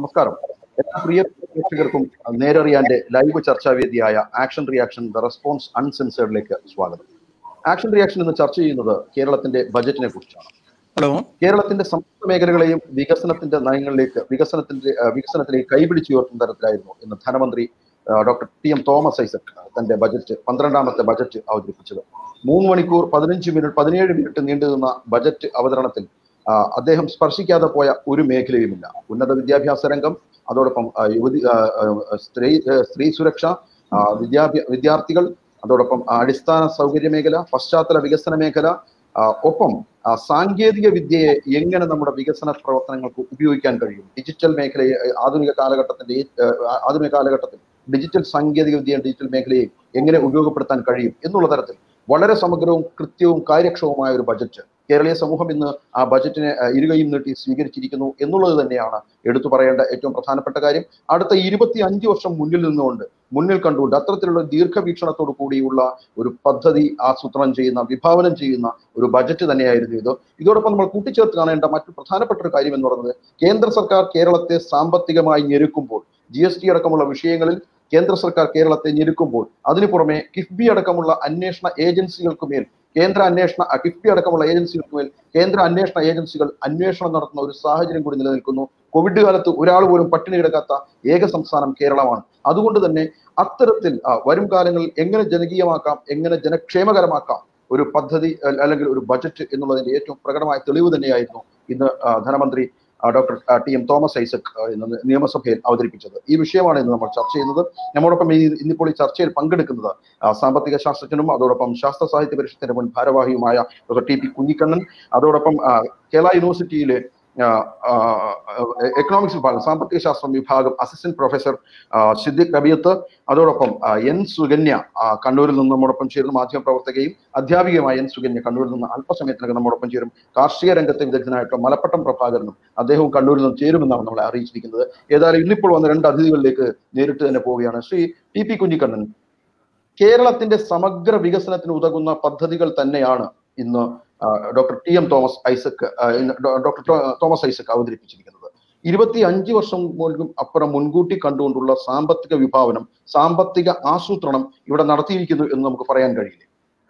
നമസ്കാരം എല്ലാ പ്രിയ പ്രേക്ഷകർക്കും നേരറിയാന്റെ ലൈവ് ചർച്ചാവേദിയായ ആക്ഷൻ റിയാക്ഷൻ ദ റെസ്പോൺസ് അൺസെൻസേർഡിലേക്ക് സ്വാഗതം ആക്ഷൻ റിയാക്ഷൻ ഇന്ന് ചർച്ച ചെയ്യുന്നത് കേരളത്തിന്റെ ബജറ്റിനെ കുറിച്ചാണ് ഹലോ കേരളത്തിന്റെ സമസ്ത മേഖലകളെയും വികസനത്തിന്റെ നയങ്ങളിലേക്ക് വികസനത്തിന്റെ ആ, വികസനത്തിലേക്ക് കൈപിടിച്ചുയർത്തുന്ന തരത്തിലായിരുന്നു ഇന്ന് ധനമന്ത്രി ആ, doctor T M Thomas Isaac തന്റെ ബജറ്റ് പന്ത്രണ്ടാമത്തെ ബജറ്റ് അവതരിപ്പിച്ചത് മൂന്ന് മണിക്കൂർ പതിനഞ്ച് മിനിറ്റ് പതിനേഴ് മിനിറ്റ് നീണ്ടു നിന്ന ബജറ്റ് അവതരണത്തിൽ ആ, അദ്ദേഹം സ്പർശിക്കാതെ പോയ ഒരു മേഖലയുമില്ല ഉന്നത വിദ്യാഭ്യാസ രംഗം അതോടൊപ്പം ആ, യുവതി ആ, ആ, സ്ത്രീ ആ, സ്ത്രീ സുരക്ഷ ആ, വിദ്യാഭ്യ വിദ്യാർത്ഥികൾ അതോടൊപ്പം ആ, അടിസ്ഥാന സൗകര്യ മേഖല പശ്ചാത്തല വികസന മേഖല ആ, ഒപ്പം ആ, സാങ്കേതിക വിദ്യയെ എങ്ങനെ നമ്മുടെ വികസന പ്രവർത്തനങ്ങൾക്ക് ഉപയോഗിക്കാൻ കഴിയും ഡിജിറ്റൽ മേഖലയെ ആ, ആധുനിക കാലഘട്ടത്തിന്റെ ഈ, ആ, ആധുനിക കാലഘട്ടത്തിൽ ഡിജിറ്റൽ സാങ്കേതിക വിദ്യ ഡിജിറ്റൽ മേഖലയെ എങ്ങനെ ഉപയോഗപ്പെടുത്താൻ കഴിയും എന്നുള്ള തരത്തിൽ വളരെ സമഗ്രവും കൃത്യവും കാര്യക്ഷമവുമായ ഒരു ബജറ്റ് കേരളീയ സമൂഹം ഇന്ന് ആ ബജറ്റിനെ ആ, ഇരുകൈയും നീട്ടി സ്വീകരിച്ചിരിക്കുന്നു എന്നുള്ളത് തന്നെയാണ് എടുത്തു പറയേണ്ട ഏറ്റവും പ്രധാനപ്പെട്ട കാര്യം അടുത്ത ഇരുപത്തി അഞ്ച് വർഷം മുന്നിൽ നിന്നുകൊണ്ട് മുന്നിൽ കണ്ടുകൊണ്ട് അത്തരത്തിലുള്ള ദീർഘവീക്ഷണത്തോടു കൂടിയുള്ള ഒരു പദ്ധതി ആസൂത്രണം ചെയ്യുന്ന വിഭാവനം ചെയ്യുന്ന ഒരു ബജറ്റ് തന്നെയായിരുന്നു ഇത് ഇതോടൊപ്പം നമ്മൾ കൂട്ടിച്ചേർത്ത് കാണേണ്ട മറ്റു പ്രധാനപ്പെട്ട ഒരു കാര്യം എന്ന് പറയുന്നത് കേന്ദ്ര സർക്കാർ കേരളത്തെ സാമ്പത്തികമായി ഞെരുക്കുമ്പോൾ ജി എസ് ടി അടക്കമുള്ള വിഷയങ്ങളിൽ കേന്ദ്ര സർക്കാർ കേരളത്തെ ഞെരുക്കുമ്പോൾ അതിനു പുറമെ കിഫ്ബി അടക്കമുള്ള അന്വേഷണ ഏജൻസികൾക്കുമേൽ കേന്ദ്ര അന്വേഷണ അ, കിഫ്ബി അടക്കമുള്ള ഏജൻസികൾക്കുമേൽ കേന്ദ്ര അന്വേഷണ ഏജൻസികൾ അന്വേഷണം നടത്തുന്ന ഒരു സാഹചര്യം കൂടി നിലനിൽക്കുന്നു കോവിഡ് കാലത്ത് ഒരാൾ പോലും പട്ടിണി കിടക്കാത്ത ഏക സംസ്ഥാനം കേരളമാണ് അതുകൊണ്ട് തന്നെ അത്തരത്തിൽ ആ, വരും കാലങ്ങളിൽ എങ്ങനെ ജനകീയമാക്കാം എങ്ങനെ ജനക്ഷേമകരമാക്കാം ഒരു പദ്ധതി അ- അല്ലെങ്കിൽ ഒരു ബജറ്റ് എന്നുള്ളതിന്റെ ഏറ്റവും പ്രകടമായ തെളിവ് തന്നെയായിരുന്നു ഇന്ന് ആ, ധനമന്ത്രി ആ, ഡോക്ടർ ആ, ടി എം തോമസ് ഐസക് ആ, ഇന്ന് നിയമസഭയിൽ അവതരിപ്പിച്ചത് ഈ വിഷയമാണ് ഇന്ന് നമ്മൾ ചർച്ച ചെയ്യുന്നത് നമ്മോടൊപ്പം ഈ ഇന്നിപ്പോൾ ഈ ചർച്ചയിൽ പങ്കെടുക്കുന്നത് ആ, സാമ്പത്തിക ശാസ്ത്രജ്ഞനും അതോടൊപ്പം ശാസ്ത്ര സാഹിത്യ പരിഷത്തിന്റെ മുൻ ഭാരവാഹിയുമായ ഡോക്ടർ ടി പി കുഞ്ഞിക്കണ്ണൻ അതോടൊപ്പം ആ, കേരള യൂണിവേഴ്സിറ്റിയിലെ ആ, ആ, എക്കണോമിക്സ് വിഭാഗം സാമ്പത്തിക ശാസ്ത്രം വിഭാഗം അസിസ്റ്റന്റ് പ്രൊഫസർ ആ, സിദ്ദിഖ് റബിയത്ത് അതോടൊപ്പം ആ, എൻ സുകന്യ ആ, കണ്ണൂരിൽ നിന്ന് നമ്മോടൊപ്പം ചേരുന്ന മാധ്യമ പ്രവർത്തകയും അധ്യാപികയുമായ എൻ സുകന്യ കണ്ണൂരിൽ നിന്ന് അല്പസമയത്തിനകം നമ്മോടൊപ്പം ചേരും കാർഷിക രംഗത്തെ വിദഗ്ധനായിട്ടുള്ള മലപ്പട്ടം പ്രഭാകരനും അദ്ദേഹവും കണ്ണൂരിൽ നിന്ന് ചേരുമെന്നാണ് നമ്മളെ അറിയിച്ചിരിക്കുന്നത് ഏതായാലും ഇന്നിപ്പോൾ വന്ന രണ്ട് അതിഥികളിലേക്ക് നേരിട്ട് തന്നെ പോവുകയാണ് ശ്രീ ടി പി കുഞ്ഞിക്കണ്ണൻ കേരളത്തിന്റെ സമഗ്ര വികസനത്തിന് ഉതകുന്ന പദ്ധതികൾ തന്നെയാണ് ഇന്ന് ആ, doctor T M Thomas Isaac ആ, ഇന്ന് ഡോ- ഡോക്ടർ ടോ- തോമസ് ഐസക് അവതരിപ്പിച്ചിരിക്കുന്നത് ഇരുപത്തി അഞ്ച് വർഷം പോലും അപ്പുറം മുൻകൂട്ടി കണ്ടുകൊണ്ടുള്ള സാമ്പത്തിക വിഭാവനം സാമ്പത്തിക ആസൂത്രണം ഇവിടെ നടത്തിയിരിക്കുന്നു എന്ന് നമുക്ക് പറയാൻ കഴിയില്ല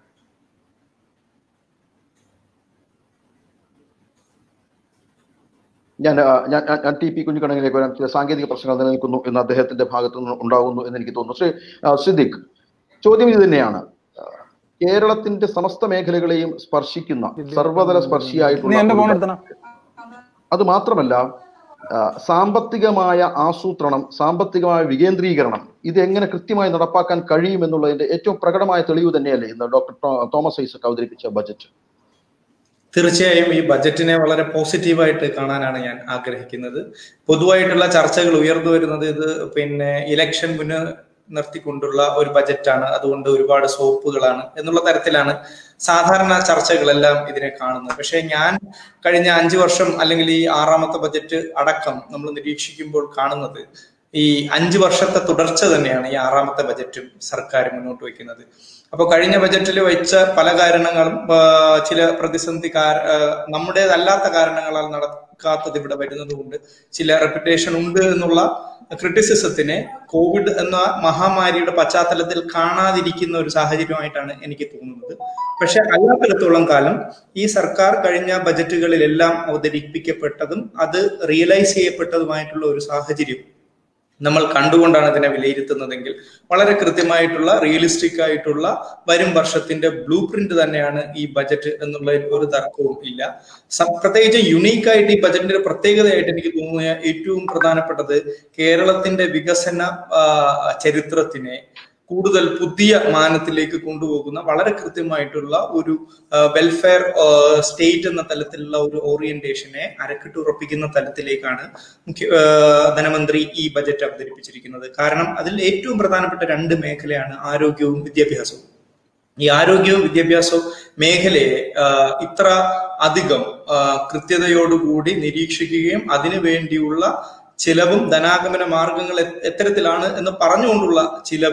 ഞാൻ ആ, ഞാൻ ഞാൻ- ഞാൻ ടി പി കുഞ്ഞിക്കണ്ണനിലേക്ക് വരാൻ ചില സാങ്കേതിക പ്രശ്നങ്ങൾ നിലനിൽക്കുന്നു എന്ന് അദ്ദേഹത്തിന്റെ ഭാഗത്തു നിന്ന് ഉണ്ടാകുന്നു എന്ന് എനിക്ക് തോന്നുന്നു ശ്രീ ആ, സിദ്ദിഖ് ചോദ്യം ഇത് തന്നെയാണ് ആ, കേരളത്തിന്റെ സമസ്ത മേഖലകളെയും സ്പർശിക്കുന്ന സർവതല നീ സ്പർശിയായിട്ടുള്ള എന്റെ ഫോൺ ഒരു എടുത്തണ അത് മാത്രമല്ല ആ, സാമ്പത്തികമായ ആസൂത്രണം സാമ്പത്തികമായ വികേന്ദ്രീകരണം ഇത് എങ്ങനെ കൃത്യമായി നടപ്പാക്കാൻ കഴിയുമെന്നുള്ളതിന്റെ ഏറ്റവും പ്രകടമായ തെളിവ് തന്നെയല്ലേ ഇന്ന് ഡോക്ടർ ടോ- തോമസ് ഐസക് അവതരിപ്പിച്ച ബജറ്റ് തീർച്ചയായും ഈ ബജറ്റിനെ വളരെ പോസിറ്റീവായിട്ട് കാണാനാണ് ഞാൻ ആഗ്രഹിക്കുന്നത് പൊതുവായിട്ടുള്ള ചർച്ചകൾ ഉയർന്നു വരുന്നത് ഇത് പിന്നെ ഇലക്ഷൻ മുന്ന് നിർത്തിക്കൊണ്ടുള്ള ഒരു ബജറ്റാണ് അതുകൊണ്ട് ഒരുപാട് സോപ്പുകളാണ് എന്നുള്ള തരത്തിലാണ് സാധാരണ ചർച്ചകളെല്ലാം ഇതിനെ കാണുന്നത് പക്ഷേ ഞാൻ കഴിഞ്ഞ അഞ്ചു വർഷം അല്ലെങ്കിൽ ഈ ആറാമത്തെ ബജറ്റ് അടക്കം നമ്മൾ നിരീക്ഷിക്കുമ്പോൾ കാണുന്നത് ഈ അഞ്ചു വർഷത്തെ തുടർച്ച തന്നെയാണ് ഈ ആറാമത്തെ ബജറ്റും സർക്കാർ മുന്നോട്ട് വയ്ക്കുന്നത് അപ്പോൾ കഴിഞ്ഞ ബജറ്റിൽ വെച്ച പല കാരണങ്ങളും ആ, ചില പ്രതിസന്ധി കാര- ആ, നമ്മുടേതല്ലാത്ത കാരണങ്ങളാൽ നടക്കാത്തത് ഇവിടെ വരുന്നത് കൊണ്ട് ചില റെപ്യൂട്ടേഷൻ ഉണ്ട് എന്നുള്ള ക്രിറ്റിസിസത്തിനെ കോവിഡ് എന്ന മഹാമാരിയുടെ പശ്ചാത്തലത്തിൽ കാണാതിരിക്കുന്ന ഒരു സാഹചര്യമായിട്ടാണ് എനിക്ക് തോന്നുന്നത് പക്ഷെ അല്ലാത്തിടത്തോളം കാലം ഈ സർക്കാർ കഴിഞ്ഞ ബജറ്റുകളിലെല്ലാം അവതരിപ്പിക്കപ്പെട്ടതും അത് റിയലൈസ് ചെയ്യപ്പെട്ടതുമായിട്ടുള്ള ഒരു സാഹചര്യം നമ്മൾ കണ്ടുകൊണ്ടാണ് ഇതിനെ വിലയിരുത്തുന്നതെങ്കിൽ വളരെ കൃത്യമായിട്ടുള്ള റിയലിസ്റ്റിക് ആയിട്ടുള്ള വരും വർഷത്തിന്റെ ബ്ലൂ പ്രിന്റ് തന്നെയാണ് ഈ ബജറ്റ് എന്നുള്ളതിൽ ഒരു തർക്കവും ഇല്ല സ- പ്രത്യേകിച്ച് യുണീക്ക് ആയിട്ട് ഈ ബജറ്റിന്റെ ഒരു പ്രത്യേകതയായിട്ട് എനിക്ക് തോന്നിയ ഏറ്റവും പ്രധാനപ്പെട്ടത് കേരളത്തിന്റെ വികസന ആ, ചരിത്രത്തിനെ കൂടുതൽ പുതിയ മാനത്തിലേക്ക് കൊണ്ടുപോകുന്ന വളരെ കൃത്യമായിട്ടുള്ള ഒരു വെൽഫെയർ സ്റ്റേറ്റ് എന്ന തലത്തിലുള്ള ഒരു ഓറിയന്റേഷനെ അരക്കിട്ടുറപ്പിക്കുന്ന തലത്തിലേക്കാണ് മുഖ്യ ആ, ധനമന്ത്രി ഈ ബജറ്റ് അവതരിപ്പിച്ചിരിക്കുന്നത് കാരണം അതിൽ ഏറ്റവും പ്രധാനപ്പെട്ട രണ്ട് മേഖലയാണ് ആരോഗ്യവും വിദ്യാഭ്യാസവും ഈ ആരോഗ്യവും വിദ്യാഭ്യാസവും മേഖലയെ ആ, ഇത്ര അധികം ആ, കൃത്യതയോടുകൂടി നിരീക്ഷിക്കുകയും അതിനു വേണ്ടിയുള്ള ചിലവും ധനാഗമന മാർഗങ്ങൾ എ- എത്തരത്തിലാണ് എന്ന് പറഞ്ഞുകൊണ്ടുള്ള ചിലവും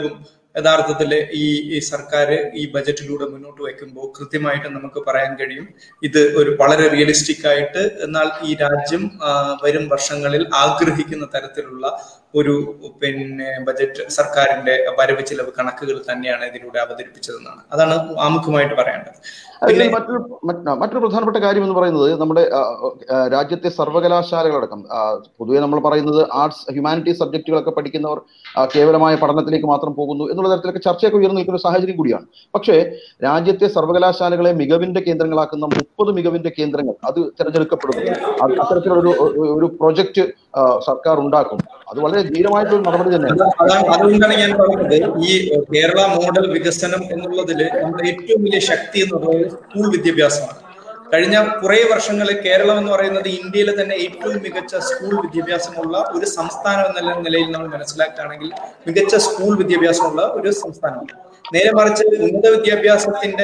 യഥാർത്ഥത്തിൽ ഈ ഈ സർക്കാർ ഈ ബജറ്റിലൂടെ മുന്നോട്ട് വയ്ക്കുമ്പോൾ കൃത്യമായിട്ട് നമുക്ക് പറയാൻ കഴിയും ഇത് ഒരു വളരെ റിയലിസ്റ്റിക് ആയിട്ട് എന്നാൽ ഈ രാജ്യം ആ, വരും വർഷങ്ങളിൽ ആഗ്രഹിക്കുന്ന തരത്തിലുള്ള ഒരു പിന്നെ ബജറ്റ് സർക്കാരിന്റെ വരവ് ചിലവ് കണക്കുകൾ തന്നെയാണ് ഇതിലൂടെ അവതരിപ്പിച്ചതെന്നാണ് അതാണ് ആമുഖമായിട്ട് പറയേണ്ടത് അതിൽ മറ്റൊരു മറ്റ് മറ്റൊരു പ്രധാനപ്പെട്ട കാര്യം എന്ന് പറയുന്നത് നമ്മുടെ ആ, ആ, രാജ്യത്തെ സർവകലാശാലകളടക്കം ആ, പൊതുവെ നമ്മൾ പറയുന്നത് ആർട്സ് ഹ്യൂമാനിറ്റീസ് സബ്ജക്റ്റുകളൊക്കെ പഠിക്കുന്നവർ ആ, കേവലമായ പഠനത്തിലേക്ക് മാത്രം പോകുന്നു എന്നുള്ള തരത്തിലൊക്കെ ചർച്ചയൊക്കെ ഉയർന്നു നിൽക്കുന്ന ഒരു സാഹചര്യം കൂടിയാണ് പക്ഷേ രാജ്യത്തെ സർവകലാശാലകളെ മികവിന്റെ കേന്ദ്രങ്ങളാക്കുന്ന മുപ്പത് മികവിന്റെ കേന്ദ്രങ്ങൾ അത് തിരഞ്ഞെടുക്കപ്പെടുന്നു അത് അത്തരത്തിലൊരു ഒരു- ഒരു പ്രൊജക്ട് സർക്കാർ ഉണ്ടാക്കും അത് വളരെ ധീരമായിട്ടുള്ള നടപടി തന്നെയാണ് അതാണ് അതുകൊണ്ടാണ് ഞാൻ പറഞ്ഞത് ഈ കേരള മോഡൽ വികസനം എന്നുള്ളതിൽ നമ്മുടെ ഏറ്റവും വലിയ ശക്തി എന്ന് പറയുന്നത് സ്കൂൾ വിദ്യാഭ്യാസമാണ് കഴിഞ്ഞ കുറെ വർഷങ്ങളിൽ കേരളം എന്ന് പറയുന്നത് ഇന്ത്യയിലെ തന്നെ ഏറ്റവും മികച്ച സ്കൂൾ വിദ്യാഭ്യാസമുള്ള ഒരു സംസ്ഥാനം എന്ന നിലയിൽ നമ്മൾ മനസ്സിലാക്കുകയാണെങ്കിൽ മികച്ച സ്കൂൾ വിദ്യാഭ്യാസമുള്ള ഒരു സംസ്ഥാനമാണ് നേരെ മറിച്ച് ഉന്നത വിദ്യാഭ്യാസത്തിന്റെ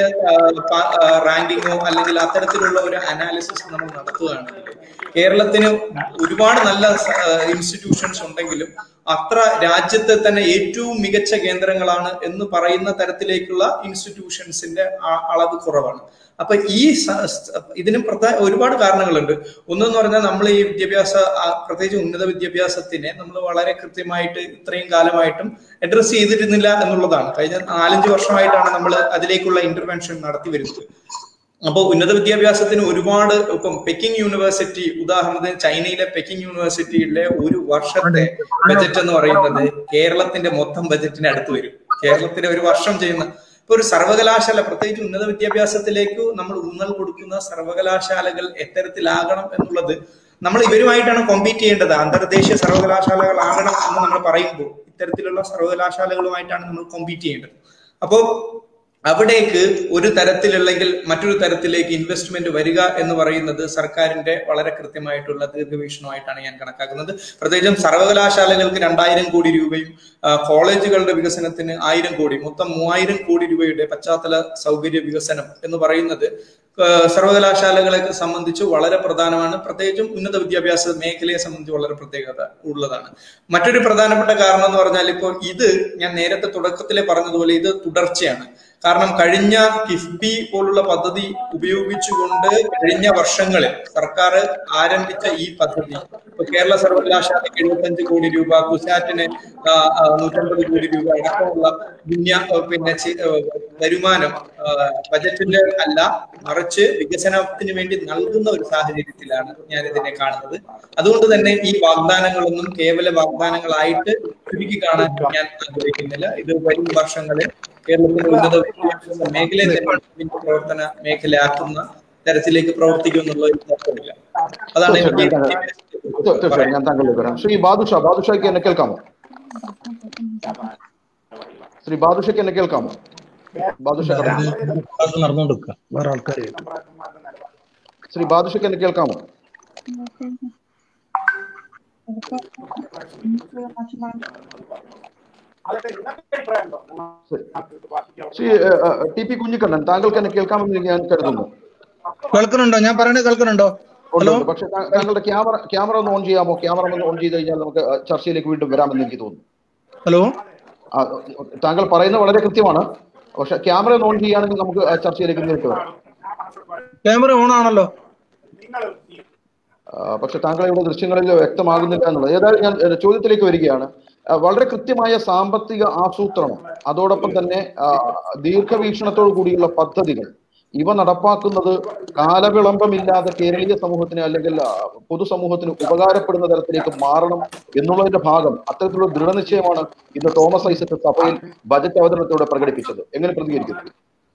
റാങ്കിങ്ങോ അല്ലെങ്കിൽ അത്തരത്തിലുള്ള ഒരു അനാലിസിസ് നമ്മൾ നടത്തുകയാണെങ്കിൽ കേരളത്തിന് ഒരുപാട് നല്ല ഇൻസ്റ്റിറ്റ്യൂഷൻസ് ഉണ്ടെങ്കിലും അത്ര രാജ്യത്തെ തന്നെ ഏറ്റവും മികച്ച കേന്ദ്രങ്ങളാണ് എന്ന് പറയുന്ന തരത്തിലേക്കുള്ള ഇൻസ്റ്റിറ്റ്യൂഷൻസിന്റെ ആ- അളവ് കുറവാണ് അപ്പൊ ഈ സ- സ- ഇതിനും പ്രധാന ഒരുപാട് കാരണങ്ങളുണ്ട് ഒന്നെന്ന് പറഞ്ഞാൽ നമ്മൾ ഈ വിദ്യാഭ്യാസ ആ, പ്രത്യേകിച്ച് ഉന്നത വിദ്യാഭ്യാസത്തിനെ നമ്മൾ വളരെ കൃത്യമായിട്ട് ഇത്രയും കാലമായിട്ടും അഡ്രസ് ചെയ്തിരുന്നില്ല എന്നുള്ളതാണ് കഴിഞ്ഞ നാലഞ്ച് വർഷമായിട്ടാണ് നമ്മൾ അതിലേക്കുള്ള ഇന്റർവെൻഷൻ നടത്തി വരുന്നത് അപ്പോൾ ഉന്നത വിദ്യാഭ്യാസത്തിന് ഒരുപാട് ഇപ്പം പെക്കിംഗ് യൂണിവേഴ്സിറ്റി ഉദാഹരണത്തിന് ചൈനയിലെ പെക്കിംഗ് യൂണിവേഴ്സിറ്റിയിലെ ഒരു വർഷത്തെ ബജറ്റ് എന്ന് പറയുന്നത് കേരളത്തിന്റെ മൊത്തം ബജറ്റിന് അടുത്ത് വരും കേരളത്തിലെ ഒരു വർഷം ചെയ്യുന്ന ഇപ്പൊ ഒരു സർവകലാശാല പ്രത്യേകിച്ച് ഉന്നത വിദ്യാഭ്യാസത്തിലേക്ക് നമ്മൾ ഊന്നൽ കൊടുക്കുന്ന സർവകലാശാലകൾ എത്തരത്തിലാകണം എന്നുള്ളത് നമ്മൾ ഇവരുമായിട്ടാണ് കോമ്പീറ്റ് ചെയ്യേണ്ടത് അന്തർദേശീയ സർവകലാശാലകളാകണം എന്ന് നമ്മൾ പറയുമ്പോൾ ഇത്തരത്തിലുള്ള സർവകലാശാലകളുമായിട്ടാണ് നമ്മൾ കോമ്പീറ്റ് ചെയ്യേണ്ടത് അപ്പോൾ അവിടേക്ക് ഒരു തരത്തിലല്ലെങ്കിൽ മറ്റൊരു തരത്തിലേക്ക് ഇൻവെസ്റ്റ്മെന്റ് വരിക എന്ന് പറയുന്നത് സർക്കാരിന്റെ വളരെ കൃത്യമായിട്ടുള്ള ദീർഘവീക്ഷണമായിട്ടാണ് ഞാൻ കണക്കാക്കുന്നത് പ്രത്യേകിച്ചും സർവകലാശാലകൾക്ക് രണ്ടായിരം കോടി രൂപയും ആ, കോളേജുകളുടെ വികസനത്തിന് ആയിരം കോടി മൊത്തം മൂവായിരം കോടി രൂപയുടെ പശ്ചാത്തല സൗകര്യ വികസനം എന്ന് പറയുന്നത് ആ, സർവകലാശാലകളെ സംബന്ധിച്ച് വളരെ പ്രധാനമാണ് പ്രത്യേകിച്ചും ഉന്നത വിദ്യാഭ്യാസ മേഖലയെ സംബന്ധിച്ച് വളരെ പ്രത്യേകത ഉള്ളതാണ് മറ്റൊരു പ്രധാനപ്പെട്ട കാരണം എന്ന് പറഞ്ഞാൽ ഇപ്പോൾ ഇത് ഞാൻ നേരത്തെ തുടക്കത്തിലെ പറഞ്ഞതുപോലെ ഇത് തുടർച്ചയാണ് കാരണം കഴിഞ്ഞ കിഫ്ബി പോലുള്ള പദ്ധതി ഉപയോഗിച്ചുകൊണ്ട് കഴിഞ്ഞ വർഷങ്ങളിൽ സർക്കാർ ആരംഭിച്ച ഈ പദ്ധതി ഇപ്പൊ കേരള സർവകലാശാലയ്ക്ക് എഴുപത്തഞ്ച് കോടി രൂപ കുസാറ്റിന് ആ, ആ, നൂറ്റമ്പത് കോടി രൂപ അടക്കമുള്ള വിന്യാ പിന്നെ ചി- ആ, വരുമാനം ആ, ബജറ്റിന്റെ അല്ല മറിച്ച് വികസനത്തിന് വേണ്ടി നൽകുന്ന ഒരു സാഹചര്യത്തിലാണ് ഞാൻ ഇതിനെ കാണുന്നത് അതുകൊണ്ട് തന്നെ ഈ വാഗ്ദാനങ്ങളൊന്നും കേവല വാഗ്ദാനങ്ങളായിട്ട് ചുരുക്കി കാണാൻ ഞാൻ ആഗ്രഹിക്കുന്നില്ല ഇത് വരും വർഷങ്ങളിൽ കേരളത്തിലെ ഉന്നത വിദ്യാഭ്യാസ മേഖലയെ തന്നെ ഇതിന്റെ പ്രവർത്തന മേഖലയാക്കുന്ന തരത്തിലേക്ക് പ്രവർത്തിക്കും എന്നുള്ളതിൽ തർക്കമില്ല അതാണ് എനിക്ക് തീർച്ചയായും തീർച്ചയായും ഞാൻ താങ്കളിലേക്ക് വരാം ശ്രീ ബാദുഷ ബാദുഷയ്ക്ക് എന്നെ കേൾക്കാമോ ശ്രീ ബാദുഷയ്ക്ക് എന്നെ കേൾക്കാമോ ബാദുഷ പറഞ്ഞു. ക്ലാസ് നടന്നുകൊണ്ടിരിക്കുക വേറെ ആൾക്കാർ ശ്രീ ബാദുഷയ്ക്ക് എന്നെ കേൾക്കാമോ ശ്രീ ഏ, ഏ, ടി പി കുഞ്ഞിക്കണ്ണൻ താങ്കൾക്ക് എന്നെ കേൾക്കാമെന്ന് ഞാൻ കരുതുന്നു കേൾക്കുന്നുണ്ടോ ഞാൻ പറയുന്നത് കേൾക്കുന്നുണ്ടോ ഉണ്ട്, ഹലോ ഉണ്ട്. പക്ഷേ താ- താങ്കളുടെ ക്യാമറ ക്യാമറ ഒന്ന് ഓൺ ചെയ്യാമോ ക്യാമറ ഒന്ന് ഓൺ ചെയ്ത് കഴിഞ്ഞാൽ നമുക്ക് ആ, ചർച്ചയിലേക്ക് വീണ്ടും വരാമെന്ന് എനിക്ക് തോന്നുന്നു ഹലോ ആ, താങ്കൾ പറയുന്നത് വളരെ കൃത്യമാണ് പക്ഷെ ക്യാമറ ഒന്ന് ഓൺ ചെയ്യുകയാണെങ്കിൽ നമുക്ക് ആ ചർച്ചയിലേക്ക് നേരിട്ട് വരാം ക്യാമറ ഓൺ ആണല്ലോ ആ, പക്ഷെ താങ്കൾ ഇവിടെ ദൃശ്യങ്ങളിൽ വ്യക്തമാകുന്നില്ല എന്നുള്ളത് ഏതായാലും ഞാൻ ഏ, ചോദ്യത്തിലേക്ക് വരികയാണ് ആ, വളരെ കൃത്യമായ സാമ്പത്തിക ആസൂത്രണം അതോടൊപ്പം തന്നെ ആ, ദീർഘവീക്ഷണത്തോടു കൂടിയുള്ള പദ്ധതികൾ ഇവ നടപ്പാക്കുന്നത് കാലവിളംബമില്ലാതെ കേരളീയ സമൂഹത്തിന് അല്ലെങ്കിൽ ആ, പൊതുസമൂഹത്തിന് ഉപകാരപ്പെടുന്ന തരത്തിലേക്ക് മാറണം എന്നുള്ളതിന്റെ ഭാഗം അത്തരത്തിലുള്ള ദൃഢനിശ്ചയമാണ് ഇന്ന് തോമസ് ഐസക് സഭയിൽ ബജറ്റ് അവതരണത്തിലൂടെ പ്രകടിപ്പിച്ചത് എങ്ങനെ പ്രതികരിക്കുന്നു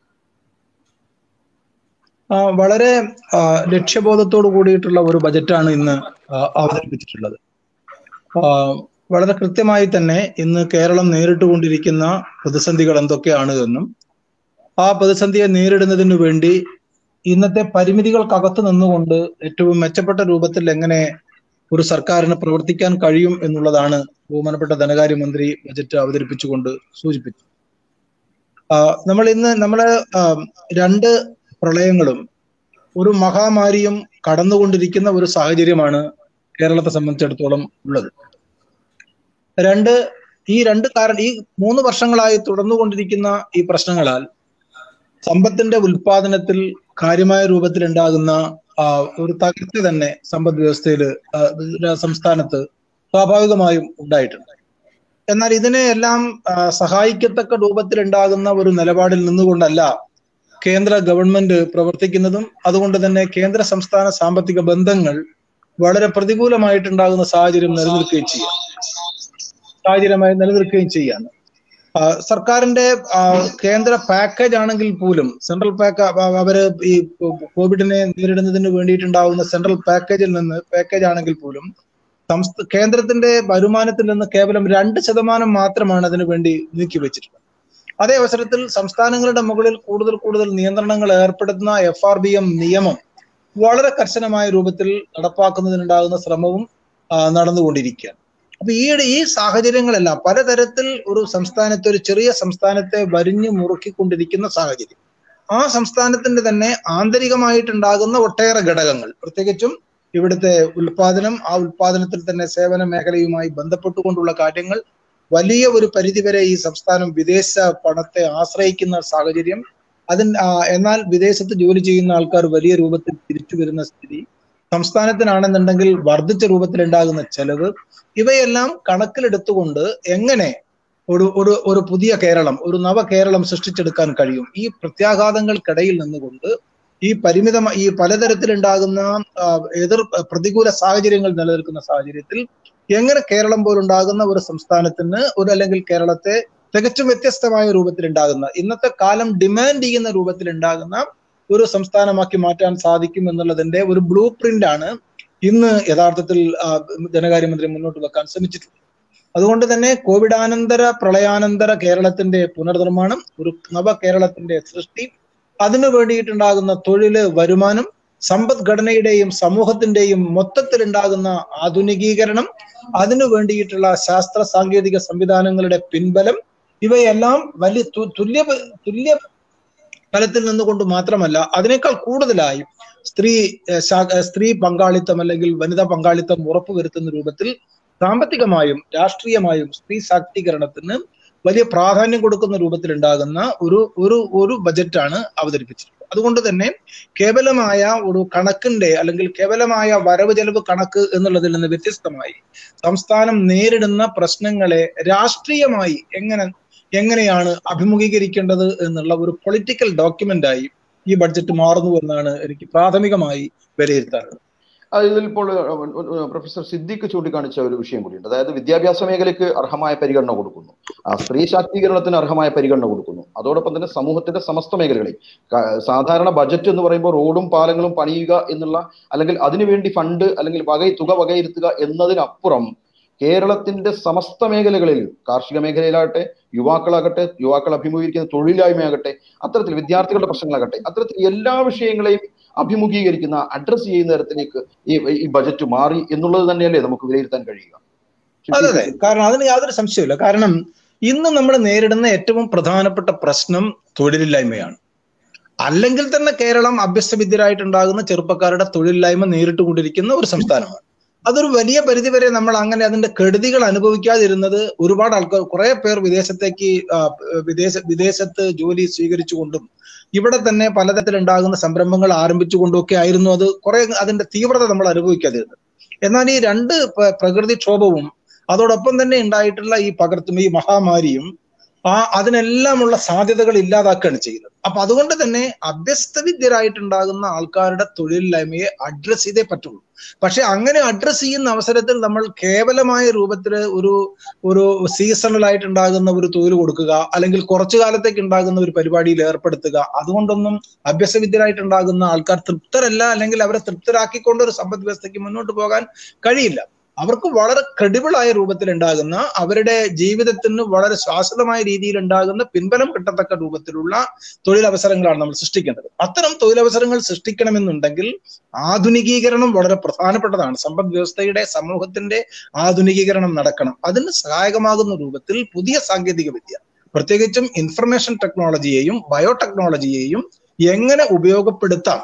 ആ, വളരെ ആ, ലക്ഷ്യബോധത്തോട് കൂടിയിട്ടുള്ള ഒരു ബജറ്റാണ് ഇന്ന് ആ, അവതരിപ്പിച്ചിട്ടുള്ളത് ആ, വളരെ കൃത്യമായി തന്നെ ഇന്ന് കേരളം നേരിട്ടുകൊണ്ടിരിക്കുന്ന പ്രതിസന്ധികൾ എന്തൊക്കെയാണ് എന്നും ആ പ്രതിസന്ധിയെ നേരിടുന്നതിനു വേണ്ടി ഇന്നത്തെ പരിമിതികൾക്കകത്ത് നിന്നുകൊണ്ട് ഏറ്റവും മെച്ചപ്പെട്ട രൂപത്തിൽ എങ്ങനെ ഒരു സർക്കാരിന് പ്രവർത്തിക്കാൻ കഴിയും എന്നുള്ളതാണ് ബഹുമാനപ്പെട്ട ധനകാര്യമന്ത്രി ബജറ്റ് അവതരിപ്പിച്ചുകൊണ്ട് സൂചിപ്പിച്ചത് ആ, നമ്മൾ ഇന്ന് നമ്മള് ആ, രണ്ട് പ്രളയങ്ങളും ഒരു മഹാമാരിയും കടന്നുകൊണ്ടിരിക്കുന്ന ഒരു സാഹചര്യമാണ് കേരളത്തെ സംബന്ധിച്ചിടത്തോളം ഉള്ളത് രണ്ട് ഈ രണ്ട് കാരണം ഈ മൂന്ന് വർഷങ്ങളായി തുടർന്നുകൊണ്ടിരിക്കുന്ന ഈ പ്രശ്നങ്ങളാൽ സമ്പത്തിന്റെ ഉൽപാദനത്തിൽ കാര്യമായ രൂപത്തിൽ ഉണ്ടാകുന്ന ആ, ഒരു തകർച്ച തന്നെ സമ്പദ് വ്യവസ്ഥയിൽ സംസ്ഥാനത്ത് സ്വാഭാവികമായും ഉണ്ടായിട്ടുണ്ട് എന്നാൽ ഇതിനെ എല്ലാം ആ, സഹായിക്കത്തക്ക രൂപത്തിൽ ഉണ്ടാകുന്ന ഒരു നിലപാടിൽ നിന്നുകൊണ്ടല്ല കേന്ദ്ര ഗവൺമെന്റ് പ്രവർത്തിക്കുന്നതും അതുകൊണ്ട് തന്നെ കേന്ദ്ര സംസ്ഥാന സാമ്പത്തിക ബന്ധങ്ങൾ വളരെ പ്രതികൂലമായിട്ടുണ്ടാകുന്ന സാഹചര്യം നിലനിൽക്കുകയും ചെയ്യാം സാഹചര്യമായി നിലനിൽക്കുകയും ചെയ്യാണ് ആ, സർക്കാരിന്റെ ആ, കേന്ദ്ര പാക്കേജ് ആണെങ്കിൽ പോലും സെൻട്രൽ പാക്ക് അവര് ഈ കോവിഡിനെ നേരിടുന്നതിന് വേണ്ടിയിട്ടുണ്ടാവുന്ന സെൻട്രൽ പാക്കേജിൽ നിന്ന് പാക്കേജ് ആണെങ്കിൽ പോലും സംസ്ഥ കേന്ദ്രത്തിന്റെ വരുമാനത്തിൽ നിന്ന് കേവലം രണ്ട് ശതമാനം മാത്രമാണ് അതിനു വേണ്ടി നീക്കി വെച്ചിട്ടുള്ളത് അതേ അവസരത്തിൽ സംസ്ഥാനങ്ങളുടെ മുകളിൽ കൂടുതൽ കൂടുതൽ നിയന്ത്രണങ്ങൾ ഏർപ്പെടുത്തുന്ന എഫ് ആർ ബി എം നിയമം വളരെ കർശനമായ രൂപത്തിൽ നടപ്പാക്കുന്നതിനുണ്ടാകുന്ന ശ്രമവും ആ, നടന്നുകൊണ്ടിരിക്കുകയാണ് അപ്പൊ ഈ ഈ സാഹചര്യങ്ങളെല്ലാം പലതരത്തിൽ ഒരു സംസ്ഥാനത്തെ ഒരു ചെറിയ സംസ്ഥാനത്തെ വരിഞ്ഞു മുറുക്കിക്കൊണ്ടിരിക്കുന്ന സാഹചര്യം ആ സംസ്ഥാനത്തിന്റെ തന്നെ ആന്തരികമായിട്ടുണ്ടാകുന്ന ഒട്ടേറെ ഘടകങ്ങൾ പ്രത്യേകിച്ചും ഇവിടുത്തെ ഉൽപാദനം ആ ഉൽപാദനത്തിൽ തന്നെ സേവന മേഖലയുമായി ബന്ധപ്പെട്ടുകൊണ്ടുള്ള കാര്യങ്ങൾ വലിയ ഒരു പരിധിവരെ ഈ സംസ്ഥാനം വിദേശ പണത്തെ ആശ്രയിക്കുന്ന സാഹചര്യം അതിന് ആ, എന്നാൽ വിദേശത്ത് ജോലി ചെയ്യുന്ന ആൾക്കാർ വലിയ രൂപത്തിൽ തിരിച്ചു വരുന്ന സ്ഥിതി സംസ്ഥാനത്തിനാണെന്നുണ്ടെങ്കിൽ വർദ്ധിച്ച രൂപത്തിലുണ്ടാകുന്ന ചെലവ് ഇവയെല്ലാം കണക്കിലെടുത്തുകൊണ്ട് എങ്ങനെ ഒരു ഒരു ഒരു പുതിയ കേരളം ഒരു നവ കേരളം സൃഷ്ടിച്ചെടുക്കാൻ കഴിയും ഈ പ്രത്യാഘാതങ്ങൾക്കിടയിൽ നിന്നുകൊണ്ട് ഈ പരിമിത ഈ പലതരത്തിലുണ്ടാകുന്ന ആ, എതിർ പ്രതികൂല സാഹചര്യങ്ങൾ നിലനിൽക്കുന്ന സാഹചര്യത്തിൽ എങ്ങനെ കേരളം പോലുണ്ടാകുന്ന ഒരു സംസ്ഥാനത്തിന് ഒരു അല്ലെങ്കിൽ കേരളത്തെ തികച്ചും വ്യത്യസ്തമായ രൂപത്തിലുണ്ടാകുന്ന ഇന്നത്തെ കാലം ഡിമാൻഡ് ചെയ്യുന്ന രൂപത്തിലുണ്ടാകുന്ന ഒരു സംസ്ഥാനമാക്കി മാറ്റാൻ സാധിക്കും എന്നുള്ളതിന്റെ ഒരു ബ്ലൂ പ്രിന്റ് ആണ് ഇന്ന് യഥാർത്ഥത്തിൽ ആ, ധനകാര്യമന്ത്രി മുന്നോട്ട് വെക്കാൻ ശ്രമിച്ചിട്ടുള്ളത് അതുകൊണ്ട് തന്നെ കോവിഡാനന്തര പ്രളയാനന്തര കേരളത്തിന്റെ പുനർനിർമ്മാണം ഒരു നവ കേരളത്തിന്റെ സൃഷ്ടി അതിനു വേണ്ടിയിട്ടുണ്ടാകുന്ന തൊഴില് വരുമാനം സമ്പദ്ഘടനയുടെയും സമൂഹത്തിന്റെയും മൊത്തത്തിലുണ്ടാകുന്ന ആധുനികീകരണം അതിനു വേണ്ടിയിട്ടുള്ള ശാസ്ത്ര സാങ്കേതിക സംവിധാനങ്ങളുടെ പിൻബലം ഇവയെല്ലാം വലിയ തു- തുല്യ തുല്യ തലത്തിൽ നിന്നുകൊണ്ട് മാത്രമല്ല അതിനേക്കാൾ കൂടുതലായി സ്ത്രീ ഏഹ്, ശാ- ഏഹ്, സ്ത്രീ പങ്കാളിത്തം അല്ലെങ്കിൽ വനിതാ പങ്കാളിത്തം ഉറപ്പുവരുത്തുന്ന രൂപത്തിൽ സാമ്പത്തികമായും രാഷ്ട്രീയമായും സ്ത്രീ ശാക്തീകരണത്തിന് വലിയ പ്രാധാന്യം കൊടുക്കുന്ന രൂപത്തിലുണ്ടാകുന്ന ഒരു ഒരു ഒരു ബജറ്റാണ് അവതരിപ്പിച്ചിട്ടുള്ളത് അതുകൊണ്ട് തന്നെ കേവലമായ ഒരു കണക്കിന്റെ അല്ലെങ്കിൽ കേവലമായ വരവ് ചെലവ് കണക്ക് എന്നുള്ളതിൽ നിന്ന് വ്യത്യസ്തമായി സംസ്ഥാനം നേരിടുന്ന പ്രശ്നങ്ങളെ രാഷ്ട്രീയമായി എങ്ങനെ എങ്ങനെയാണ് അഭിമുഖീകരിക്കേണ്ടത് എന്നുള്ള ഒരു പൊളിറ്റിക്കൽ ഡോക്യുമെന്റായി ഈ ബഡ്ജറ്റ് മാറുന്നു എന്നാണ് എനിക്ക് പ്രാഥമികമായി വിലയിരുത്താറുള്ളത് അത് ഇതിൽ ഇപ്പോൾ ഏഹ്, ഏഹ്, പ്രൊഫസർ സിദ്ദിഖ് ചൂണ്ടിക്കാണിച്ച ഒരു വിഷയം കൂടിയുണ്ട് അതായത് വിദ്യാഭ്യാസ മേഖലയ്ക്ക് അർഹമായ പരിഗണന കൊടുക്കുന്നു ആ സ്ത്രീ ശാക്തീകരണത്തിന് അർഹമായ പരിഗണന കൊടുക്കുന്നു അതോടൊപ്പം തന്നെ സമൂഹത്തിന്റെ സമസ്ത മേഖലകളെയും ക- സാധാരണ ബജറ്റ് എന്ന് പറയുമ്പോൾ റോഡും പാലങ്ങളും പണിയുക എന്നുള്ള അല്ലെങ്കിൽ അതിനുവേണ്ടി ഫണ്ട് അല്ലെങ്കിൽ വകை തുക വകയിരുത്തുക എന്നതിനപ്പുറം കേരളത്തിന്റെ സമസ്ത മേഖലകളിൽ കാർഷിക മേഖലയിലാകട്ടെ യുവാക്കളാകട്ടെ യുവാക്കൾ അഭിമുഖീകരിക്കുന്ന തൊഴിലില്ലായ്മയാകട്ടെ അത്തരത്തിൽ വിദ്യാർത്ഥികളുടെ പ്രശ്നങ്ങളാകട്ടെ അത്തരത്തിൽ എല്ലാ വിഷയങ്ങളെയും അഭിമുഖീകരിക്കുന്ന അഡ്രസ് ചെയ്യുന്ന തരത്തിലേക്ക് ഈ ഈ ബജറ്റ് മാറി എന്നുള്ളത് തന്നെയല്ലേ നമുക്ക് വിലയിരുത്താൻ കഴിയുക അതെ അതെ കാരണം അതിന് യാതൊരു സംശയമില്ല കാരണം ഇന്ന് നമ്മൾ നേരിടുന്ന ഏറ്റവും പ്രധാനപ്പെട്ട പ്രശ്നം തൊഴിലില്ലായ്മയാണ് അല്ലെങ്കിൽ തന്നെ കേരളം അഭ്യസ്തവിദ്യരായിട്ടുണ്ടാകുന്ന ചെറുപ്പക്കാരുടെ തൊഴിലില്ലായ്മ നേരിട്ട് കൊണ്ടിരിക്കുന്ന ഒരു സംസ്ഥാനമാണ് അതൊരു വലിയ പരിധിവരെ നമ്മൾ അങ്ങനെ അതിന്റെ കെടുതികൾ അനുഭവിക്കാതിരുന്നത് ഒരുപാട് ആൾക്കാർ കുറെ പേർ വിദേശത്തേക്ക് ആ, വിദേശ വിദേശത്ത് ജോലി സ്വീകരിച്ചുകൊണ്ടും ഇവിടെ തന്നെ പലതരത്തിലുണ്ടാകുന്ന സംരംഭങ്ങൾ ആരംഭിച്ചുകൊണ്ടും ഒക്കെ ആയിരുന്നു അത് കുറെ അതിന്റെ തീവ്രത നമ്മൾ അനുഭവിക്കാതിരുന്നത് എന്നാൽ ഈ രണ്ട് പ്ര- പ്രകൃതിക്ഷോഭവും അതോടൊപ്പം തന്നെ ഉണ്ടായിട്ടുള്ള ഈ പകർത്തും ഈ മഹാമാരിയും ആ അതിനെല്ലാമുള്ള സാധ്യതകൾ ഇല്ലാതാക്കുകയാണ് ചെയ്യുന്നത് അപ്പൊ അതുകൊണ്ട് തന്നെ അഭ്യസ്തവിദ്യരായിട്ടുണ്ടാകുന്ന ആൾക്കാരുടെ തൊഴിലില്ലായ്മയെ അഡ്രസ് ചെയ്തേ പറ്റുള്ളൂ പക്ഷെ അങ്ങനെ അഡ്രസ് ചെയ്യുന്ന അവസരത്തിൽ നമ്മൾ കേവലമായ രൂപത്തിൽ ഒരു ഒരു സീസണൽ ആയിട്ടുണ്ടാകുന്ന ഒരു തൊഴിൽ കൊടുക്കുക അല്ലെങ്കിൽ കുറച്ചു കാലത്തേക്ക് ഉണ്ടാകുന്ന ഒരു പരിപാടിയിൽ ഏർപ്പെടുത്തുക അതുകൊണ്ടൊന്നും അഭ്യസ്തവിദ്യരായിട്ടുണ്ടാകുന്ന ആൾക്കാർ തൃപ്തരല്ല അല്ലെങ്കിൽ അവരെ തൃപ്തരാക്കിക്കൊണ്ട് ഒരു സമ്പദ് വ്യവസ്ഥയ്ക്ക് മുന്നോട്ട് പോകാൻ കഴിയില്ല അവർക്ക് വളരെ ക്രെഡിബിൾ ആയ രൂപത്തിൽ ഉണ്ടാകുന്ന അവരുടെ ജീവിതത്തിന് വളരെ ശാശ്വതമായ രീതിയിൽ ഉണ്ടാകുന്ന പിൻബലം കിട്ടത്തക്ക രൂപത്തിലുള്ള തൊഴിലവസരങ്ങളാണ് നമ്മൾ സൃഷ്ടിക്കേണ്ടത് അത്തരം തൊഴിലവസരങ്ങൾ സൃഷ്ടിക്കണമെന്നുണ്ടെങ്കിൽ ആധുനികീകരണം വളരെ പ്രധാനപ്പെട്ടതാണ് സമ്പദ് വ്യവസ്ഥയുടെ സമൂഹത്തിന്റെ ആധുനികീകരണം നടക്കണം അതിന് സഹായകമാകുന്ന രൂപത്തിൽ പുതിയ സാങ്കേതിക വിദ്യ പ്രത്യേകിച്ചും ഇൻഫർമേഷൻ ടെക്നോളജിയെയും ബയോടെക്നോളജിയെയും എങ്ങനെ ഉപയോഗപ്പെടുത്താം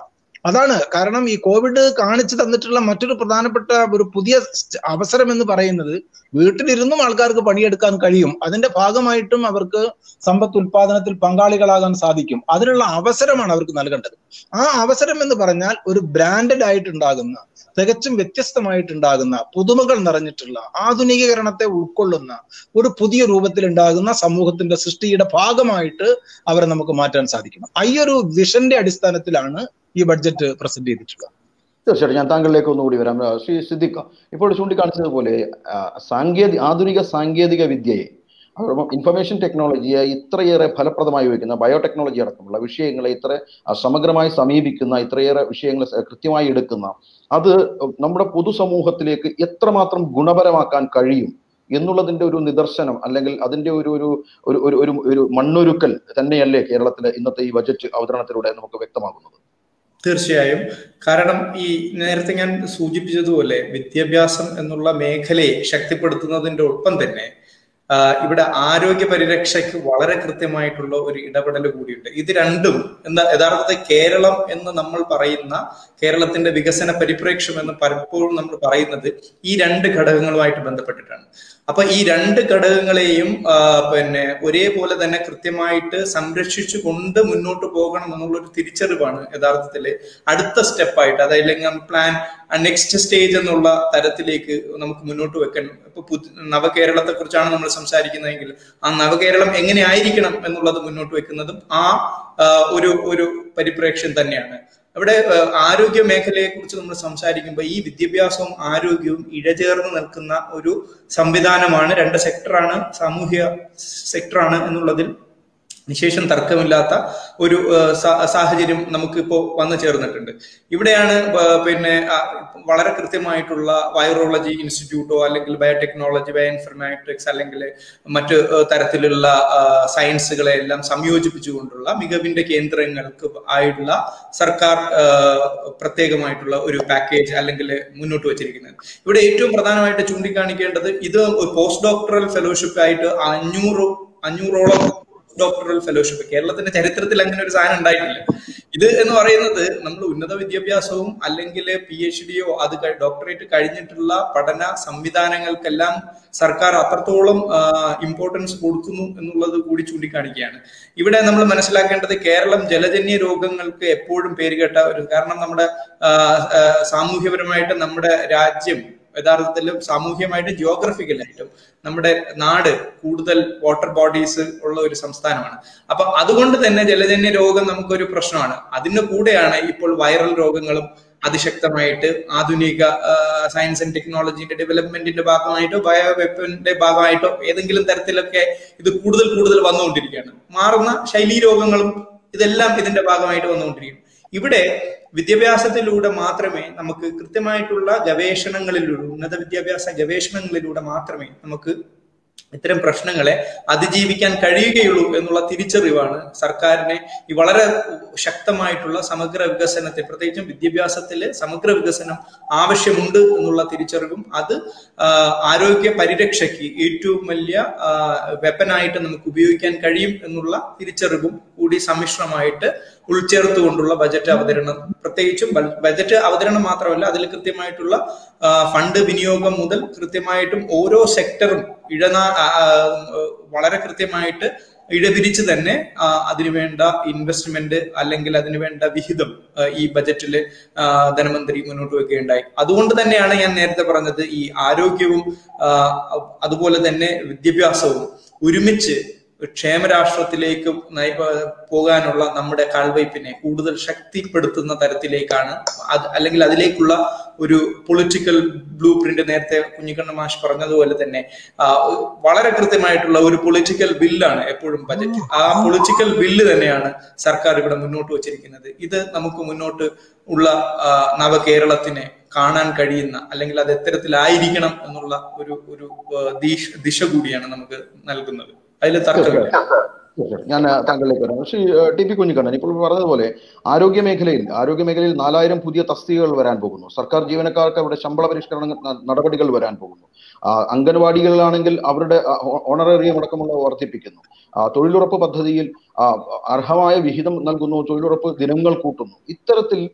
അതാണ് കാരണം ഈ കോവിഡ് കാണിച്ചു തന്നിട്ടുള്ള മറ്റൊരു പ്രധാനപ്പെട്ട ഒരു പുതിയ സ്റ്റ് അവസരം എന്ന് പറയുന്നത് വീട്ടിലിരുന്നും ആൾക്കാർക്ക് പണിയെടുക്കാൻ കഴിയും അതിന്റെ ഭാഗമായിട്ടും അവർക്ക് സമ്പത്ത് ഉൽപാദനത്തിൽ പങ്കാളികളാകാൻ സാധിക്കും അതിനുള്ള അവസരമാണ് അവർക്ക് നൽകേണ്ടത് ആ അവസരം എന്ന് പറഞ്ഞാൽ ഒരു ബ്രാൻഡഡ് ആയിട്ടുണ്ടാകുന്ന തികച്ചും വ്യത്യസ്തമായിട്ടുണ്ടാകുന്ന പുതുമകൾ നിറഞ്ഞിട്ടുള്ള ആധുനികീകരണത്തെ ഉൾക്കൊള്ളുന്ന ഒരു പുതിയ രൂപത്തിൽ ഉണ്ടാകുന്ന സമൂഹത്തിന്റെ സൃഷ്ടിയുടെ ഭാഗമായിട്ട് അവരെ നമുക്ക് മാറ്റാൻ സാധിക്കണം ഈ ഒരു വിഷന്റെ അടിസ്ഥാനത്തിലാണ് ഈ ബഡ്ജറ്റ് പ്രസന്റ് ചെയ്തിട്ടുള്ളത് തീർച്ചയായിട്ടും ഞാൻ താങ്കളിലേക്ക് ഒന്നുകൂടി വരാം ആ, ശ്രീ സിദ്ദിഖ് ഇപ്പോൾ ചൂണ്ടിക്കാണിച്ചതുപോലെ ആ, സാങ്കേതിക ആധുനിക സാങ്കേതിക വിദ്യയെ അതോടൊപ്പം ഇൻഫർമേഷൻ ടെക്നോളജിയെ ഇത്രയേറെ ഫലപ്രദമായി ഉപയോഗിക്കുന്ന ബയോടെക്നോളജി അടക്കമുള്ള വിഷയങ്ങളെ ഇത്ര ആ, സമഗ്രമായി സമീപിക്കുന്ന ഇത്രയേറെ വിഷയങ്ങൾ സ- കൃത്യമായി എടുക്കുന്ന അത് നമ്മുടെ പൊതുസമൂഹത്തിലേക്ക് എത്രമാത്രം ഗുണപരമാക്കാൻ കഴിയും എന്നുള്ളതിന്റെ ഒരു നിദർശനം അല്ലെങ്കിൽ അതിന്റെ ഒരു ഒരു ഒരു ഒരു ഒരു ഒരു മണ്ണൊരുക്കൽ തന്നെയല്ലേ കേരളത്തിലെ ഇന്നത്തെ ഈ ബജറ്റ് അവതരണത്തിലൂടെ നമുക്ക് വ്യക്തമാകുന്നത് തീർച്ചയായും കാരണം ഈ നേരത്തെ ഞാൻ സൂചിപ്പിച്ചതുപോലെ വിദ്യാഭ്യാസം എന്നുള്ള മേഖലയെ ശക്തിപ്പെടുത്തുന്നതിന്റെ ഒപ്പം തന്നെ ആ, ഇവിടെ ആരോഗ്യ പരിരക്ഷയ്ക്ക് വളരെ കൃത്യമായിട്ടുള്ള ഒരു ഇടപെടൽ കൂടിയുണ്ട് ഇത് രണ്ടും എന്താ യഥാർത്ഥത്തിൽ കേരളം എന്ന് നമ്മൾ പറയുന്ന കേരളത്തിന്റെ വികസന പരിപ്രേക്ഷ്യം എന്ന് പലപ്പോഴും നമ്മൾ പറയുന്നത് ഈ രണ്ട് ഘടകങ്ങളുമായിട്ട് ബന്ധപ്പെട്ടിട്ടാണ് അപ്പൊ ഈ രണ്ട് ഘടകങ്ങളെയും ആ, പിന്നെ ഒരേപോലെ തന്നെ കൃത്യമായിട്ട് സംരക്ഷിച്ചു കൊണ്ട് മുന്നോട്ട് പോകണം എന്നുള്ള ഒരു തിരിച്ചറിവാണ് യഥാർത്ഥത്തില് അടുത്ത സ്റ്റെപ്പായിട്ട് അതല്ലെങ്കിൽ പ്ലാൻ നെക്സ്റ്റ് സ്റ്റേജ് എന്നുള്ള തരത്തിലേക്ക് നമുക്ക് മുന്നോട്ട് വെക്കണം ഇപ്പൊ പുതു- നവകേരളത്തെ കുറിച്ചാണ് നമ്മൾ സംസാരിക്കുന്നതെങ്കിൽ ആ നവകേരളം എങ്ങനെ ആയിരിക്കണം എന്നുള്ളത് മുന്നോട്ട് വെക്കുന്നതും ആ ആ, ഒരു ഒരു പരിപ്രേക്ഷ്യം തന്നെയാണ് അവിടെ ആ, ആരോഗ്യ മേഖലയെ കുറിച്ച് നമ്മൾ സംസാരിക്കുമ്പോൾ ഈ വിദ്യാഭ്യാസവും ആരോഗ്യവും ഇഴചേർന്ന് നിൽക്കുന്ന ഒരു സംവിധാനമാണ് രണ്ട് സെക്ടറാണ് സാമൂഹ്യ സെക്ടറാണ് എന്നുള്ളതിൽ നിശേഷം തർക്കമില്ലാത്ത ഒരു ആ, സാ- സാഹചര്യം നമുക്കിപ്പോ വന്നു ചേർന്നിട്ടുണ്ട് ഇവിടെയാണ് ബ- പിന്നെ ആ, വളരെ കൃത്യമായിട്ടുള്ള വൈറോളജി ഇൻസ്റ്റിറ്റ്യൂട്ടോ അല്ലെങ്കിൽ ബയോടെക്നോളജി ബയോ ഇൻഫർമാറ്റിക്സ് അല്ലെങ്കിൽ മറ്റ് ആ, തരത്തിലുള്ള ആ, സയൻസുകളെ എല്ലാം സംയോജിപ്പിച്ചുകൊണ്ടുള്ള മികവിന്റെ കേന്ദ്രങ്ങൾക്ക് ആയിട്ടുള്ള സർക്കാർ ആ, പ്രത്യേകമായിട്ടുള്ള ഒരു പാക്കേജ് അല്ലെങ്കിൽ മുന്നോട്ട് വച്ചിരിക്കുന്നത് ഇവിടെ ഏറ്റവും പ്രധാനമായിട്ട് ചൂണ്ടിക്കാണിക്കേണ്ടത് ഇത് പോസ്റ്റ് ഡോക്ടറൽ ഫെലോഷിപ്പ് ആയിട്ട് അഞ്ഞൂറ് അഞ്ഞൂറോളം ഡോക്ടറൽ ഫെലോഷിപ്പ് കേരളത്തിന്റെ ചരിത്രത്തിൽ അങ്ങനെ ഒരു സാധനം ഉണ്ടായിട്ടില്ല ഇത് എന്ന് പറയുന്നത് നമ്മൾ ഉന്നത വിദ്യാഭ്യാസവും അല്ലെങ്കിൽ പി എച്ച് ഡിയോ അത് ഡോക്ടറേറ്റ് കഴിഞ്ഞിട്ടുള്ള പഠന സംവിധാനങ്ങൾക്കെല്ലാം സർക്കാർ അത്രത്തോളം ഇമ്പോർട്ടൻസ് കൊടുക്കുന്നു എന്നുള്ളത് കൂടി ചൂണ്ടിക്കാണിക്കുകയാണ് ഇവിടെ നമ്മൾ മനസ്സിലാക്കേണ്ടത് കേരളം ജലജന്യ രോഗങ്ങൾക്ക് എപ്പോഴും പേരുകേട്ട ഒരു കാരണം നമ്മുടെ ആ, ആ, സാമൂഹ്യപരമായിട്ട് നമ്മുടെ രാജ്യം യഥാർത്ഥത്തിൽ സാമൂഹ്യമായിട്ടും ജിയോഗ്രഫിക്കലായിട്ടും നമ്മുടെ നാട് കൂടുതൽ വാട്ടർ ബോഡീസ് ഉള്ള ഒരു സംസ്ഥാനമാണ് അപ്പൊ അതുകൊണ്ട് തന്നെ ജലജന്യ രോഗം നമുക്കൊരു പ്രശ്നമാണ് അതിന്റെ കൂടെയാണ് ഇപ്പോൾ വൈറൽ രോഗങ്ങളും അതിശക്തമായിട്ട് ആധുനിക സയൻസ് ആൻഡ് ടെക്നോളജിന്റെ ഡെവലപ്മെന്റിന്റെ ഭാഗമായിട്ടോ ബയോ വെപ്പന്റെ ഭാഗമായിട്ടോ ഏതെങ്കിലും തരത്തിലൊക്കെ ഇത് കൂടുതൽ കൂടുതൽ വന്നുകൊണ്ടിരിക്കുകയാണ് മാറുന്ന ശൈലീ രോഗങ്ങളും ഇതെല്ലാം ഇതിന്റെ ഭാഗമായിട്ട് വന്നുകൊണ്ടിരിക്കും ഇവിടെ വിദ്യാഭ്യാസത്തിലൂടെ മാത്രമേ നമുക്ക് കൃത്യമായിട്ടുള്ള ഗവേഷണങ്ങളിലൂടെ ഉന്നത വിദ്യാഭ്യാസ ഗവേഷണങ്ങളിലൂടെ മാത്രമേ നമുക്ക് ഇത്തരം പ്രശ്നങ്ങളെ അതിജീവിക്കാൻ കഴിയുകയുള്ളൂ എന്നുള്ള തിരിച്ചറിവാണ് സർക്കാരിനെ ഈ വളരെ ശക്തമായിട്ടുള്ള സമഗ്ര വികസനത്തെ പ്രത്യേകിച്ചും വിദ്യാഭ്യാസത്തില് സമഗ്ര വികസനം ആവശ്യമുണ്ട് എന്നുള്ള തിരിച്ചറിവും അത് ആ, ആരോഗ്യ പരിരക്ഷയ്ക്ക് ഏറ്റവും വലിയ വെപ്പനായിട്ട് നമുക്ക് ഉപയോഗിക്കാൻ കഴിയും എന്നുള്ള തിരിച്ചറിവും കൂടി സമ്മിശ്രമായിട്ട് ഉൾച്ചേർത്തുകൊണ്ടുള്ള ബജറ്റ് അവതരണം പ്രത്യേകിച്ചും ബ- ബജറ്റ് അവതരണം മാത്രമല്ല അതിൽ കൃത്യമായിട്ടുള്ള ആ, ഫണ്ട് വിനിയോഗം മുതൽ കൃത്യമായിട്ടും ഓരോ സെക്ടറും ഇഴനാ ആ, ആ, വളരെ കൃത്യമായിട്ട് ഇഴപിരിച്ച് തന്നെ ആ, അതിനുവേണ്ട ഇൻവെസ്റ്റ്മെന്റ് അല്ലെങ്കിൽ അതിനുവേണ്ട വിഹിതം ആ, ഈ ബജറ്റിൽ ധനമന്ത്രി മുന്നോട്ട് വെക്കുകയുണ്ടായി അതുകൊണ്ട് തന്നെയാണ് ഞാൻ നേരത്തെ പറഞ്ഞത് ഈ ആരോഗ്യവും ആ, അതുപോലെ തന്നെ വിദ്യാഭ്യാസവും ഒരുമിച്ച് ക്ഷേമരാഷ്ട്രത്തിലേക്ക് നയി- പോകാനുള്ള നമ്മുടെ കാൽവയ്പിനെ കൂടുതൽ ശക്തിപ്പെടുത്തുന്ന തരത്തിലേക്കാണ് അത് അല്ലെങ്കിൽ അതിലേക്കുള്ള ഒരു പൊളിറ്റിക്കൽ ബ്ലൂ പ്രിന്റ് നേരത്തെ കുഞ്ഞിക്കണ്ണ മാഷ് പറഞ്ഞതുപോലെ തന്നെ ആ, വളരെ കൃത്യമായിട്ടുള്ള ഒരു പൊളിറ്റിക്കൽ ബില്ലാണ് എപ്പോഴും ബജറ്റ് ആ പൊളിറ്റിക്കൽ ബില്ല് തന്നെയാണ് സർക്കാർ ഇവിടെ മുന്നോട്ട് വച്ചിരിക്കുന്നത് ഇത് നമുക്ക് മുന്നോട്ട് ഉള്ള ആ, നവകേരളത്തിനെ കാണാൻ കഴിയുന്ന അല്ലെങ്കിൽ അത് എത്തരത്തിലായിരിക്കണം എന്നുള്ള ഒരു ഒരു ആ, ദിശ ദിശ കൂടിയാണ് നമുക്ക് നൽകുന്നത് അതിൽ തർക്കമില്ല തീർച്ചയായിട്ടും. ഞാൻ ആ, താങ്കളിലേക്ക് വരാം ശ്രീ ആ, ടി പി കുഞ്ഞിക്കണ്ണൻ ഇപ്പോൾ പറഞ്ഞതുപോലെ ആരോഗ്യ മേഖലയിൽ ആരോഗ്യ മേഖലയിൽ നാലായിരം പുതിയ തസ്തികകൾ വരാൻ പോകുന്നു സർക്കാർ ജീവനക്കാർക്ക് അവിടെ ശമ്പള പരിഷ്കരണ ന- നടപടികൾ വരാൻ പോകുന്നു ആ, അംഗൻവാടികളിലാണെങ്കിൽ അവരുടെ ഓണറേറിയം അടക്കമുള്ള വർദ്ധിപ്പിക്കുന്നു ആ, തൊഴിലുറപ്പ് പദ്ധതിയിൽ ആ, അർഹമായ വിഹിതം നൽകുന്നു തൊഴിലുറപ്പ് ദിനങ്ങൾ കൂട്ടുന്നു ഇത്തരത്തിൽ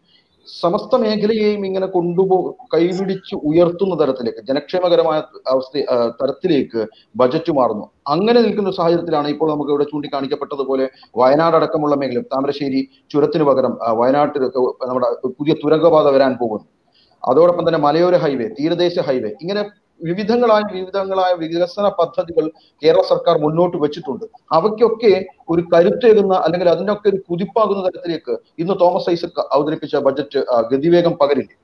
സമസ്ത മേഖലയെയും ഇങ്ങനെ കൊണ്ടുപോ കൈപിടിച്ച് ഉയർത്തുന്ന തരത്തിലേക്ക് ജനക്ഷേമകരമായ അവസ്ഥ ആ, തരത്തിലേക്ക് ബജറ്റ് മാറുന്നു അങ്ങനെ നിൽക്കുന്ന ഒരു സാഹചര്യത്തിലാണ് ഇപ്പോൾ നമുക്ക് ഇവിടെ ചൂണ്ടിക്കാണിക്കപ്പെട്ടതുപോലെ വയനാട് അടക്കമുള്ള മേഖല താമരശ്ശേരി ചുരത്തിന് പകരം ആ, വയനാട്ടിൽ ഒക്കെ നമ്മുടെ പുതിയ തുരങ്കപാത വരാൻ പോകുന്നു അതോടൊപ്പം തന്നെ മലയോര ഹൈവേ തീരദേശ ഹൈവേ ഇങ്ങനെ വിവിധങ്ങളായ വിവിധങ്ങളായ വികസന പദ്ധതികൾ കേരള സർക്കാർ മുന്നോട്ട് വെച്ചിട്ടുണ്ട് അവയ്ക്കൊക്കെ ഒരു കരുത്തേകുന്ന അല്ലെങ്കിൽ അതിനൊക്കെ ഒരു കുതിപ്പാകുന്ന തരത്തിലേക്ക് ഇന്ന് തോമസ് ഐസക് അവതരിപ്പിച്ച ബജറ്റ് ആ, ഗതിവേഗം പകരില്ലേ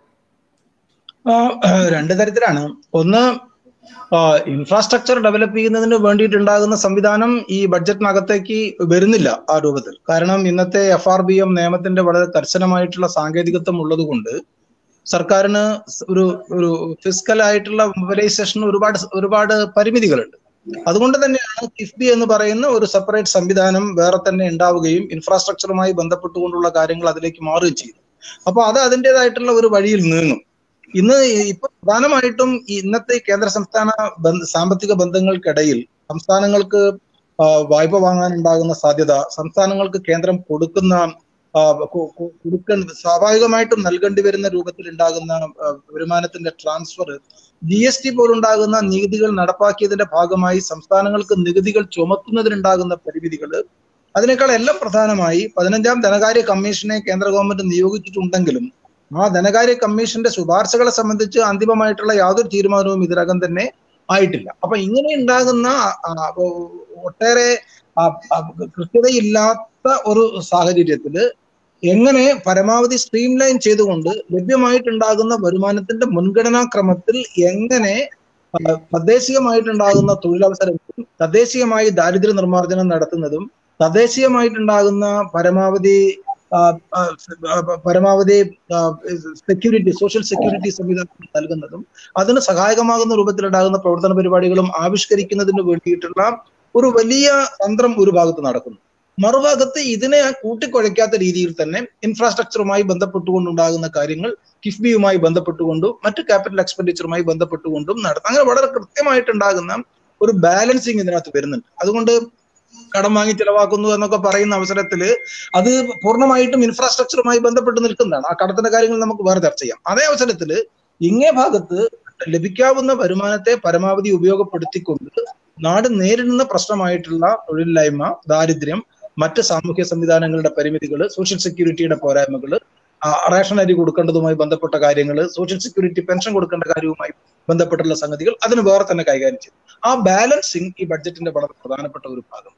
ആ, രണ്ട് തരത്തിലാണ് ഒന്ന് ഇൻഫ്രാസ്ട്രക്ചർ ഡെവലപ്പ് ചെയ്യുന്നതിന് വേണ്ടിയിട്ടുണ്ടാകുന്ന സംവിധാനം ഈ ബഡ്ജറ്റിനകത്തേക്ക് വരുന്നില്ല ആ രൂപത്തിൽ കാരണം ഇന്നത്തെ എഫ് ആർ ബി എം നിയമത്തിന്റെ വളരെ കർശനമായിട്ടുള്ള സാങ്കേതികത്വം ഉള്ളത് കൊണ്ട് സർക്കാരിന് ഒരു ഒരു ഫിസിക്കൽ ആയിട്ടുള്ള മൊബിലൈസേഷന് ഒരുപാട് ഒരുപാട് പരിമിതികളുണ്ട് അതുകൊണ്ട് തന്നെയാണ് കിഫ്ബി എന്ന് പറയുന്ന ഒരു സെപ്പറേറ്റ് സംവിധാനം വേറെ തന്നെ ഉണ്ടാവുകയും ഇൻഫ്രാസ്ട്രക്ചറുമായി ബന്ധപ്പെട്ടുകൊണ്ടുള്ള കാര്യങ്ങൾ അതിലേക്ക് മാറുകയും ചെയ്തു അപ്പൊ അത് അതിൻ്റെതായിട്ടുള്ള ഒരു വഴിയിൽ നീങ്ങും ഇന്ന് ഇപ്പൊ പ്രധാനമായിട്ടും ഈ ഇന്നത്തെ കേന്ദ്ര സംസ്ഥാന ബന്ധ- സാമ്പത്തിക ബന്ധങ്ങൾക്കിടയിൽ സംസ്ഥാനങ്ങൾക്ക് ആ, വായ്പ വാങ്ങാനുണ്ടാകുന്ന സാധ്യത സംസ്ഥാനങ്ങൾക്ക് കേന്ദ്രം കൊടുക്കുന്ന ആ, കൊ- കൊ- കൊടുക്കേണ്ട സ്വാഭാവികമായിട്ടും നൽകേണ്ടി വരുന്ന രൂപത്തിൽ ഉണ്ടാകുന്ന ആ, വരുമാനത്തിന്റെ ട്രാൻസ്ഫർ ജി എസ് ടി പോലുണ്ടാകുന്ന നികുതികൾ നടപ്പാക്കിയതിന്റെ ഭാഗമായി സംസ്ഥാനങ്ങൾക്ക് നികുതികൾ ചുമത്തുന്നതിനുണ്ടാകുന്ന പരിമിതികൾ അതിനേക്കാൾ എല്ലാം പ്രധാനമായി പതിനഞ്ചാം ധനകാര്യ കമ്മീഷനെ കേന്ദ്ര ഗവൺമെന്റ് നിയോഗിച്ചിട്ടുണ്ടെങ്കിലും ആ ധനകാര്യ കമ്മീഷന്റെ ശുപാർശകളെ സംബന്ധിച്ച് അന്തിമമായിട്ടുള്ള യാതൊരു തീരുമാനവും ഇതിനകം തന്നെ ആയിട്ടില്ല അപ്പൊ ഇങ്ങനെ ഉണ്ടാകുന്ന ആ, ഒ- ഒട്ടേറെ ആ, ആ, കൃത്യതയില്ലാത്ത ഒരു സാഹചര്യത്തില് എങ്ങനെ പരമാവധി സ്ട്രീം ലൈൻ ചെയ്തുകൊണ്ട് ലഭ്യമായിട്ടുണ്ടാകുന്ന വരുമാനത്തിന്റെ മുൻഗണനാ ക്രമത്തിൽ എങ്ങനെ ആ, തദ്ദേശീയമായിട്ടുണ്ടാകുന്ന തൊഴിലവസരങ്ങളും തദ്ദേശീയമായി ദാരിദ്ര്യ നിർമ്മാർജ്ജനം നടത്തുന്നതും തദ്ദേശീയമായിട്ടുണ്ടാകുന്ന പരമാവധി ആ, ആ, ആ, പരമാവധി സെക്യൂരിറ്റി സോഷ്യൽ സെക്യൂരിറ്റി സംവിധാനം നൽകുന്നതും അതിന് സഹായകമാകുന്ന രൂപത്തിലുണ്ടാകുന്ന പ്രവർത്തന പരിപാടികളും ആവിഷ്കരിക്കുന്നതിന് വേണ്ടിയിട്ടുള്ള ഒരു വലിയ തന്ത്രം ഒരു ഭാഗത്ത് നടക്കുന്നു മറുഭാഗത്ത് ഇതിനെ കൂട്ടിക്കുഴയ്ക്കാത്ത രീതിയിൽ തന്നെ ഇൻഫ്രാസ്ട്രക്ചറുമായി ബന്ധപ്പെട്ടുകൊണ്ടുണ്ടാകുന്ന കാര്യങ്ങൾ കിഫ്ബിയുമായി ബന്ധപ്പെട്ടുകൊണ്ടും മറ്റ് ക്യാപിറ്റൽ എക്സ്പെൻഡിച്ചറുമായി ബന്ധപ്പെട്ടുകൊണ്ടും നടത്തും അങ്ങനെ വളരെ കൃത്യമായിട്ടുണ്ടാകുന്ന ഒരു ബാലൻസിങ് ഇതിനകത്ത് വരുന്നുണ്ട് അതുകൊണ്ട് കടം വാങ്ങി ചെലവാക്കുന്നു എന്നൊക്കെ പറയുന്ന അവസരത്തിൽ അത് പൂർണ്ണമായിട്ടും ഇൻഫ്രാസ്ട്രക്ചറുമായി ബന്ധപ്പെട്ട് നിൽക്കുന്നതാണ് ആ കടത്തിന്റെ കാര്യങ്ങൾ നമുക്ക് വേറെ ചർച്ച ചെയ്യാം അതേ അവസരത്തിൽ ഇങ്ങേ ഭാഗത്ത് ലഭിക്കാവുന്ന വരുമാനത്തെ പരമാവധി ഉപയോഗപ്പെടുത്തിക്കൊണ്ട് നാട് നേരിടുന്ന പ്രശ്നമായിട്ടുള്ള തൊഴിലില്ലായ്മ ദാരിദ്ര്യം മറ്റ് സാമൂഹ്യ സംവിധാനങ്ങളുടെ പരിമിതികൾ സോഷ്യൽ സെക്യൂരിറ്റിയുടെ പോരായ്മകൾ റേഷൻ അരി കൊടുക്കേണ്ടതുമായി ബന്ധപ്പെട്ട കാര്യങ്ങൾ സോഷ്യൽ സെക്യൂരിറ്റി പെൻഷൻ കൊടുക്കേണ്ട കാര്യവുമായി ബന്ധപ്പെട്ടുള്ള സംഗതികൾ അതിന് വേറെ തന്നെ കൈകാര്യം ചെയ്യും ആ ബാലൻസിങ് ഈ ബഡ്ജറ്റിന്റെ വളരെ പ്രധാനപ്പെട്ട ഒരു ഭാഗം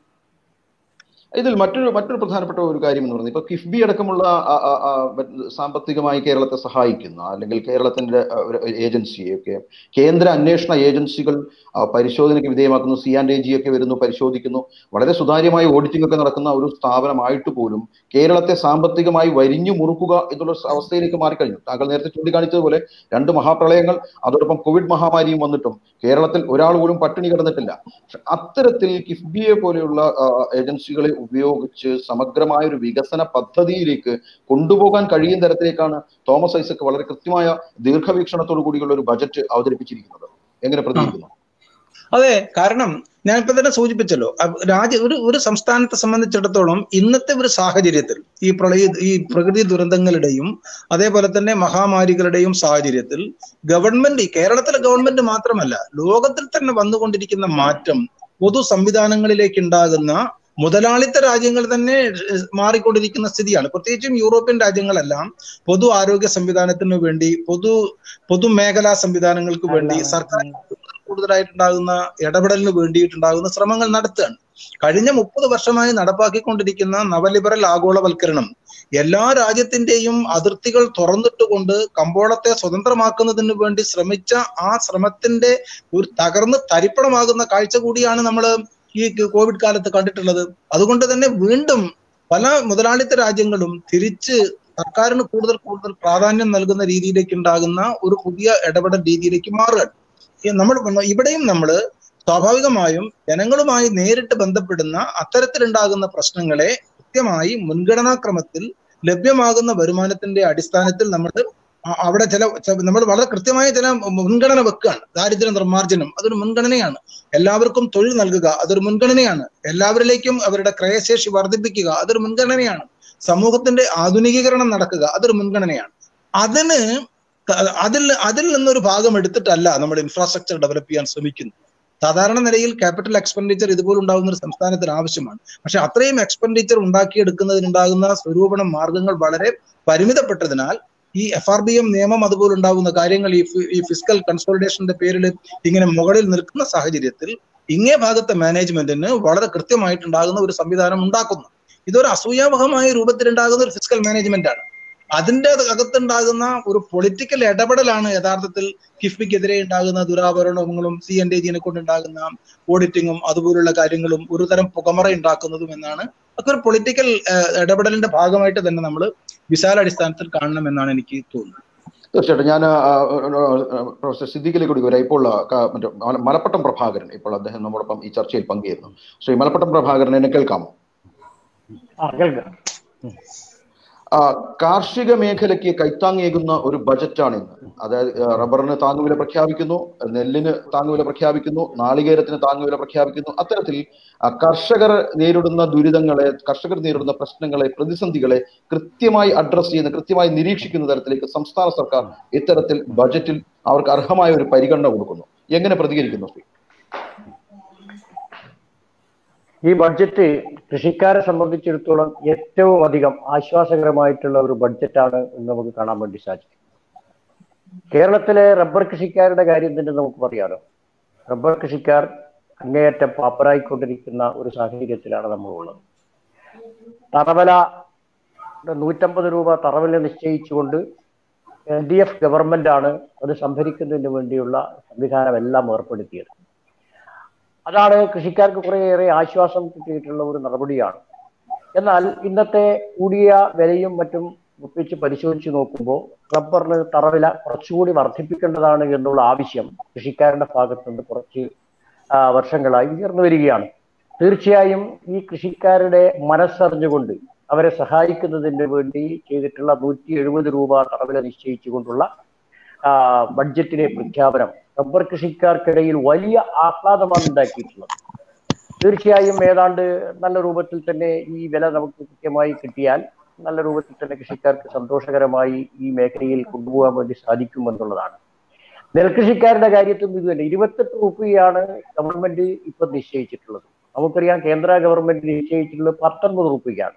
ഇതിൽ മറ്റൊരു മറ്റൊരു പ്രധാനപ്പെട്ട ഒരു കാര്യം എന്ന് പറയുന്നത് ഇപ്പൊ കിഫ്ബി അടക്കമുള്ള ആ, ആ, ആ, മറ്റ് സാമ്പത്തികമായി കേരളത്തെ സഹായിക്കുന്ന അല്ലെങ്കിൽ കേരളത്തിന്റെ ആ, ഒരു ഏജൻസിയൊക്കെ കേന്ദ്ര അന്വേഷണ ഏജൻസികൾ ആ, പരിശോധനയ്ക്ക് വിധേയമാക്കുന്നു സി ആൻഡ് എ ജി ഒക്കെ വരുന്നു പരിശോധിക്കുന്നു വളരെ സുതാര്യമായി ഓഡിറ്റിംഗ് ഒക്കെ നടക്കുന്ന ഒരു സ്ഥാപനമായിട്ട് പോലും കേരളത്തെ സാമ്പത്തികമായി വരിഞ്ഞു മുറുക്കുക എന്നുള്ള അവസ്ഥയിലേക്ക് മാറിക്കഴിഞ്ഞു താങ്കൾ നേരത്തെ ചൂണ്ടിക്കാണിച്ചതുപോലെ രണ്ട് മഹാപ്രളയങ്ങൾ അതോടൊപ്പം കോവിഡ് മഹാമാരിയും വന്നിട്ടും കേരളത്തിൽ ഒരാൾ പോലും പട്ടിണി കിടന്നിട്ടില്ല പക്ഷെ അത്തരത്തിൽ കിഫ്ബിയെ പോലെയുള്ള ആ, ഏജൻസികളെ ഉപയോഗിച്ച് സമഗ്രമായ ഒരു വികസന പദ്ധതിയിലേക്ക് കൊണ്ടുപോകാൻ കഴിയുന്ന തരത്തിലേക്കാണ് തോമസ് ഐസക് വളരെ കൃത്യമായ ദീർഘവീക്ഷണത്തോടു കൂടിയുള്ള ഒരു ബജറ്റ് അവതരിപ്പിച്ചിരിക്കുന്നത് എങ്ങനെ പ്രതികരിക്കുന്നു അതെ കാരണം ഞാൻ ഇപ്പൊ തന്നെ സൂചിപ്പിച്ചല്ലോ അഹ് രാജ്യ ഒരു ഒരു സംസ്ഥാനത്തെ സംബന്ധിച്ചിടത്തോളം ഇന്നത്തെ ഒരു സാഹചര്യത്തിൽ ഈ പ്രളയ ഈ പ്രകൃതി ദുരന്തങ്ങളുടെയും അതേപോലെ തന്നെ മഹാമാരികളുടെയും സാഹചര്യത്തിൽ ഗവൺമെന്റ് കേരളത്തിലെ ഗവൺമെന്റ് മാത്രമല്ല ലോകത്തിൽ തന്നെ വന്നുകൊണ്ടിരിക്കുന്ന മാറ്റം പൊതു സംവിധാനങ്ങളിലേക്ക് ഉണ്ടാകുന്ന മുതലാളിത്ത രാജ്യങ്ങൾ തന്നെ ഏഹ് മാറിക്കൊണ്ടിരിക്കുന്ന സ്ഥിതിയാണ് പ്രത്യേകിച്ചും യൂറോപ്യൻ രാജ്യങ്ങളെല്ലാം പൊതു ആരോഗ്യ സംവിധാനത്തിന് വേണ്ടി പൊതു പൊതുമേഖലാ സംവിധാനങ്ങൾക്ക് വേണ്ടി സർക്കാർ കൂടുതലായിട്ടുണ്ടാകുന്ന ഇടപെടലിന് വേണ്ടിയിട്ടുണ്ടാകുന്ന ശ്രമങ്ങൾ നടത്തുകയാണ് കഴിഞ്ഞ മുപ്പത് വർഷമായി നടപ്പാക്കിക്കൊണ്ടിരിക്കുന്ന നവലിബറൽ ആഗോളവൽക്കരണം എല്ലാ രാജ്യത്തിന്റെയും അതിർത്തികൾ തുറന്നിട്ടുകൊണ്ട് കമ്പോളത്തെ സ്വതന്ത്രമാക്കുന്നതിന് വേണ്ടി ശ്രമിച്ച ആ ശ്രമത്തിന്റെ ഒരു തകർന്ന് തരിപ്പണമാകുന്ന കാഴ്ച കൂടിയാണ് നമ്മൾ ഈ കോവിഡ് കാലത്ത് കണ്ടിട്ടുള്ളത് അതുകൊണ്ട് തന്നെ വീണ്ടും പല മുതലാളിത്ത രാജ്യങ്ങളും തിരിച്ച് സർക്കാരിന് കൂടുതൽ കൂടുതൽ പ്രാധാന്യം നൽകുന്ന രീതിയിലേക്ക് ഉണ്ടാകുന്ന ഒരു പുതിയ ഇടപെടൽ രീതിയിലേക്ക് മാറുകയാണ് ഈ നമ്മൾ ഇവിടെയും നമ്മൾ സ്വാഭാവികമായും ജനങ്ങളുമായി നേരിട്ട് ബന്ധപ്പെടുന്ന അത്തരത്തിലുണ്ടാകുന്ന പ്രശ്നങ്ങളെ കൃത്യമായി മുൻഗണനാക്രമത്തിൽ ലഭ്യമാകുന്ന വരുമാനത്തിന്റെ അടിസ്ഥാനത്തിൽ നമ്മൾ അ- അവിടെ ചില ച- നമ്മൾ വളരെ കൃത്യമായ ചില മുൻഗണന വെക്കുകയാണ് ദാരിദ്ര്യ നിർമ്മാർജ്ജനം അതൊരു മുൻഗണനയാണ് എല്ലാവർക്കും തൊഴിൽ നൽകുക അതൊരു മുൻഗണനയാണ് എല്ലാവരിലേക്കും അവരുടെ ക്രയശേഷി വർദ്ധിപ്പിക്കുക അതൊരു മുൻഗണനയാണ് സമൂഹത്തിന്റെ ആധുനികീകരണം നടക്കുക അതൊരു മുൻഗണനയാണ് അതിന് ത- അതിൽ അതിൽ നിന്നൊരു ഭാഗം എടുത്തിട്ടല്ല നമ്മൾ ഇൻഫ്രാസ്ട്രക്ചർ ഡെവലപ്പ് ചെയ്യാൻ ശ്രമിക്കുന്നത് സാധാരണ നിലയിൽ ക്യാപിറ്റൽ എക്സ്പെൻഡിച്ചർ ഇതുപോലെ ഉണ്ടാകുന്ന ഒരു സംസ്ഥാനത്തിന് ആവശ്യമാണ് പക്ഷെ അത്രയും എക്സ്പെൻഡിച്ചർ ഉണ്ടാക്കിയെടുക്കുന്നതിനുണ്ടാകുന്ന സ്വരൂപണം മാർഗങ്ങൾ വളരെ പരിമിതപ്പെട്ടതിനാൽ ഈ എഫ് ആർ ബി എം നിയമം അതുപോലെ ഉണ്ടാകുന്ന കാര്യങ്ങൾ ഈ ഫി- ഈ ഫിസിക്കൽ കൺസോളിഡേഷന്റെ പേരിൽ ഇങ്ങനെ മുകളിൽ നിൽക്കുന്ന സാഹചര്യത്തിൽ ഇങ്ങേ ഭാഗത്തെ മാനേജ്മെന്റിന് വളരെ കൃത്യമായിട്ടുണ്ടാകുന്ന ഒരു സംവിധാനം ഉണ്ടാക്കുന്നു ഇതൊരു അസൂയാവഹമായ രൂപത്തിലുണ്ടാകുന്ന ഒരു ഫിസിക്കൽ മാനേജ്മെന്റ് ആണ് അതിന്റെ അകത്തുണ്ടാകുന്ന ഒരു പൊളിറ്റിക്കൽ ഇടപെടലാണ് യഥാർത്ഥത്തിൽ കിഫ്ബിക്കെതിരെ ഉണ്ടാകുന്ന ദുരാഭരണങ്ങളും സി എൻ ഡി ജിനെ കൊണ്ടുണ്ടാകുന്ന ഓഡിറ്റിങ്ങും അതുപോലുള്ള കാര്യങ്ങളും ഒരു തരം പുകമറ ഉണ്ടാക്കുന്നതും എന്നാണ് അതൊക്കെ ഒരു പൊളിറ്റിക്കൽ ഇടപെടലിന്റെ ഭാഗമായിട്ട് തന്നെ നമ്മൾ വിശാലാടിസ്ഥാനത്തിൽ കാണണം എന്നാണ് എനിക്ക് തോന്നുന്നത് തീർച്ചയായിട്ടും ഞാൻ പ്രൊഫസർ സിദ്ദിഖിലേക്ക് കൂടി വരാം ഇപ്പോൾ ആ, ക- മറ്റേ മല- മലപ്പട്ടം പ്രഭാകരൻ ഇപ്പോൾ അദ്ദേഹം നമ്മോടൊപ്പം ഈ ചർച്ചയിൽ പങ്കുചേരുന്നു ശ്രീ മലപ്പട്ടം പ്രഭാകരൻ എന്നെ കേൾക്കാമോ ആ കേൾക്കാം ആ, കാർഷിക മേഖലയ്ക്ക് കൈത്താങ്ങേകുന്ന ഒരു ബജറ്റാണ് ഇന്ന് അതായത് ആ, റബ്ബറിന് താങ്ങുവില പ്രഖ്യാപിക്കുന്നു നെല്ലിന് താങ്ങുവില പ്രഖ്യാപിക്കുന്നു നാളികേരത്തിന് താങ്ങുവില പ്രഖ്യാപിക്കുന്നു അത്തരത്തിൽ ആ, കർഷകർ നേരിടുന്ന ദുരിതങ്ങളെ കർഷകർ നേരിടുന്ന പ്രശ്നങ്ങളെ പ്രതിസന്ധികളെ കൃത്യമായി അഡ്രസ് ചെയ്യുന്ന കൃത്യമായി നിരീക്ഷിക്കുന്ന തരത്തിലേക്ക് സംസ്ഥാന സർക്കാർ ഇത്തരത്തിൽ ബജറ്റിൽ അവർക്ക് അർഹമായ ഒരു പരിഗണന കൊടുക്കുന്നു എങ്ങനെ പ്രതികരിക്കുന്നു ശ്രീ ഈ ബഡ്ജറ്റ് കൃഷിക്കാരെ സംബന്ധിച്ചിടത്തോളം ഏറ്റവും അധികം ആശ്വാസകരമായിട്ടുള്ള ഒരു ബഡ്ജറ്റാണ് എന്ന് നമുക്ക് കാണാൻ വേണ്ടി സാധിക്കും കേരളത്തിലെ റബ്ബർ കൃഷിക്കാരുടെ കാര്യം തന്നെ നമുക്ക് പറയാലോ റബ്ബർ കൃഷിക്കാർ അങ്ങേയറ്റം പാപ്പരായിക്കൊണ്ടിരിക്കുന്ന ഒരു സാഹചര്യത്തിലാണ് നമ്മളുള്ളത് തറവല നൂറ്റമ്പത് രൂപ തറവില നിശ്ചയിച്ചുകൊണ്ട് എൽ ഡി എഫ് ഗവൺമെന്റ് ആണ് അത് സംഭരിക്കുന്നതിന് വേണ്ടിയുള്ള സംവിധാനമെല്ലാം ഏർപ്പെടുത്തിയത് അതാണ് കൃഷിക്കാർക്ക് കുറേയേറെ ആശ്വാസം കിട്ടിയിട്ടുള്ള ഒരു നടപടിയാണ് എന്നാൽ ഇന്നത്തെ കൂടിയ വിലയും മറ്റും ഒപ്പിച്ച് പരിശോധിച്ച് നോക്കുമ്പോൾ റബ്ബറിന് തറവില കുറച്ചുകൂടി വർദ്ധിപ്പിക്കേണ്ടതാണ് എന്നുള്ള ആവശ്യം കൃഷിക്കാരുടെ ഭാഗത്ത് നിന്ന് കുറച്ച് ആ, വർഷങ്ങളായി ഉയർന്നു വരികയാണ് തീർച്ചയായും ഈ കൃഷിക്കാരുടെ മനസ്സറിഞ്ഞുകൊണ്ട് അവരെ സഹായിക്കുന്നതിന് വേണ്ടി ചെയ്തിട്ടുള്ള നൂറ്റി എഴുപത് രൂപ തറവില നിശ്ചയിച്ചുകൊണ്ടുള്ള ആ, ബഡ്ജറ്റിലെ പ്രഖ്യാപനം റബ്ബർ കൃഷിക്കാർക്കിടയിൽ വലിയ ആഹ്ലാദമാണ് ഉണ്ടാക്കിയിട്ടുള്ളത് തീർച്ചയായും ഏതാണ്ട് നല്ല രൂപത്തിൽ തന്നെ ഈ വില നമുക്ക് കൃത്യമായി കിട്ടിയാൽ നല്ല രൂപത്തിൽ തന്നെ കൃഷിക്കാർക്ക് സന്തോഷകരമായി ഈ മേഖലയിൽ കൊണ്ടുപോകാൻ വേണ്ടി സാധിക്കുമെന്നുള്ളതാണ് നെൽകൃഷിക്കാരുടെ കാര്യത്തിൽ ഇത് തന്നെ ഇരുപത്തെട്ട് രൂപയാണ് ഗവൺമെന്റ് ഇപ്പൊ നിശ്ചയിച്ചിട്ടുള്ളത് നമുക്കറിയാം കേന്ദ്ര ഗവൺമെന്റ് നിശ്ചയിച്ചിട്ടുള്ളത് പത്തൊൻപത് രൂപയ്ക്കാണ്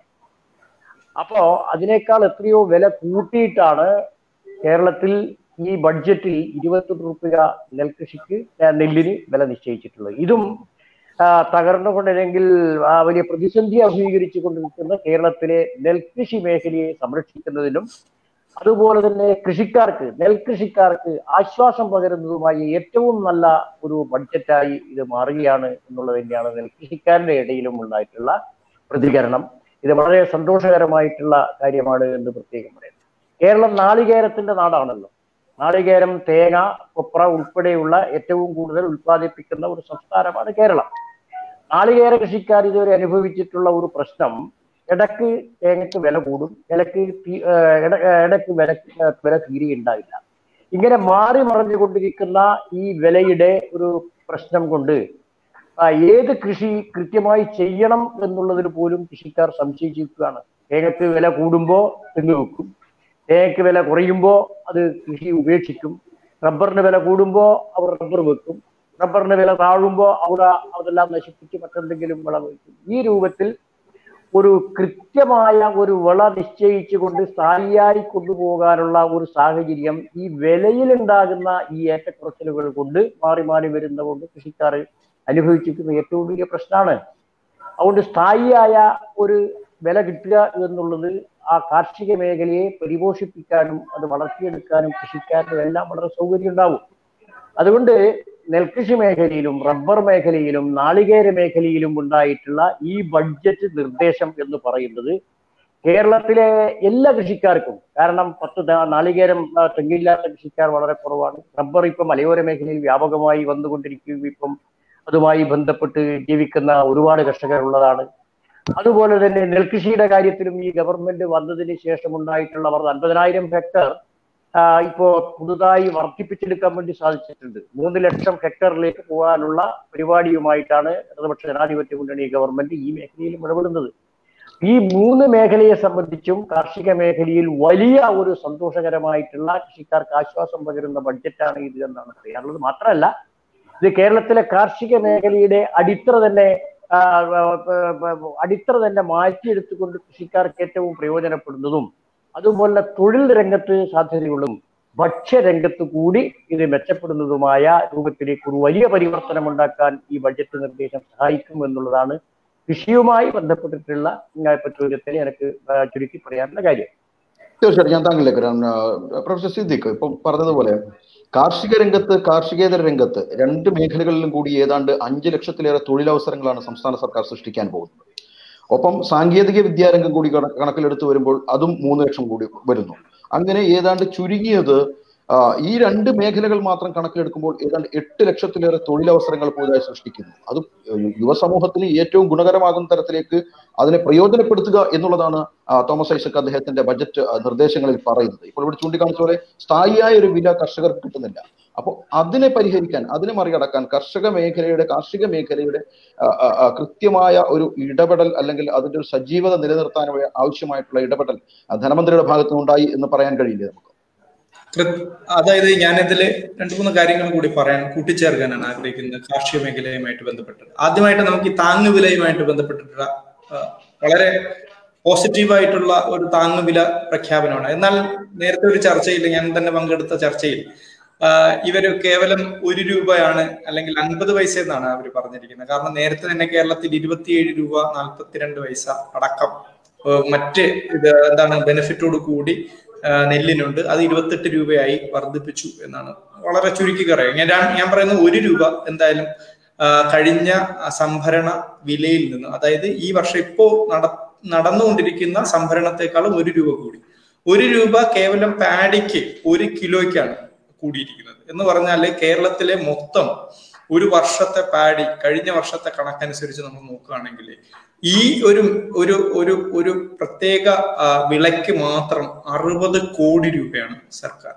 അപ്പോ അതിനേക്കാൾ എത്രയോ വില കൂട്ടിയിട്ടാണ് കേരളത്തിൽ ഈ ബഡ്ജറ്റിൽ ഇരുപത്തെട്ട് രൂപ നെൽകൃഷിക്ക് ആ, നെല്ലിന് വില നിശ്ചയിച്ചിട്ടുള്ളത് ഇതും ആ, തകർന്നുകൊണ്ടില്ലെങ്കിൽ ആ, വലിയ പ്രതിസന്ധി അഭിമുഖീകരിച്ചു കൊണ്ടിരിക്കുന്ന കേരളത്തിലെ നെൽകൃഷി മേഖലയെ സംരക്ഷിക്കുന്നതിനും അതുപോലെ തന്നെ കൃഷിക്കാർക്ക് നെൽകൃഷിക്കാർക്ക് ആശ്വാസം പകരുന്നതുമായി ഏറ്റവും നല്ല ഒരു ബഡ്ജറ്റായി ഇത് മാറുകയാണ് എന്നുള്ളത് തന്നെയാണ് നെൽകൃഷിക്കാരുടെ ഇടയിലും ഉണ്ടായിട്ടുള്ള പ്രതികരണം ഇത് വളരെ സന്തോഷകരമായിട്ടുള്ള കാര്യമാണ് എന്ന് പ്രത്യേകം പറയുന്നത് കേരളം നാളികേരത്തിന്റെ നാടാണല്ലോ നാളികേരം തേങ്ങ കൊപ്ര ഉൾപ്പെടെയുള്ള ഏറ്റവും കൂടുതൽ ഉൽപ്പാദിപ്പിക്കുന്ന ഒരു സംസ്ഥാനമാണ് കേരളം നാളികേര കൃഷിക്കാർ ഇതുവരെ അനുഭവിച്ചിട്ടുള്ള ഒരു പ്രശ്നം ഇടക്ക് തേങ്ങയ്ക്ക് വില കൂടും ഇടക്ക് തീ- ഏഹ് ഇട- ഏഹ് ഇടക്ക് വില ഏഹ് വില തീരെ ഉണ്ടാവില്ല ഇങ്ങനെ മാറി മറിഞ്ഞുകൊണ്ടിരിക്കുന്ന ഈ വിലയുടെ ഒരു പ്രശ്നം കൊണ്ട് ആ, ഏത് കൃഷി കൃത്യമായി ചെയ്യണം എന്നുള്ളതിൽ പോലും കൃഷിക്കാർ സംശയിച്ചിരിക്കുകയാണ് തേങ്ങയ്ക്ക് വില കൂടുമ്പോൾ തെങ്ങ് വെക്കും തേങ്ങയ്ക്ക് വില കുറയുമ്പോൾ അത് കൃഷി ഉപേക്ഷിക്കും റബ്ബറിന് വില കൂടുമ്പോൾ അവർ റബ്ബർ വെക്കും റബ്ബറിന് വില താഴുമ്പോൾ അവിടെ അതെല്ലാം നശിപ്പിച്ച് മറ്റെന്തെങ്കിലും വിള വെക്കും ഈ രൂപത്തിൽ ഒരു കൃത്യമായ ഒരു വിള നിശ്ചയിച്ചുകൊണ്ട് സ്ഥായിയായി കൊണ്ടുപോകാനുള്ള ഒരു സാഹചര്യം ഈ വിലയിലുണ്ടാകുന്ന ഈ ഏറ്റക്കുറച്ചിലുകൾ കൊണ്ട് മാറി മാറി വരുന്ന കൊണ്ട് കൃഷിക്കാർ അനുഭവിച്ചിരിക്കുന്ന ഏറ്റവും വലിയ പ്രശ്നമാണ് അതുകൊണ്ട് സ്ഥായിയായ ഒരു വില കിട്ടുക എന്നുള്ളത് ആ കാർഷിക മേഖലയെ പരിപോഷിപ്പിക്കാനും അത് വളർത്തിയെടുക്കാനും കൃഷിക്കാരനും എല്ലാം വളരെ സൗകര്യം ഉണ്ടാവും അതുകൊണ്ട് നെൽകൃഷി മേഖലയിലും റബ്ബർ മേഖലയിലും നാളികേര മേഖലയിലും ഉണ്ടായിട്ടുള്ള ഈ ബഡ്ജറ്റ് നിർദ്ദേശം എന്ന് പറയുന്നത് കേരളത്തിലെ എല്ലാ കൃഷിക്കാർക്കും കാരണം പത്ത് ത- നാളികേരം ആ, തെങ്ങില്ലാത്ത കൃഷിക്കാർ വളരെ കുറവാണ് റബ്ബർ ഇപ്പം മലയോര മേഖലയിൽ വ്യാപകമായി വന്നുകൊണ്ടിരിക്കുകയും ഇപ്പം അതുമായി ബന്ധപ്പെട്ട് ജീവിക്കുന്ന ഒരുപാട് കർഷകർ ഉള്ളതാണ് അതുപോലെ തന്നെ നെൽകൃഷിയുടെ കാര്യത്തിലും ഈ ഗവൺമെന്റ് വന്നതിന് ശേഷം ഉണ്ടായിട്ടുള്ള അവർ അൻപതിനായിരം ഹെക്ടർ ആ, ഇപ്പോ പുതുതായി വർദ്ധിപ്പിച്ചെടുക്കാൻ വേണ്ടി സാധിച്ചിട്ടുണ്ട് മൂന്ന് ലക്ഷം ഹെക്ടറിലേക്ക് പോകാനുള്ള പരിപാടിയുമായിട്ടാണ് ഇടതുപക്ഷ ജനാധിപത്യ മുന്നണി ഗവൺമെന്റ് ഈ മേഖലയിലും ഇടപെടുന്നത് ഈ മൂന്ന് മേഖലയെ സംബന്ധിച്ചും കാർഷിക മേഖലയിൽ വലിയ ഒരു സന്തോഷകരമായിട്ടുള്ള കൃഷിക്കാർക്ക് ആശ്വാസം പകരുന്ന ബഡ്ജറ്റാണ് ഇത് എന്നാണ് പറയാനുള്ളത് മാത്രമല്ല ഇത് കേരളത്തിലെ കാർഷിക മേഖലയുടെ അടിത്തറ തന്നെ ആ, ആ, ആ, അടിത്തറ തന്നെ മാറ്റിയെടുത്തുകൊണ്ട് കൃഷിക്കാർക്ക് ഏറ്റവും പ്രയോജനപ്പെടുന്നതും അതുപോലെ തൊഴിൽ രംഗത്ത് സാധ്യതയുള്ളതും ഭക്ഷ്യരംഗത്ത് കൂടി ഇത് മെച്ചപ്പെടുന്നതുമായ രൂപത്തിലേക്ക് ഒരു വലിയ പരിവർത്തനം ഉണ്ടാക്കാൻ ഈ ബഡ്ജറ്റ് നിർദ്ദേശം സഹായിക്കും എന്നുള്ളതാണ് കൃഷിയുമായി ബന്ധപ്പെട്ടിട്ടുള്ള ആ, ചോദ്യത്തിന് എനിക്ക് ആ, ചുരുക്കി പറയാനുള്ള കാര്യം തീർച്ചയായിട്ടും ഞാൻ താങ്കളിലേക്ക് വരാം ആ, പ്രൊഫസർ സിദ്ദിഖ് ഇപ്പം പറഞ്ഞതുപോലെ കാർഷിക രംഗത്ത് കാർഷികേതര രംഗത്ത് രണ്ട് മേഖലകളിലും കൂടി ഏതാണ്ട് അഞ്ച് ലക്ഷത്തിലേറെ തൊഴിലവസരങ്ങളാണ് സംസ്ഥാന സർക്കാർ സൃഷ്ടിക്കാൻ പോകുന്നത് ഒപ്പം സാങ്കേതിക വിദ്യാരംഗം കൂടി കണ- കണക്കിലെടുത്ത് വരുമ്പോൾ അതും മൂന്ന് ലക്ഷം കൂടി വരുന്നു അങ്ങനെ ഏതാണ്ട് ചുരുങ്ങിയത് ആ, ഈ രണ്ട് മേഖലകൾ മാത്രം കണക്കിലെടുക്കുമ്പോൾ ഏതാണ്ട് എട്ട് ലക്ഷത്തിലേറെ തൊഴിലവസരങ്ങൾ പുതുതായി സൃഷ്ടിക്കുന്നു അത് യുവസമൂഹത്തിന് ഏറ്റവും ഗുണകരമാകുന്ന തരത്തിലേക്ക് അതിനെ പ്രയോജനപ്പെടുത്തുക എന്നുള്ളതാണ് ആ, തോമസ് ഐസക് അദ്ദേഹത്തിന്റെ ബജറ്റ് ആ, നിർദ്ദേശങ്ങളിൽ പറയുന്നത് ഇപ്പോൾ ഇവിടെ ചൂണ്ടിക്കാണിച്ച പോലെ സ്ഥായിയായ ഒരു വില കർഷകർക്ക് കിട്ടുന്നില്ല അപ്പോൾ അതിനെ പരിഹരിക്കാൻ അതിനെ മറികടക്കാൻ കർഷക മേഖലയുടെ കാർഷിക മേഖലയുടെ ആ, ആ, ആ, കൃത്യമായ ഒരു ഇടപെടൽ അല്ലെങ്കിൽ അതിന്റെ ഒരു സജീവത നിലനിർത്താൻ വേ- ആവശ്യമായിട്ടുള്ള ഇടപെടൽ ആ, ധനമന്ത്രിയുടെ ഭാഗത്തു നിന്നുണ്ടായി എന്ന് പറയാൻ കഴിയില്ലേ നമുക്ക് കൃ- അതായത് ഞാനിതില് രണ്ടു മൂന്ന് കാര്യങ്ങൾ കൂടി പറയാൻ കൂട്ടിച്ചേർക്കാനാണ് ആഗ്രഹിക്കുന്നത് കാർഷിക മേഖലയുമായിട്ട് ബന്ധപ്പെട്ട് ആദ്യമായിട്ട് നമുക്ക് ഈ താങ്ങുവിലയുമായിട്ട് ബന്ധപ്പെട്ടിട്ടുള്ള ആ, വളരെ പോസിറ്റീവായിട്ടുള്ള ഒരു താങ്ങുവില പ്രഖ്യാപനമാണ് എന്നാൽ നേരത്തെ ഒരു ചർച്ചയിൽ ഞാൻ തന്നെ പങ്കെടുത്ത ചർച്ചയിൽ ആ, ഇവര് കേവലം ഒരു രൂപയാണ് അല്ലെങ്കിൽ അൻപത് പൈസ എന്നാണ് അവർ പറഞ്ഞിരിക്കുന്നത് കാരണം നേരത്തെ തന്നെ കേരളത്തിൽ ഇരുപത്തിയേഴ് രൂപ നാൽപ്പത്തിരണ്ട് പൈസ അടക്കം ആ, മറ്റ് ഇത് എന്താണ് ബെനിഫിറ്റോട് കൂടി ആ, നെല്ലിനുണ്ട് അത് ഇരുപത്തെട്ട് രൂപയായി വർദ്ധിപ്പിച്ചു എന്നാണ് വളരെ ചുരുക്കി പറയാം ഞാൻ ഞാൻ പറയുന്ന ഒരു രൂപ എന്തായാലും ആ, കഴിഞ്ഞ സംഭരണ വിലയിൽ നിന്ന് അതായത് ഈ വർഷം ഇപ്പോ നട നടന്നുകൊണ്ടിരിക്കുന്ന സംഭരണത്തെക്കാളും ഒരു രൂപ കൂടി ഒരു രൂപ കേവലം പാഡിക്ക് ഒരു കിലോയ്ക്കാണ് കൂടിയിരിക്കുന്നത് എന്ന് പറഞ്ഞാല് കേരളത്തിലെ മൊത്തം ഒരു വർഷത്തെ പാഡി കഴിഞ്ഞ വർഷത്തെ കണക്കനുസരിച്ച് നമ്മൾ നോക്കുകയാണെങ്കിൽ ഈ ഒരു ഒരു ഒരു ഒരു പ്രത്യേക ആ, വിളയ്ക്ക് മാത്രം അറുപത് കോടി രൂപയാണ് സർക്കാർ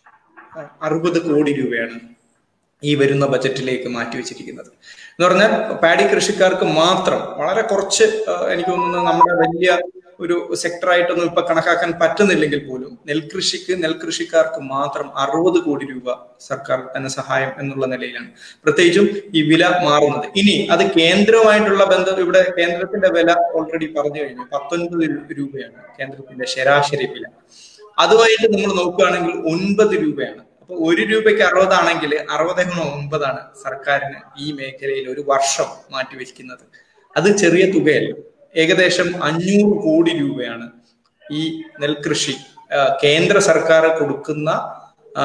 അറുപത് കോടി രൂപയാണ് ഈ വരുന്ന ബജറ്റിലേക്ക് മാറ്റിവെച്ചിരിക്കുന്നത് എന്ന് പറഞ്ഞാൽ പാഡി കൃഷിക്കാർക്ക് മാത്രം വളരെ കുറച്ച് ആ, എനിക്ക് തോന്നുന്നു നമ്മുടെ വലിയ ഒരു സെക്ടറായിട്ടൊന്നും ഇപ്പൊ കണക്കാക്കാൻ പറ്റുന്നില്ലെങ്കിൽ പോലും നെൽകൃഷിക്ക് നെൽകൃഷിക്കാർക്ക് മാത്രം അറുപത് കോടി രൂപ സർക്കാർ ധനസഹായം എന്നുള്ള നിലയിലാണ് പ്രത്യേകിച്ചും ഈ വില മാറുന്നത് ഇനി അത് കേന്ദ്രവുമായിട്ടുള്ള ബന്ധം ഇവിടെ കേന്ദ്രത്തിന്റെ വില ഓൾറെഡി പറഞ്ഞു കഴിഞ്ഞു പത്തൊൻപത് രൂപയാണ് കേന്ദ്രത്തിന്റെ ശരാശരി വില അതുമായിട്ട് നമ്മൾ നോക്കുകയാണെങ്കിൽ ഒൻപത് രൂപയാണ് അപ്പൊ ഒരു രൂപയ്ക്ക് അറുപതാണെങ്കിൽ അറുപത് ഗുണം ഒൻപതാണ് സർക്കാരിന് ഈ മേഖലയിൽ ഒരു വർഷം മാറ്റിവെക്കുന്നത് അത് ചെറിയ തുകയല്ല ഏകദേശം അഞ്ഞൂറ് കോടി രൂപയാണ് ഈ നെൽകൃഷി ആ, കേന്ദ്ര സർക്കാർ കൊടുക്കുന്ന ആ,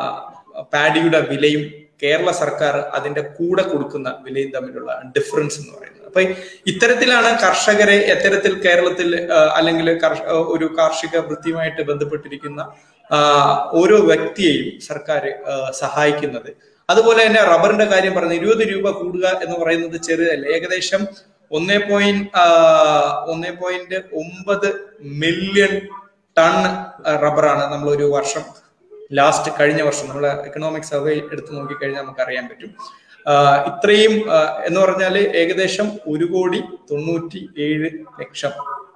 പാഡിയുടെ വിലയും കേരള സർക്കാർ അതിന്റെ കൂടെ കൊടുക്കുന്ന വിലയും തമ്മിലുള്ള ഡിഫറൻസ് എന്ന് പറയുന്നത് അപ്പൊ ഇത്തരത്തിലാണ് കർഷകരെ എത്തരത്തിൽ കേരളത്തിൽ ആ, അല്ലെങ്കിൽ കർഷ- ആ, ഒരു കാർഷിക വൃത്തിയുമായിട്ട് ബന്ധപ്പെട്ടിരിക്കുന്ന ആ, ഓരോ വ്യക്തിയെയും സർക്കാർ ആ, സഹായിക്കുന്നത് അതുപോലെ തന്നെ റബ്ബറിന്റെ കാര്യം പറഞ്ഞു ഇരുപത് രൂപ കൂടുക എന്ന് പറയുന്നത് ചെറുതല്ല ഏകദേശം ഒന്നേ പോയിന്റ് ഒന്നേ പോയിന്റ് ഒമ്പത് മില്യൺ ടൺ റബ്ബറാണ് നമ്മൾ ഒരു വർഷം ലാസ്റ്റ് കഴിഞ്ഞ വർഷം നമ്മൾ എക്കണോമിക് സർവേ എടുത്ത് നോക്കിക്കഴിഞ്ഞാൽ നമുക്ക് അറിയാൻ പറ്റും ആഹ് ഇത്രയും ആഹ് എന്ന് പറഞ്ഞാൽ ഏകദേശം ഒരു കോടി തൊണ്ണൂറ്റി ഏഴ് ലക്ഷം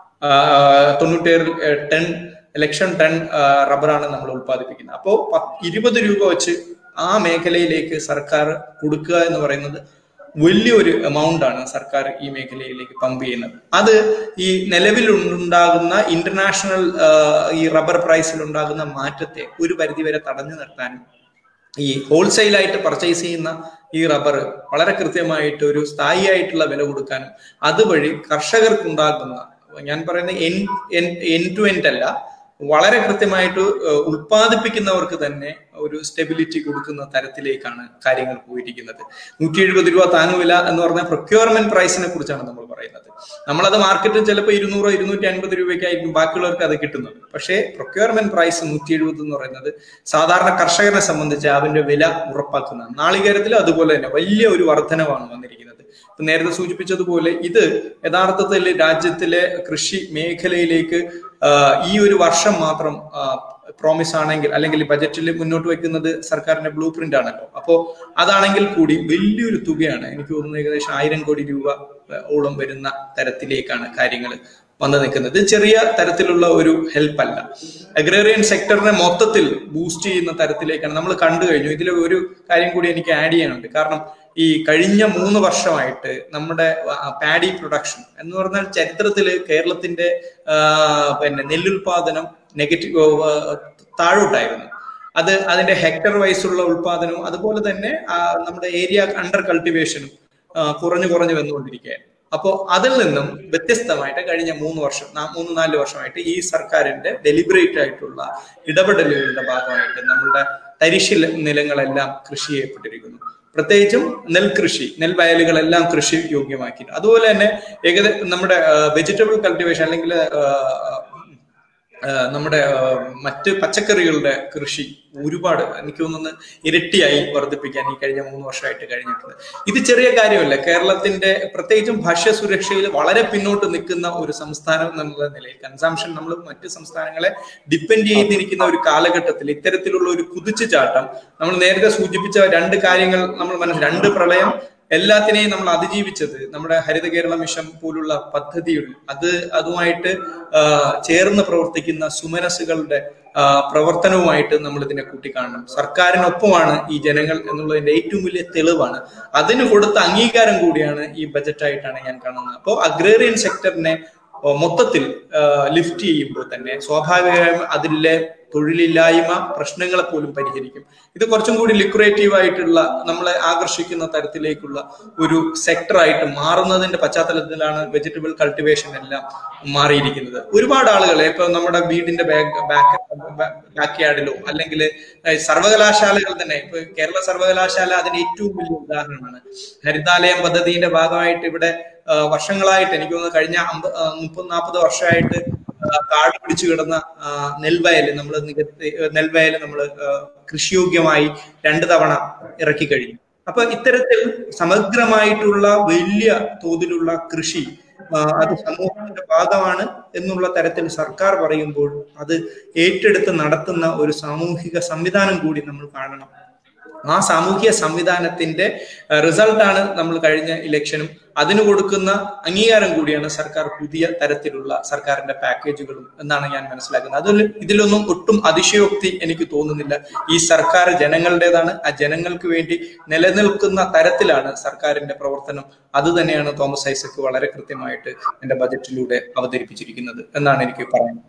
ആഹ് തൊണ്ണൂറ്റേഴ് ടൺ ലക്ഷം ടൺ ആഹ് റബ്ബറാണ് നമ്മൾ ഉത്പാദിപ്പിക്കുന്നത് അപ്പോൾ ഇരുപത് രൂപ വെച്ച് ആ മേഖലയിലേക്ക് സർക്കാർ കൊടുക്കുക എന്ന് പറയുന്നത് വലിയൊരു എമൗണ്ട് ആണ് സർക്കാർ ഈ മേഖലയിലേക്ക് പമ്പ് ചെയ്യുന്നത് അത് ഈ നിലവിൽ ഉണ്ടാകുന്ന ഇന്റർനാഷണൽ ഈ റബ്ബർ പ്രൈസിൽ ഉണ്ടാകുന്ന മാറ്റത്തെ ഒരു പരിധിവരെ തടഞ്ഞു നിർത്താനും ഈ ഹോൾസെയിലായിട്ട് പർച്ചേസ് ചെയ്യുന്ന ഈ റബ്ബർ വളരെ കൃത്യമായിട്ട് ഒരു സ്ഥായിയായിട്ടുള്ള വില കൊടുക്കാനും അതുവഴി കർഷകർക്കുണ്ടാകുന്ന ഞാൻ പറയുന്ന എൻ എൻ ടു എൻഡ് അല്ല വളരെ കൃത്യമായിട്ട് ഏഹ്, ഉൽപ്പാദിപ്പിക്കുന്നവർക്ക് തന്നെ ഒരു സ്റ്റെബിലിറ്റി കൊടുക്കുന്ന തരത്തിലേക്കാണ് കാര്യങ്ങൾ പോയിരിക്കുന്നത് നൂറ്റി എഴുപത് രൂപ താങ്ങുവില എന്ന് പറഞ്ഞാൽ പ്രൊക്യൂർമെന്റ് പ്രൈസിനെ കുറിച്ചാണ് നമ്മൾ പറയുന്നത് നമ്മളത് മാർക്കറ്റിൽ ചിലപ്പോൾ ഇരുന്നൂറോ ഇരുന്നൂറ്റി അൻപത് രൂപയ്ക്കായിരിക്കും ബാക്കിയുള്ളവർക്ക് അത് കിട്ടുന്നത് പക്ഷേ പ്രൊക്യൂർമെന്റ് പ്രൈസ് നൂറ്റി എഴുപത് എന്ന് പറയുന്നത് സാധാരണ കർഷകനെ സംബന്ധിച്ച് അതിന്റെ വില ഉറപ്പാക്കുന്നതാണ് നാളികേരത്തിലും അതുപോലെ തന്നെ വലിയ ഒരു വർധനവാണ് വന്നിരിക്കുന്നത് ഇപ്പൊ നേരത്തെ സൂചിപ്പിച്ചതുപോലെ ഇത് യഥാർത്ഥത്തിൽ രാജ്യത്തിലെ കൃഷി മേഖലയിലേക്ക് ആ, ഈ ഒരു വർഷം മാത്രം പ്രോമിസ് ആണെങ്കിൽ അല്ലെങ്കിൽ ബജറ്റിൽ മുന്നോട്ട് വെക്കുന്നത് സർക്കാരിന്റെ ബ്ലൂ പ്രിന്റ് ആണല്ലോ അപ്പോ അതാണെങ്കിൽ കൂടി വലിയൊരു തുകയാണ് എനിക്ക് തോന്നുന്നു ഏകദേശം ആയിരം കോടി രൂപ ആ, ഓളം വരുന്ന തരത്തിലേക്കാണ് കാര്യങ്ങൾ വന്നു നിൽക്കുന്നത് ഇത് ചെറിയ തരത്തിലുള്ള ഒരു ഹെൽപ്പ് അല്ല അഗ്രേറിയൻ സെക്ടറിനെ മൊത്തത്തിൽ ബൂസ്റ്റ് ചെയ്യുന്ന തരത്തിലേക്കാണ് നമ്മൾ കണ്ടു കഴിഞ്ഞു ഇതിൽ ഒരു കാര്യം കൂടി എനിക്ക് ആഡ് ചെയ്യാനുണ്ട് കാരണം ഈ കഴിഞ്ഞ മൂന്ന് വർഷമായിട്ട് നമ്മുടെ പാഡി പ്രൊഡക്ഷൻ എന്ന് പറഞ്ഞാൽ ചരിത്രത്തിൽ കേരളത്തിന്റെ ആ, പിന്നെ നെല്ലുൽപാദനം നെഗറ്റീവ് താഴോട്ടായിരുന്നു അത് അതിന്റെ ഹെക്ടർ വൈസുള്ള ഉൽപാദനവും അതുപോലെ തന്നെ ആ, നമ്മുടെ ഏരിയ അണ്ടർ കൾട്ടിവേഷനും കുറഞ്ഞു കുറഞ്ഞു വന്നുകൊണ്ടിരിക്കുകയാണ് അപ്പോൾ അതിൽ നിന്നും വ്യത്യസ്തമായിട്ട് കഴിഞ്ഞ മൂന്ന് വർഷം നാ- മൂന്ന് നാല് വർഷമായിട്ട് ഈ സർക്കാരിന്റെ ഡെലിബറേറ്റ് ആയിട്ടുള്ള ഇടപെടലുകളുടെ ഭാഗമായിട്ട് നമ്മളുടെ തരിശ് നിലങ്ങളെല്ലാം കൃഷി ചെയ്യപ്പെട്ടിരിക്കുന്നു പ്രത്യേകിച്ചും നെൽകൃഷി നെൽവയലുകളെല്ലാം കൃഷി യോഗ്യമാക്കി അതുപോലെ തന്നെ ഏകദേശം നമ്മുടെ വെജിറ്റബിൾ കൾട്ടിവേഷൻ അല്ലെങ്കിൽ ആ, ആ, നമ്മുടെ ആ, മറ്റ് പച്ചക്കറികളുടെ കൃഷി ഒരുപാട് എനിക്ക് തോന്നുന്നു ഇരട്ടിയായി വർദ്ധിപ്പിക്കാൻ ഈ കഴിഞ്ഞ മൂന്ന് വർഷമായിട്ട് കഴിഞ്ഞിട്ടുണ്ട് ഇത് ചെറിയ കാര്യമല്ല കേരളത്തിന്റെ പ്രത്യേകിച്ചും ഭക്ഷ്യസുരക്ഷയിൽ വളരെ പിന്നോട്ട് നിൽക്കുന്ന ഒരു സംസ്ഥാനം എന്നുള്ള നിലയിൽ കൺസംഷൻ നമ്മൾ മറ്റ് സംസ്ഥാനങ്ങളെ ഡിപ്പെൻഡ് ചെയ്തിരിക്കുന്ന ഒരു കാലഘട്ടത്തിൽ ഇത്തരത്തിലുള്ള ഒരു കുതിച്ചുചാട്ടം നമ്മൾ നേരത്തെ സൂചിപ്പിച്ച രണ്ട് കാര്യങ്ങൾ നമ്മൾ മനസ്സിൽ രണ്ട് പ്രളയം എല്ലാത്തിനെയും നമ്മൾ അതിജീവിച്ചത് നമ്മുടെ ഹരിത കേരള മിഷൻ പോലുള്ള പദ്ധതികൾ അത് അതുമായിട്ട് ആ, ചേർന്ന് പ്രവർത്തിക്കുന്ന സുമനസ്സുകളുടെ ആ, പ്രവർത്തനവുമായിട്ട് നമ്മൾ ഇതിനെ കൂട്ടിക്കാണണം സർക്കാരിനൊപ്പമാണ് ഈ ജനങ്ങൾ എന്നുള്ളതിന്റെ ഏറ്റവും വലിയ തെളിവാണ് അതിന് കൊടുത്ത അംഗീകാരം കൂടിയാണ് ഈ ബജറ്റായിട്ടാണ് ഞാൻ കാണുന്നത് അപ്പോൾ അഗ്രേറിയൻ സെക്ടറിനെ ഓ, മൊത്തത്തിൽ ലിഫ്റ്റ് ചെയ്യുമ്പോൾ തന്നെ സ്വാഭാവികമായും അതിലെ തൊഴിലില്ലായ്മ പ്രശ്നങ്ങളെ പോലും പരിഹരിക്കും ഇത് കുറച്ചും കൂടി ലിക്രേറ്റീവ് ആയിട്ടുള്ള നമ്മളെ ആകർഷിക്കുന്ന തരത്തിലേക്കുള്ള ഒരു സെക്ടർ ആയിട്ട് മാറുന്നതിന്റെ പശ്ചാത്തലത്തിലാണ് വെജിറ്റബിൾ കൾട്ടിവേഷൻ എല്ലാം മാറിയിരിക്കുന്നത് ഒരുപാട് ആളുകൾ ഇപ്പൊ നമ്മുടെ വീടിന്റെ ബാക്ക് ബാക്ക് ബാക്ക് യാർഡിലോ അല്ലെങ്കിൽ സർവകലാശാലകൾ തന്നെ ഇപ്പൊ കേരള സർവകലാശാല അതിന് ഏറ്റവും വലിയ ഉദാഹരണമാണ് ഹരിതാലയം പദ്ധതിയുടെ ഭാഗമായിട്ട് ഇവിടെ ആ, വർഷങ്ങളായിട്ട് എനിക്ക് തോന്നുന്നു കഴിഞ്ഞ അമ്പ ആ, മുപ്പത് നാൽപ്പത് വർഷമായിട്ട് ആ, കാട് പിടിച്ചു കിടന്ന ആ, നെൽവയൽ നമ്മൾ നികത്തി നെൽവയൽ നമ്മൾ കൃഷിയോഗ്യമായി രണ്ട് തവണ ഇറക്കി കഴിഞ്ഞു അപ്പൊ ഇത്തരത്തിൽ സമഗ്രമായിട്ടുള്ള വലിയ തോതിലുള്ള കൃഷി ആ, അത് സമൂഹത്തിന്റെ ഭാഗമാണ് എന്നുള്ള തരത്തിൽ സർക്കാർ പറയുമ്പോൾ അത് ഏറ്റെടുത്ത് നടത്തുന്ന ഒരു സാമൂഹിക സംവിധാനം കൂടി നമ്മൾ കാണണം ആ സാമൂഹിക സംവിധാനത്തിന്റെ റിസൾട്ടാണ് നമ്മൾ കഴിഞ്ഞ ഇലക്ഷനും അതിന് കൊടുക്കുന്ന അംഗീകാരം കൂടിയാണ് സർക്കാർ പുതിയ തരത്തിലുള്ള സർക്കാരിന്റെ പാക്കേജുകളും എന്നാണ് ഞാൻ മനസ്സിലാക്കുന്നത് അതിൽ ഇതിലൊന്നും ഒട്ടും അതിശയോക്തി എനിക്ക് തോന്നുന്നില്ല ഈ സർക്കാർ ജനങ്ങളുടേതാണ് ആ ജനങ്ങൾക്ക് വേണ്ടി നിലനിൽക്കുന്ന തരത്തിലാണ് സർക്കാരിന്റെ പ്രവർത്തനം അത് തന്നെയാണ് തോമസ് ഐസക് വളരെ കൃത്യമായിട്ട് എന്റെ ബജറ്റിലൂടെ അവതരിപ്പിച്ചിരിക്കുന്നത് എന്നാണ് എനിക്ക് പറയുന്നത്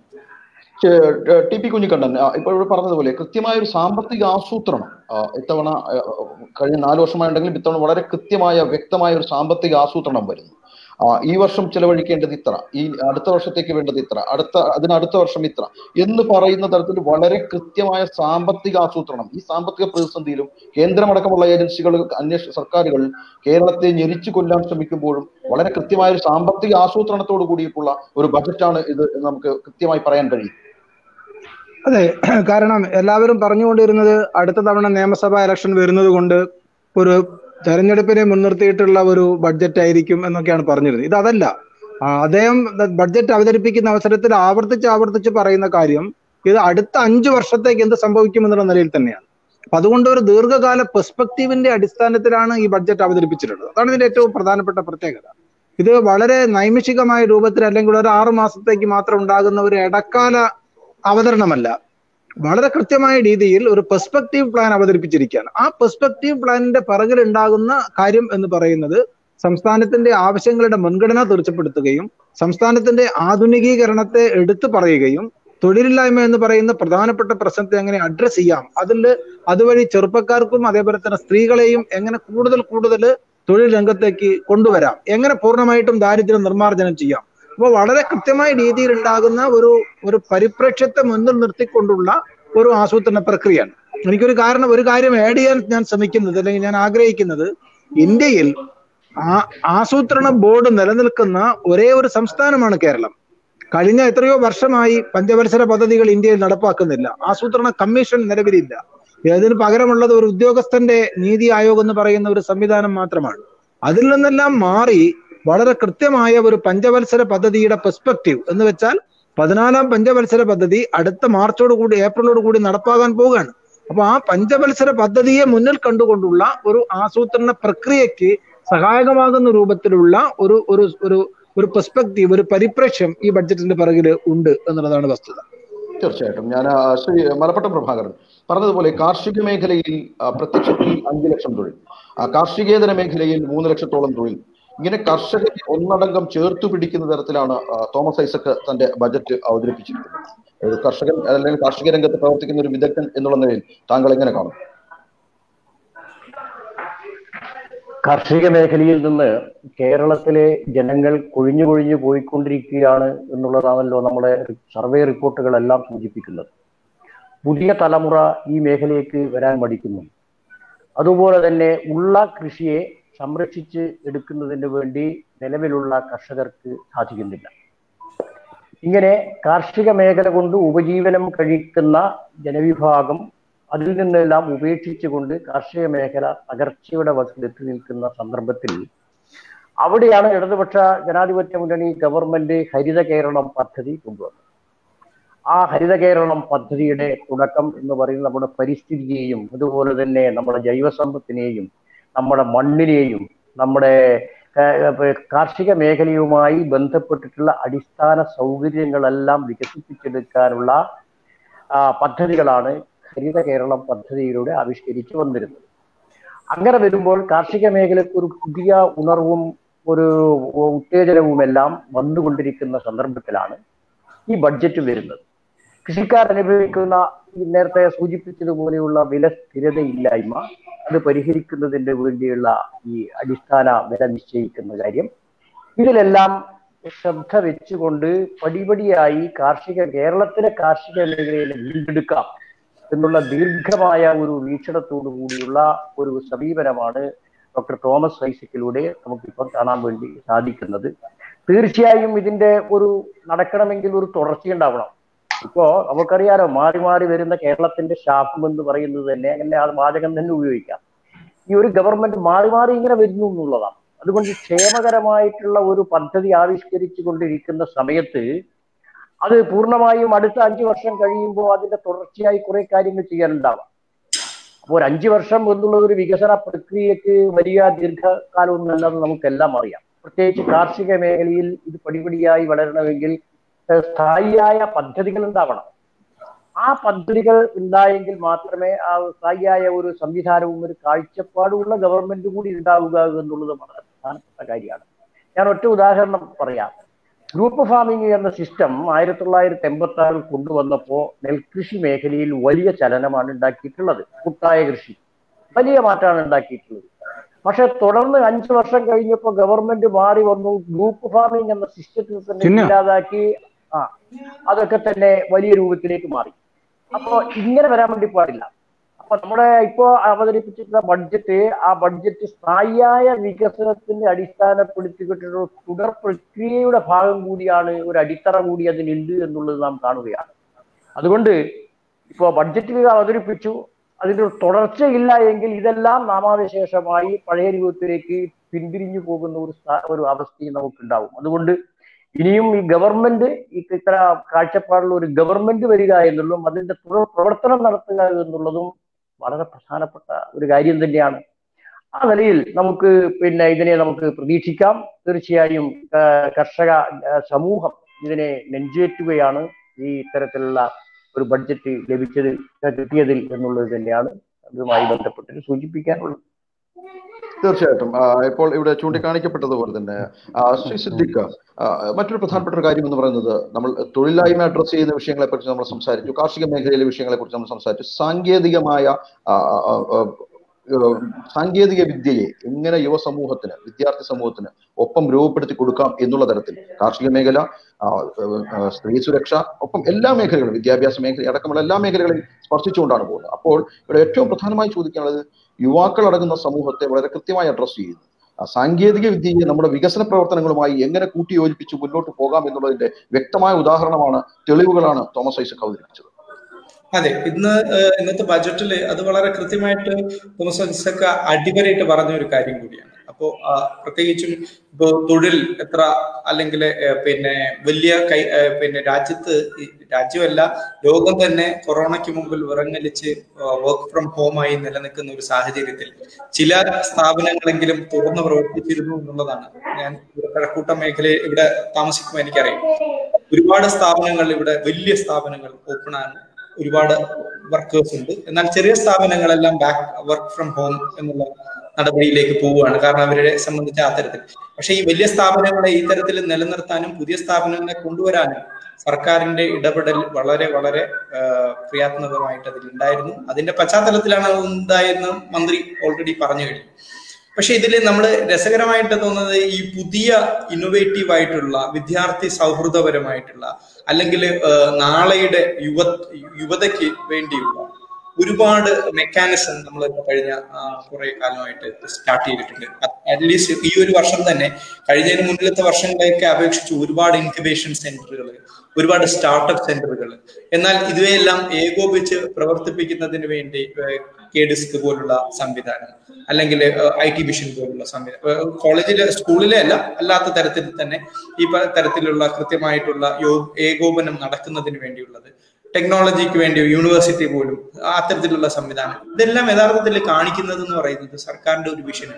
ചെ- ടി പി കുഞ്ഞിക്കണ്ണൻ ആ, ഇപ്പോൾ ഇവിടെ പറഞ്ഞതുപോലെ കൃത്യമായ ഒരു സാമ്പത്തിക ആസൂത്രണം ആ, ഇത്തവണ ആ, കഴിഞ്ഞ നാല് വർഷമായിട്ടുണ്ടെങ്കിലും ഇത്തവണ വളരെ കൃത്യമായ വ്യക്തമായ ഒരു സാമ്പത്തിക ആസൂത്രണം വരുന്നു ആ, ഈ വർഷം ചെലവഴിക്കേണ്ടത് ഇത്ര ഈ അടുത്ത വർഷത്തേക്ക് വേണ്ടത് ഇത്ര അടുത്ത അതിനടുത്ത വർഷം ഇത്ര എന്ന് പറയുന്ന തരത്തിൽ വളരെ കൃത്യമായ സാമ്പത്തിക ആസൂത്രണം ഈ സാമ്പത്തിക പ്രതിസന്ധിയിലും കേന്ദ്രമടക്കമുള്ള ഏജൻസികൾ അന്വേഷണ സർക്കാരുകൾ കേരളത്തെ ഞെരിച്ചു കൊല്ലാൻ ശ്രമിക്കുമ്പോഴും വളരെ കൃത്യമായ ഒരു സാമ്പത്തിക ആസൂത്രണത്തോട് കൂടിയിട്ടുള്ള ഒരു ബജറ്റാണ് ഇത് എന്ന് നമുക്ക് കൃത്യമായി പറയാൻ കഴിയും അതെ കാരണം എല്ലാവരും പറഞ്ഞുകൊണ്ടിരുന്നത് അടുത്ത തവണ നിയമസഭാ ഇലക്ഷൻ വരുന്നത് കൊണ്ട് ഒരു തെരഞ്ഞെടുപ്പിനെ മുൻനിർത്തിയിട്ടുള്ള ഒരു ബഡ്ജറ്റ് ആയിരിക്കും എന്നൊക്കെയാണ് പറഞ്ഞിരുന്നത് ഇത് അതല്ല ആ, അദ്ദേഹം ബഡ്ജറ്റ് അവതരിപ്പിക്കുന്ന അവസരത്തിൽ ആവർത്തിച്ച് ആവർത്തിച്ച് പറയുന്ന കാര്യം ഇത് അടുത്ത അഞ്ചു വർഷത്തേക്ക് എന്ത് സംഭവിക്കും എന്നുള്ള നിലയിൽ തന്നെയാണ് അപ്പൊ അതുകൊണ്ട് ഒരു ദീർഘകാല പെർസ്പെക്റ്റീവിന്റെ അടിസ്ഥാനത്തിലാണ് ഈ ബഡ്ജറ്റ് അവതരിപ്പിച്ചിട്ടുള്ളത് അതാണ് ഇതിന്റെ ഏറ്റവും പ്രധാനപ്പെട്ട പ്രത്യേകത ഇത് വളരെ നൈമിഷികമായ രൂപത്തിൽ അല്ലെങ്കിൽ ഒരു ആറു മാസത്തേക്ക് മാത്രം ഉണ്ടാകുന്ന ഒരു ഇടക്കാല അവതരണമല്ല വളരെ കൃത്യമായ രീതിയിൽ ഒരു പെർസ്പെക്റ്റീവ് പ്ലാൻ അവതരിപ്പിച്ചിരിക്കുകയാണ് ആ പെർസ്പെക്റ്റീവ് പ്ലാനിന്റെ പിറകിൽ ഉണ്ടാകുന്ന കാര്യം എന്ന് പറയുന്നത് സംസ്ഥാനത്തിന്റെ ആവശ്യങ്ങളുടെ മുൻഗണന തീർച്ചപ്പെടുത്തുകയും സംസ്ഥാനത്തിന്റെ ആധുനികീകരണത്തെ എടുത്തു പറയുകയും തൊഴിലില്ലായ്മ എന്ന് പറയുന്ന പ്രധാനപ്പെട്ട പ്രശ്നത്തെ എങ്ങനെ അഡ്രസ് ചെയ്യാം അതിൽ അതുവഴി ചെറുപ്പക്കാർക്കും അതേപോലെ തന്നെ സ്ത്രീകളെയും എങ്ങനെ കൂടുതൽ കൂടുതൽ തൊഴിൽ രംഗത്തേക്ക് കൊണ്ടുവരാം എങ്ങനെ പൂർണ്ണമായിട്ടും ദാരിദ്ര്യം നിർമ്മാർജ്ജനം ചെയ്യാം അപ്പോൾ വളരെ കൃത്യമായ രീതിയിൽ ഉണ്ടാകുന്ന ഒരു ഒരു പരിപ്രേക്ഷ്യത്തെ മുന്നിൽ നിർത്തിക്കൊണ്ടുള്ള ഒരു ആസൂത്രണ പ്രക്രിയയാണ് എനിക്കൊരു കാരണം ഒരു കാര്യം ആഡ് ചെയ്യാൻ ഞാൻ ശ്രമിക്കുന്നത് അല്ലെങ്കിൽ ഞാൻ ആഗ്രഹിക്കുന്നത് ഇന്ത്യയിൽ ആ ആസൂത്രണ ബോർഡ് നിലനിൽക്കുന്ന ഒരേ ഒരു സംസ്ഥാനമാണ് കേരളം കഴിഞ്ഞ എത്രയോ വർഷമായി പഞ്ചവത്സര പദ്ധതികൾ ഇന്ത്യയിൽ നടപ്പാക്കുന്നില്ല ആസൂത്രണ കമ്മീഷൻ നിലവിലില്ല ഇതിന് പകരമുള്ളത് ഒരു ഉദ്യോഗസ്ഥന്റെ നീതി ആയോഗ് എന്ന് പറയുന്ന ഒരു സംവിധാനം മാത്രമാണ് അതിൽ നിന്നെല്ലാം മാറി വളരെ കൃത്യമായ ഒരു പഞ്ചവത്സര പദ്ധതിയുടെ പെർസ്പെക്റ്റീവ് എന്ന് വെച്ചാൽ പതിനാലാം പഞ്ചവത്സര പദ്ധതി അടുത്ത മാർച്ചോട് കൂടി ഏപ്രിലോട് കൂടി നടപ്പാകാൻ പോവുകയാണ് അപ്പൊ ആ പഞ്ചവത്സര പദ്ധതിയെ മുന്നിൽ കണ്ടുകൊണ്ടുള്ള ഒരു ആസൂത്രണ പ്രക്രിയയ്ക്ക് സഹായകമാകുന്ന രൂപത്തിലുള്ള ഒരു ഒരു ഒരു ഒരു പെർസ്പെക്റ്റീവ് ഒരു പരിപ്രേക്ഷ്യം ഈ ബഡ്ജറ്റിന്റെ പിറകിൽ ഉണ്ട് എന്നുള്ളതാണ് വസ്തുത തീർച്ചയായിട്ടും ഞാൻ ആ, ശ്രീ മലപ്പട്ടം പ്രഭാകരൻ പറഞ്ഞതുപോലെ കാർഷിക മേഖലയിൽ ആ, പ്രത്യക്ഷത്തിൽ അഞ്ച് ലക്ഷം തൊഴിൽ ആ, കാർഷികേതര മേഖലയിൽ മൂന്ന് ലക്ഷത്തോളം തൊഴിൽ ഇങ്ങനെ കർഷകരെ ഒന്നടങ്കം ചേർത്തു പിടിക്കുന്ന തരത്തിലാണ് ആ, തോമസ് ഐസക് തന്റെ ബജറ്റ് അവതരിപ്പിച്ചിരിക്കുന്നത് ഒരു കർഷകൻ അല്ലെങ്കിൽ കാർഷിക രംഗത്ത് പ്രവർത്തിക്കുന്ന ഒരു വിദഗ്ധൻ എന്നുള്ള നിലയിൽ താങ്കൾ എങ്ങനെ കാണും കാർഷിക മേഖലയിൽ നിന്ന് കേരളത്തിലെ ജനങ്ങൾ കൊഴിഞ്ഞു കൊഴിഞ്ഞു പോയിക്കൊണ്ടിരിക്കുകയാണ് എന്നുള്ളതാണല്ലോ നമ്മുടെ സർവേ റിപ്പോർട്ടുകളെല്ലാം സൂചിപ്പിക്കുന്നത് പുതിയ തലമുറ ഈ മേഖലയ്ക്ക് വരാൻ മടിക്കുന്നു അതുപോലെ തന്നെ ഉള്ള കൃഷിയെ സംരക്ഷിച്ച് എടുക്കുന്നതിന് വേണ്ടി നിലവിലുള്ള കർഷകർക്ക് സാധിക്കുന്നില്ല ഇങ്ങനെ കാർഷിക മേഖല കൊണ്ട് ഉപജീവനം കഴിക്കുന്ന ജനവിഭാഗം അതിൽ നിന്നെല്ലാം ഉപേക്ഷിച്ചുകൊണ്ട് കാർഷിക മേഖല തകർച്ചയുടെ വക്കിലെത്തി നിൽക്കുന്ന സന്ദർഭത്തിൽ അവിടെയാണ് ഇടതുപക്ഷ ജനാധിപത്യ മുന്നണി ഗവൺമെന്റ് ഹരിത കേരളം പദ്ധതി കൊണ്ടുവന്നത് ആ ഹരിത കേരളം പദ്ധതിയുടെ തുടക്കം എന്ന് പറയുന്നത് നമ്മുടെ പരിസ്ഥിതിയെയും അതുപോലെ തന്നെ നമ്മുടെ ജൈവസമ്പത്തിനെയും നമ്മുടെ മണ്ണിനെയും നമ്മുടെ ഏർ, കാർഷിക മേഖലയുമായി ബന്ധപ്പെട്ടിട്ടുള്ള അടിസ്ഥാന സൗകര്യങ്ങളെല്ലാം വികസിപ്പിച്ചെടുക്കാനുള്ള ആ, പദ്ധതികളാണ് ഹരിത കേരളം പദ്ധതിയിലൂടെ ആവിഷ്കരിച്ചു വന്നിരുന്നത് അങ്ങനെ വരുമ്പോൾ കാർഷിക മേഖലയ്ക്ക് ഒരു പുതിയ ഉണർവും ഒരു ഉത്തേജനവുമെല്ലാം വന്നുകൊണ്ടിരിക്കുന്ന സന്ദർഭത്തിലാണ് ഈ ബഡ്ജറ്റ് വരുന്നത് കൃഷിക്കാർ അനുഭവിക്കുന്ന ഈ നേരത്തെ സൂചിപ്പിച്ചതുപോലെയുള്ള വില സ്ഥിരതയില്ലായ്മ അത് പരിഹരിക്കുന്നതിന് വേണ്ടിയുള്ള ഈ അടിസ്ഥാന വില നിശ്ചയിക്കുന്ന കാര്യം ഇതിലെല്ലാം ശ്രദ്ധ വെച്ചുകൊണ്ട് പടിപടിയായി കാർഷിക കേരളത്തിലെ കാർഷിക മേഖലയെ വീണ്ടെടുക്കാം എന്നുള്ള ദീർഘമായ ഒരു വീക്ഷണത്തോടു കൂടിയുള്ള ഒരു സമീപനമാണ് ഡോക്ടർ തോമസ് ഐസക്കിലൂടെ നമുക്കിപ്പോൾ കാണാൻ വേണ്ടി സാധിക്കുന്നത് തീർച്ചയായും ഇതിന്റെ ഒരു നടക്കണമെങ്കിൽ ഒരു തുടർച്ചയുണ്ടാവണം ഇപ്പോ നമുക്കറിയാലോ മാറി മാറി വരുന്ന കേരളത്തിന്റെ ശാപം എന്ന് പറയുന്നത് തന്നെ അങ്ങനെ ആ വാചകം തന്നെ ഉപയോഗിക്കാം ഈ ഒരു ഗവൺമെന്റ് മാറി മാറി ഇങ്ങനെ വരുന്നു എന്നുള്ളതാണ് അതുകൊണ്ട് ക്ഷേമകരമായിട്ടുള്ള ഒരു പദ്ധതി ആവിഷ്കരിച്ചു കൊണ്ടിരിക്കുന്ന സമയത്ത് അത് പൂർണ്ണമായും അടുത്ത അഞ്ചു വർഷം കഴിയുമ്പോൾ അതിന്റെ തുടർച്ചയായി കുറെ കാര്യങ്ങൾ ചെയ്യാനുണ്ടാവാം അപ്പോൾ ഒരു അഞ്ചു വർഷം എന്നുള്ള ഒരു വികസന പ്രക്രിയക്ക് വലിയ ദീർഘകാലമൊന്നുമല്ലെന്ന് നമുക്കെല്ലാം അറിയാം പ്രത്യേകിച്ച് കാർഷിക മേഖലയിൽ ഇത് പടിപടിയായി വളരണമെങ്കിൽ ഏഹ് സ്ഥായിയായ പദ്ധതികൾ ഉണ്ടാവണം ആ പദ്ധതികൾ ഉണ്ടായെങ്കിൽ മാത്രമേ ആ സ്ഥായിയായ ഒരു സംവിധാനവും ഒരു കാഴ്ചപ്പാടുമുള്ള ഗവൺമെന്റ് കൂടി ഉണ്ടാവുക എന്നുള്ളത് വളരെ പ്രധാനപ്പെട്ട കാര്യമാണ് ഞാൻ ഒറ്റ ഉദാഹരണം പറയാം ഗ്രൂപ്പ് ഫാമിംഗ് എന്ന സിസ്റ്റം ആയിരത്തി തൊള്ളായിരത്തി എൺപത്തി ആറിൽ കൊണ്ടുവന്നപ്പോൾ നെൽകൃഷി മേഖലയിൽ വലിയ ചലനമാണ് ഉണ്ടാക്കിയിട്ടുള്ളത് കുട്ടായ കൃഷി വലിയ മാറ്റമാണ് ഉണ്ടാക്കിയിട്ടുള്ളത് പക്ഷെ തുടർന്ന് അഞ്ചു വർഷം കഴിഞ്ഞപ്പോൾ ഗവൺമെന്റ് മാറി വന്നു ഗ്രൂപ്പ് ഫാമിംഗ് എന്ന സിസ്റ്റത്തിൽ തന്നെ ചിന്ന. ഇല്ലാതാക്കി ആ അതൊക്കെ തന്നെ വലിയ രൂപത്തിലേക്ക് മാറി അപ്പോ ഇങ്ങനെ വരാൻ വേണ്ടി പാടില്ല അപ്പൊ നമ്മുടെ ഇപ്പോ അവതരിപ്പിച്ചിട്ടുള്ള ബഡ്ജറ്റ് ആ ബഡ്ജറ്റ് സ്ഥായിയായ വികസനത്തിന്റെ അടിസ്ഥാനപ്പെടുത്തിക്കൊണ്ടുള്ള തുടർ പ്രക്രിയയുടെ ഭാഗം കൂടിയാണ് ഒരു അടിത്തറ കൂടി അതിനുണ്ട് എന്നുള്ളത് നാം കാണുകയാണ് അതുകൊണ്ട് ഇപ്പോ ബഡ്ജറ്റിൽ അവതരിപ്പിച്ചു അതിന്റെ ഒരു തുടർച്ചയില്ല എങ്കിൽ ഇതെല്ലാം നാമാവിശേഷമായി പഴയ രൂപത്തിലേക്ക് പിന്തിരിഞ്ഞു പോകുന്ന ഒരു സ്ഥാ- ഒരു അവസ്ഥയും നമുക്കുണ്ടാവും അതുകൊണ്ട് ഇനിയും ഈ ഗവൺമെന്റ് ഈ ഇത്ര കാഴ്ചപ്പാടുള്ള ഒരു ഗവൺമെന്റ് വരിക എന്നുള്ളതും അതിന്റെ തുടർ പ്രവർത്തനം നടത്തുക എന്നുള്ളതും വളരെ പ്രധാനപ്പെട്ട ഒരു കാര്യം തന്നെയാണ് ആ നിലയിൽ നമുക്ക് പിന്നെ ഇതിനെ നമുക്ക് പ്രതീക്ഷിക്കാം തീർച്ചയായും ആ, കർഷക ആ, സമൂഹം ഇതിനെ നെഞ്ചേറ്റുകയാണ് ഈ ഇത്തരത്തിലുള്ള ഒരു ബഡ്ജറ്റ് ലഭിച്ചത് കിട്ടിയതിൽ എന്നുള്ളത് തന്നെയാണ് അതുമായി ബന്ധപ്പെട്ട് സൂചിപ്പിക്കാനുള്ളത് തീർച്ചയായിട്ടും ആ, ഇപ്പോൾ ഇവിടെ ചൂണ്ടിക്കാണിക്കപ്പെട്ടതുപോലെ തന്നെ ആ, ശ്രീ സിദ്ദിഖ് ആ, മറ്റൊരു പ്രധാനപ്പെട്ട ഒരു കാര്യം എന്ന് പറയുന്നത് നമ്മൾ തൊഴിലില്ലായ്മ അഡ്രസ് ചെയ്യുന്ന വിഷയങ്ങളെ കുറിച്ച് നമ്മൾ സംസാരിച്ചു കാർഷിക മേഖലയിലെ വിഷയങ്ങളെ കുറിച്ച് നമ്മൾ സംസാരിച്ചു സാങ്കേതികമായ ആ, ആ, ആ, ഏഹ്, സാങ്കേതിക വിദ്യയെ എങ്ങനെ യുവസമൂഹത്തിന് വിദ്യാർത്ഥി സമൂഹത്തിന് ഒപ്പം രൂപപ്പെടുത്തി കൊടുക്കാം എന്നുള്ള തരത്തിൽ കാർഷിക മേഖല ആ, ഏഹ്, ഏഹ്, സ്ത്രീ സുരക്ഷ ഒപ്പം എല്ലാ മേഖലകളും വിദ്യാഭ്യാസ മേഖല അടക്കമുള്ള എല്ലാ മേഖലകളെയും സ്പർശിച്ചുകൊണ്ടാണ് പോകുന്നത് അപ്പോൾ ഇവിടെ ഏറ്റവും പ്രധാനമായി ചോദിക്കാനുള്ളത് യുവാക്കൾ അടങ്ങുന്ന സമൂഹത്തെ വളരെ കൃത്യമായി അഡ്രസ് ചെയ്യുന്നു ആ സാങ്കേതിക വിദ്യയെ നമ്മുടെ വികസന പ്രവർത്തനങ്ങളുമായി എങ്ങനെ കൂട്ടിയോജിപ്പിച്ച് മുന്നോട്ട് പോകാം എന്നുള്ളതിന്റെ വ്യക്തമായ ഉദാഹരണമാണ് തെളിവുകളാണ് തോമസ് ഐസക് അവതരിപ്പിച്ചത് അതെ ഇന്ന് ഏഹ്, ഇന്നത്തെ ബജറ്റിൽ അത് വളരെ കൃത്യമായിട്ട് തോമസ് ഐസക്ക അടിവരയിട്ട് പറഞ്ഞ ഒരു കാര്യം കൂടിയാണ് അപ്പോൾ പ്രത്യേകിച്ചും ഇപ്പോൾ തൊഴിൽ എത്ര അല്ലെങ്കിൽ പിന്നെ വലിയ കൈ ആ, പിന്നെ രാജ്യത്ത് ഈ രാജ്യമല്ല ലോകം തന്നെ കൊറോണയ്ക്ക് മുമ്പിൽ വിറങ്ങലിച്ച് വർക്ക് ഫ്രം ഹോമായി നിലനിൽക്കുന്ന ഒരു സാഹചര്യത്തിൽ ചില സ്ഥാപനങ്ങളെങ്കിലും തുറന്നു പ്രവർത്തിച്ചിരുന്നു എന്നുള്ളതാണ് ഞാൻ ഇവിടെ കഴക്കൂട്ട മേഖലയിൽ ഇവിടെ താമസിക്കുമ്പോൾ എനിക്കറിയാം ഒരുപാട് സ്ഥാപനങ്ങൾ ഇവിടെ വലിയ സ്ഥാപനങ്ങൾ ഓപ്പൺ ആണ് ഒരുപാട് വർക്കേഴ്സ് ഉണ്ട് എന്നാൽ ചെറിയ സ്ഥാപനങ്ങളെല്ലാം ബാക്ക് വർക്ക് ഫ്രം ഹോം എന്നുള്ള നടപടിയിലേക്ക് പോവുകയാണ് കാരണം അവരെ സംബന്ധിച്ച ആ തരത്തിൽ പക്ഷെ ഈ വലിയ സ്ഥാപനങ്ങളെ ഈ തരത്തിൽ നിലനിർത്താനും പുതിയ സ്ഥാപനങ്ങളെ കൊണ്ടുവരാനും സർക്കാരിന്റെ ഇടപെടൽ വളരെ വളരെ ആ, ക്രിയാത്മകമായിട്ട് അതിലുണ്ടായിരുന്നു അതിന്റെ പശ്ചാത്തലത്തിലാണ് അത് ഉണ്ടായെന്ന് മന്ത്രി ഓൾറെഡി പറഞ്ഞു കഴിഞ്ഞു പക്ഷെ ഇതിൽ നമ്മൾ രസകരമായിട്ട് തോന്നുന്നത് ഈ പുതിയ ഇന്നോവേറ്റീവ് ആയിട്ടുള്ള വിദ്യാർത്ഥി സൗഹൃദപരമായിട്ടുള്ള അല്ലെങ്കിൽ നാളെയുടെ യുവ യുവതയ്ക്ക് വേണ്ടിയുള്ള ഒരുപാട് മെക്കാനിസം നമ്മൾ കഴിഞ്ഞ കുറെ കാലമായിട്ട് സ്റ്റാർട്ട് ചെയ്തിട്ടുണ്ട് അറ്റ്ലീസ്റ്റ് ഈ ഒരു വർഷം തന്നെ കഴിഞ്ഞതിന് മുന്നിലത്തെ വർഷങ്ങളെയൊക്കെ അപേക്ഷിച്ച് ഒരുപാട് ഇൻക്യുബേഷൻ സെന്ററുകൾ ഒരുപാട് സ്റ്റാർട്ടപ്പ് സെന്ററുകൾ എന്നാൽ ഇവയെല്ലാം ഏകോപിച്ച് പ്രവർത്തിപ്പിക്കുന്നതിന് വേണ്ടി കെ ഡിസ്ക് പോലുള്ള സംവിധാനം അല്ലെങ്കിൽ ഐ ടി മിഷൻ പോലുള്ള സംവിധാനം കോളേജിലെ സ്കൂളിലെ അല്ല അല്ലാത്ത തരത്തിൽ തന്നെ ഈ പ- തരത്തിലുള്ള കൃത്യമായിട്ടുള്ള യോ ഏകോപനം നടക്കുന്നതിന് വേണ്ടിയുള്ളത് ടെക്നോളജിക്ക് വേണ്ടി യൂണിവേഴ്സിറ്റി പോലും അത്തരത്തിലുള്ള സംവിധാനം ഇതെല്ലാം യഥാർത്ഥത്തിൽ കാണിക്കുന്നത് എന്ന് പറയുന്നത് സർക്കാരിന്റെ ഒരു വിഷനാണ്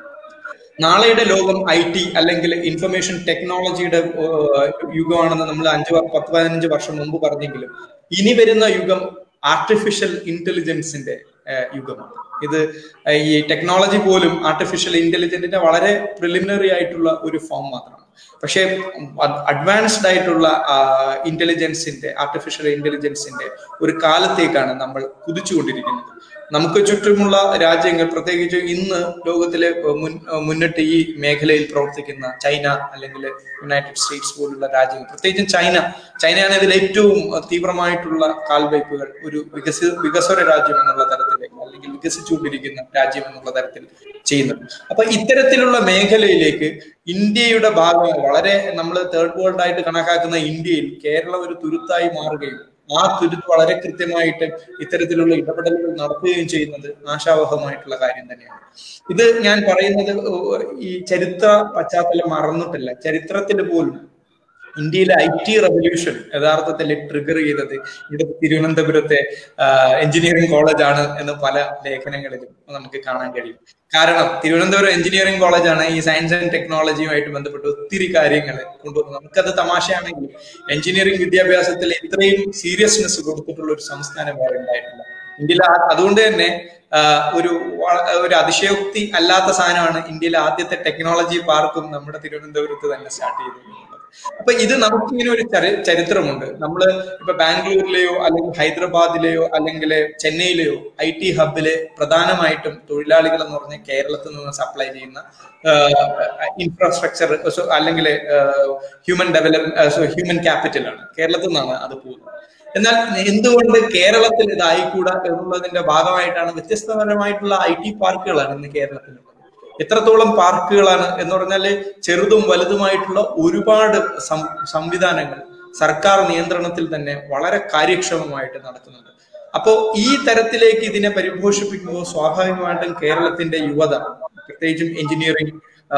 നാളെയുടെ ലോകം ഐ ടി അല്ലെങ്കിൽ ഇൻഫർമേഷൻ ടെക്നോളജിയുടെ ഏഹ്, യുഗമാണെന്ന് നമ്മൾ അഞ്ച് വ- പത്ത് പതിനഞ്ച് വർഷം മുമ്പ് പറഞ്ഞെങ്കിലും ഇനി വരുന്ന യുഗം ആർട്ടിഫിഷ്യൽ ഇന്റലിജൻസിന്റെ ഏഹ്, യുഗമാണ് ഇത് ഏഹ്, ഈ ടെക്നോളജി പോലും ആർട്ടിഫിഷ്യൽ ഇന്റലിജന്റിന്റെ വളരെ പ്രിലിമിനറി ആയിട്ടുള്ള ഒരു ഫോം മാത്രമാണ് പക്ഷേ അഡ്വാൻസ്ഡ് ആയിട്ടുള്ള ഇന്റലിജൻസിന്റെ ആർട്ടിഫിഷ്യൽ ഇന്റലിജൻസിന്റെ ഒരു കാലത്തേക്കാണ് നമ്മൾ കുതിച്ചുകൊണ്ടിരിക്കുന്നത് നമുക്ക് ചുറ്റുമുള്ള രാജ്യങ്ങൾ പ്രത്യേകിച്ച് ഇന്ന് ലോകത്തിലെ മുൻ മുന്നിട്ട് ഈ മേഖലയിൽ പ്രവർത്തിക്കുന്ന ചൈന അല്ലെങ്കിൽ യുണൈറ്റഡ് സ്റ്റേറ്റ്സ് പോലുള്ള രാജ്യങ്ങൾ പ്രത്യേകിച്ചും ചൈന ചൈനയാണ് ഇതിൽ ഏറ്റവും തീവ്രമായിട്ടുള്ള കാൽവയ്പുകൾ ഒരു വികസി വികസ്വര രാജ്യം എന്നുള്ള തരത്തിലേക്ക് അല്ലെങ്കിൽ വികസിച്ചുകൊണ്ടിരിക്കുന്ന രാജ്യം എന്നുള്ള തരത്തിൽ ചെയ്യുന്നത് അപ്പൊ ഇത്തരത്തിലുള്ള മേഖലയിലേക്ക് ഇന്ത്യയുടെ ഭാഗമായി വളരെ നമ്മൾ തേർഡ് വേൾഡ് ആയിട്ട് കണക്കാക്കുന്ന ഇന്ത്യയിൽ കേരളം ഒരു തുരുത്തായി മാറുകയും ആ തുരുത്ത് വളരെ കൃത്യമായിട്ട് ഇത്തരത്തിലുള്ള ഇടപെടലുകൾ നടത്തുകയും ചെയ്യുന്നത് ആശാവഹമായിട്ടുള്ള കാര്യം തന്നെയാണ് ഇത് ഞാൻ പറയുന്നത് ഈ ചരിത്ര പശ്ചാത്തലം മറന്നിട്ടില്ല ചരിത്രത്തിൽ പോലും ഇന്ത്യയിലെ ഐ ടി റവല്യൂഷൻ യഥാർത്ഥത്തിൽ ട്രിഗർ ചെയ്തത് ഇവിടെ തിരുവനന്തപുരത്തെ എഞ്ചിനീയറിംഗ് കോളേജാണ് എന്ന് പല ലേഖനങ്ങളിലും നമുക്ക് കാണാൻ കഴിയും കാരണം തിരുവനന്തപുരം എഞ്ചിനീയറിംഗ് കോളേജാണ് ഈ സയൻസ് ആൻഡ് ടെക്നോളജിയുമായിട്ട് ബന്ധപ്പെട്ട് ഒത്തിരി കാര്യങ്ങൾ കൊണ്ടുവന്നത് നമുക്കത് തമാശയാണെങ്കിലും എഞ്ചിനീയറിംഗ് വിദ്യാഭ്യാസത്തിൽ ഇത്രയും സീരിയസ്നെസ് കൊടുത്തിട്ടുള്ള ഒരു സംസ്ഥാനം വേറെ ഉണ്ടായിട്ടില്ല ഇന്ത്യയിൽ ആ- അതുകൊണ്ട് തന്നെ ആ, ഒരു വ- ഒരു അതിശയോക്തി അല്ലാത്ത സാധനമാണ് ഇന്ത്യയിലെ ആദ്യത്തെ ടെക്നോളജി പാർക്കും നമ്മുടെ തിരുവനന്തപുരത്ത് തന്നെ സ്റ്റാർട്ട് ചെയ്തിട്ടുള്ളത് അപ്പൊ ഇത് നമുക്കിങ്ങനെ ഒരു ചരി- ചരിത്രമുണ്ട് നമ്മള് ഇപ്പൊ ബാംഗ്ലൂരിലെയോ അല്ലെങ്കിൽ ഹൈദരാബാദിലെയോ അല്ലെങ്കിൽ ചെന്നൈയിലെയോ ഐ ടി ഹബില് പ്രധാനമായിട്ടും തൊഴിലാളികൾ എന്ന് പറഞ്ഞ കേരളത്തിൽ നിന്ന് സപ്ലൈ ചെയ്യുന്ന ഇൻഫ്രാസ്ട്രക്ചർ അല്ലെങ്കിൽ ഹ്യൂമൻ ഡെവലപ്പ് ഹ്യൂമൻ ക്യാപിറ്റൽ ആണ് കേരളത്തിൽ നിന്നാണ് അത് പോകുന്നത് എന്നാൽ എന്തുകൊണ്ട് കേരളത്തിൽ ഇതായിക്കൂടാ എന്നുള്ളതിന്റെ ഭാഗമായിട്ടാണ് വ്യത്യസ്തപരമായിട്ടുള്ള ഐ ടി പാർക്കുകളാണ് ഇന്ന് കേരളത്തിലുള്ളത് എത്രത്തോളം പാർക്കുകളാണ് എന്ന് പറഞ്ഞാല് ചെറുതും വലുതുമായിട്ടുള്ള ഒരുപാട് സം- സംവിധാനങ്ങൾ സർക്കാർ നിയന്ത്രണത്തിൽ തന്നെ വളരെ കാര്യക്ഷമമായിട്ട് നടക്കുന്നുണ്ട് അപ്പോ ഈ തരത്തിലേക്ക് ഇതിനെ പരിപോഷിപ്പിക്കുമ്പോൾ സ്വാഭാവികമായിട്ടും കേരളത്തിന്റെ യുവത പ്രത്യേകിച്ചും എഞ്ചിനീയറിംഗ്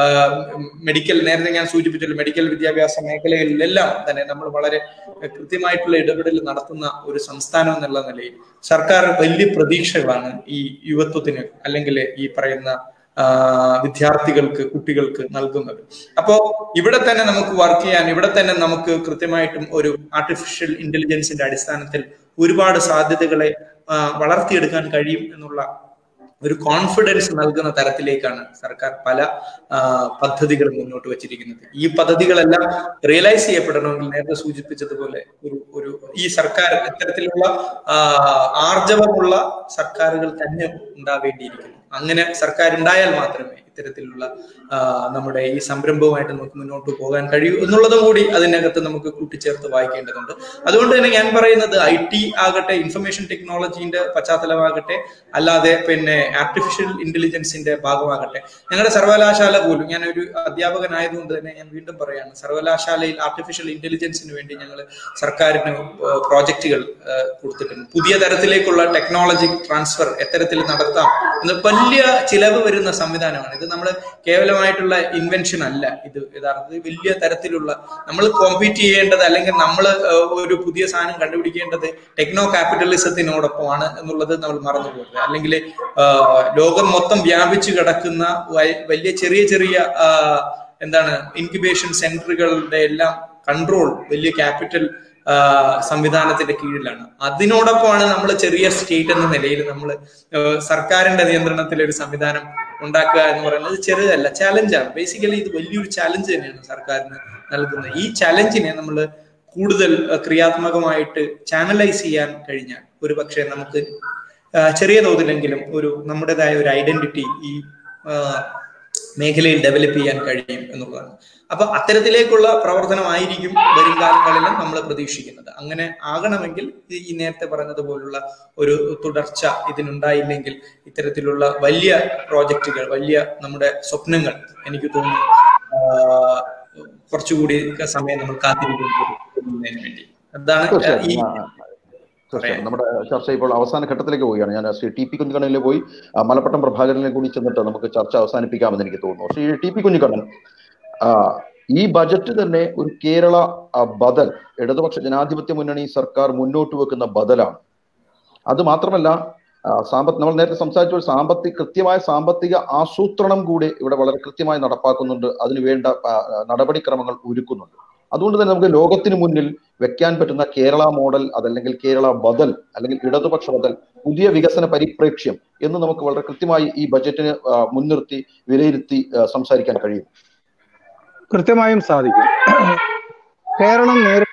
മെഡിക്കൽ നേരത്തെ ഞാൻ സൂചിപ്പിച്ചല്ലോ മെഡിക്കൽ വിദ്യാഭ്യാസ മേഖലകളിലെല്ലാം തന്നെ നമ്മൾ വളരെ കൃത്യമായിട്ടുള്ള ഇടപെടൽ നടത്തുന്ന ഒരു സംസ്ഥാനം എന്നുള്ള നിലയിൽ സർക്കാർ വലിയ പ്രതീക്ഷകളാണ് ഈ യുവത്വത്തിന് അല്ലെങ്കിൽ ഈ പറയുന്ന ആ, വിദ്യാർത്ഥികൾക്ക് കുട്ടികൾക്ക് നൽകുന്നത് അപ്പോ ഇവിടെ തന്നെ നമുക്ക് വർക്ക് ചെയ്യാൻ ഇവിടെ തന്നെ നമുക്ക് കൃത്യമായിട്ടും ഒരു ആർട്ടിഫിഷ്യൽ ഇന്റലിജൻസിന്റെ അടിസ്ഥാനത്തിൽ ഒരുപാട് സാധ്യതകളെ ആ, വളർത്തിയെടുക്കാൻ കഴിയും എന്നുള്ള ഒരു കോൺഫിഡൻസ് നൽകുന്ന തരത്തിലേക്കാണ് സർക്കാർ പല ആ, പദ്ധതികളും മുന്നോട്ട് വച്ചിരിക്കുന്നത് ഈ പദ്ധതികളെല്ലാം റിയലൈസ് ചെയ്യപ്പെടണമെങ്കിൽ നേരത്തെ സൂചിപ്പിച്ചതുപോലെ ഒരു ഒരു ഈ സർക്കാർ ഇത്തരത്തിലുള്ള ആ, ആർജവമുള്ള സർക്കാരുകൾ തന്നെ ഉണ്ടാവേണ്ടിയിരിക്കുന്നു അങ്ങനെ സർക്കാർ ഉണ്ടായാൽ മാത്രമേ ഇത്തരത്തിലുള്ള ആ, നമ്മുടെ ഈ സംരംഭവുമായിട്ട് നമുക്ക് മുന്നോട്ട് പോകാൻ കഴിയൂ എന്നുള്ളതും കൂടി അതിനകത്ത് നമുക്ക് കൂട്ടിച്ചേർത്ത് വായിക്കേണ്ടതുണ്ട് അതുകൊണ്ട് തന്നെ ഞാൻ പറയുന്നത് ഐ ടി ആകട്ടെ ഇൻഫർമേഷൻ ടെക്നോളജീന്റെ പശ്ചാത്തലമാകട്ടെ അല്ലാതെ പിന്നെ ആർട്ടിഫിഷ്യൽ ഇന്റലിജൻസിന്റെ ഭാഗമാകട്ടെ ഞങ്ങളുടെ സർവകലാശാല പോലും ഞാൻ ഒരു അധ്യാപകനായതുകൊണ്ട് തന്നെ ഞാൻ വീണ്ടും പറയാണ് സർവകലാശാലയിൽ ആർട്ടിഫിഷ്യൽ ഇന്റലിജൻസിന് വേണ്ടി ഞങ്ങൾ സർക്കാരിന് പ്രോജക്റ്റുകൾ കൊടുത്തിട്ടുണ്ട് പുതിയ തരത്തിലേക്കുള്ള ടെക്നോളജി ട്രാൻസ്ഫർ എത്തരത്തിൽ നടത്താം എന്ന് വലിയ ചിലവ് വരുന്ന സംവിധാനമാണ് ഇത് ഇത് നമ്മൾ കേവലമായിട്ടുള്ള ഇൻവെൻഷൻ അല്ല ഇത് യഥാർത്ഥത്തിൽ വലിയ തരത്തിലുള്ള നമ്മൾ കോമ്പീറ്റ് ചെയ്യേണ്ടത് അല്ലെങ്കിൽ നമ്മൾ ഒരു പുതിയ സാധനം കണ്ടുപിടിക്കേണ്ടത് ടെക്നോ ക്യാപിറ്റലിസത്തിനോടൊപ്പമാണ് എന്നുള്ളത് നമ്മൾ മറന്നു പോകരുത് അല്ലെങ്കിൽ ലോകം മൊത്തം വ്യാപിച്ചു കിടക്കുന്ന വ- വലിയ ചെറിയ ചെറിയ ആ, എന്താണ് ഇൻക്യുബേഷൻ സെന്ററുകളുടെ എല്ലാം കൺട്രോൾ വലിയ ക്യാപിറ്റൽ സംവിധാനത്തിന്റെ കീഴിലാണ് അതിനോടൊപ്പമാണ് നമ്മൾ ചെറിയ സ്റ്റേറ്റ് എന്ന നിലയിൽ നമ്മൾ സർക്കാരിന്റെ നിയന്ത്രണത്തിൽ ഒരു സംവിധാനം ഉണ്ടാക്കുക എന്ന് പറയുന്നത് ചെറുതല്ല ചാലഞ്ചാണ് ബേസിക്കലി ഇത് വലിയൊരു ചാലഞ്ച് തന്നെയാണ് സർക്കാരിന് നൽകുന്നത് ഈ ചാലഞ്ചിനെ നമ്മൾ കൂടുതൽ അഹ്, ക്രിയാത്മകമായിട്ട് ചാനലൈസ് ചെയ്യാൻ കഴിഞ്ഞാൽ ഒരു പക്ഷേ നമുക്ക് ആഹ്, ചെറിയ തോതിലെങ്കിലും ഒരു നമ്മുടേതായ ഒരു ഐഡന്റിറ്റി ഈ ആഹ്, മേഖലയിൽ ഡെവലപ്പ് ചെയ്യാൻ കഴിയും എന്നുള്ളതാണ് അപ്പൊ അത്തരത്തിലേക്കുള്ള പ്രവർത്തനമായിരിക്കും വരും കാലങ്ങളിൽ നമ്മൾ പ്രതീക്ഷിക്കുന്നത് അങ്ങനെ ആകണമെങ്കിൽ ഈ ഈ നേരത്തെ പറഞ്ഞതുപോലുള്ള ഒരു തുടർച്ച ഇതിനുണ്ടായില്ലെങ്കിൽ ഇത്തരത്തിലുള്ള വലിയ പ്രോജക്റ്റുകൾ വലിയ നമ്മുടെ സ്വപ്നങ്ങൾ എനിക്ക് തോന്നുന്നു ആഹ്, കുറച്ചുകൂടി സമയം നമ്മൾ കാത്തിരിക്കുന്നതിന് വേണ്ടി അതാണ് ഈ തീർച്ചയായും ആ, തീർച്ചയായും നമ്മുടെ ചർച്ച ഇപ്പോൾ അവസാന ഘട്ടത്തിലേക്ക് പോവുകയാണ് ഞാൻ ശ്രീ ടി പി കുഞ്ഞിക്കണ്ണനിൽ പോയി ആ, മലപ്പട്ടം പ്രഭാകരനെ കൂടി ചെന്നിട്ട് നമുക്ക് ചർച്ച അവസാനിപ്പിക്കാമെന്ന് എനിക്ക് തോന്നുന്നു ശ്രീ ടി പി കുഞ്ഞിക്കണ്ണൻ ആ, ഈ ബജറ്റ് തന്നെ ഒരു കേരള ആ, ബദൽ ഇടതുപക്ഷ ജനാധിപത്യ മുന്നണി സർക്കാർ മുന്നോട്ട് വെക്കുന്ന ബദലാണ് അത് മാത്രമല്ല ആ, സാമ്പത്ത് നമ്മൾ നേരത്തെ സംസാരിച്ച ഒരു സാമ്പത്തിക കൃത്യമായ സാമ്പത്തിക ആസൂത്രണം കൂടി ഇവിടെ വളരെ കൃത്യമായി നടപ്പാക്കുന്നുണ്ട് അതിനു വേണ്ട ആ, നടപടിക്രമങ്ങൾ ഒരുക്കുന്നുണ്ട് അതുകൊണ്ട് തന്നെ നമുക്ക് ലോകത്തിന് മുന്നിൽ വെക്കാൻ പറ്റുന്ന കേരള മോഡൽ അതല്ലെങ്കിൽ കേരള ബദൽ അല്ലെങ്കിൽ ഇടതുപക്ഷ ബദൽ പുതിയ വികസന പരിപ്രേക്ഷ്യം എന്ന് നമുക്ക് വളരെ കൃത്യമായി ഈ ബജറ്റിന് ആ, മുൻനിർത്തി വിലയിരുത്തി ആ, സംസാരിക്കാൻ കഴിയും കൃത്യമായും സാധിക്കും കേരളം നേരി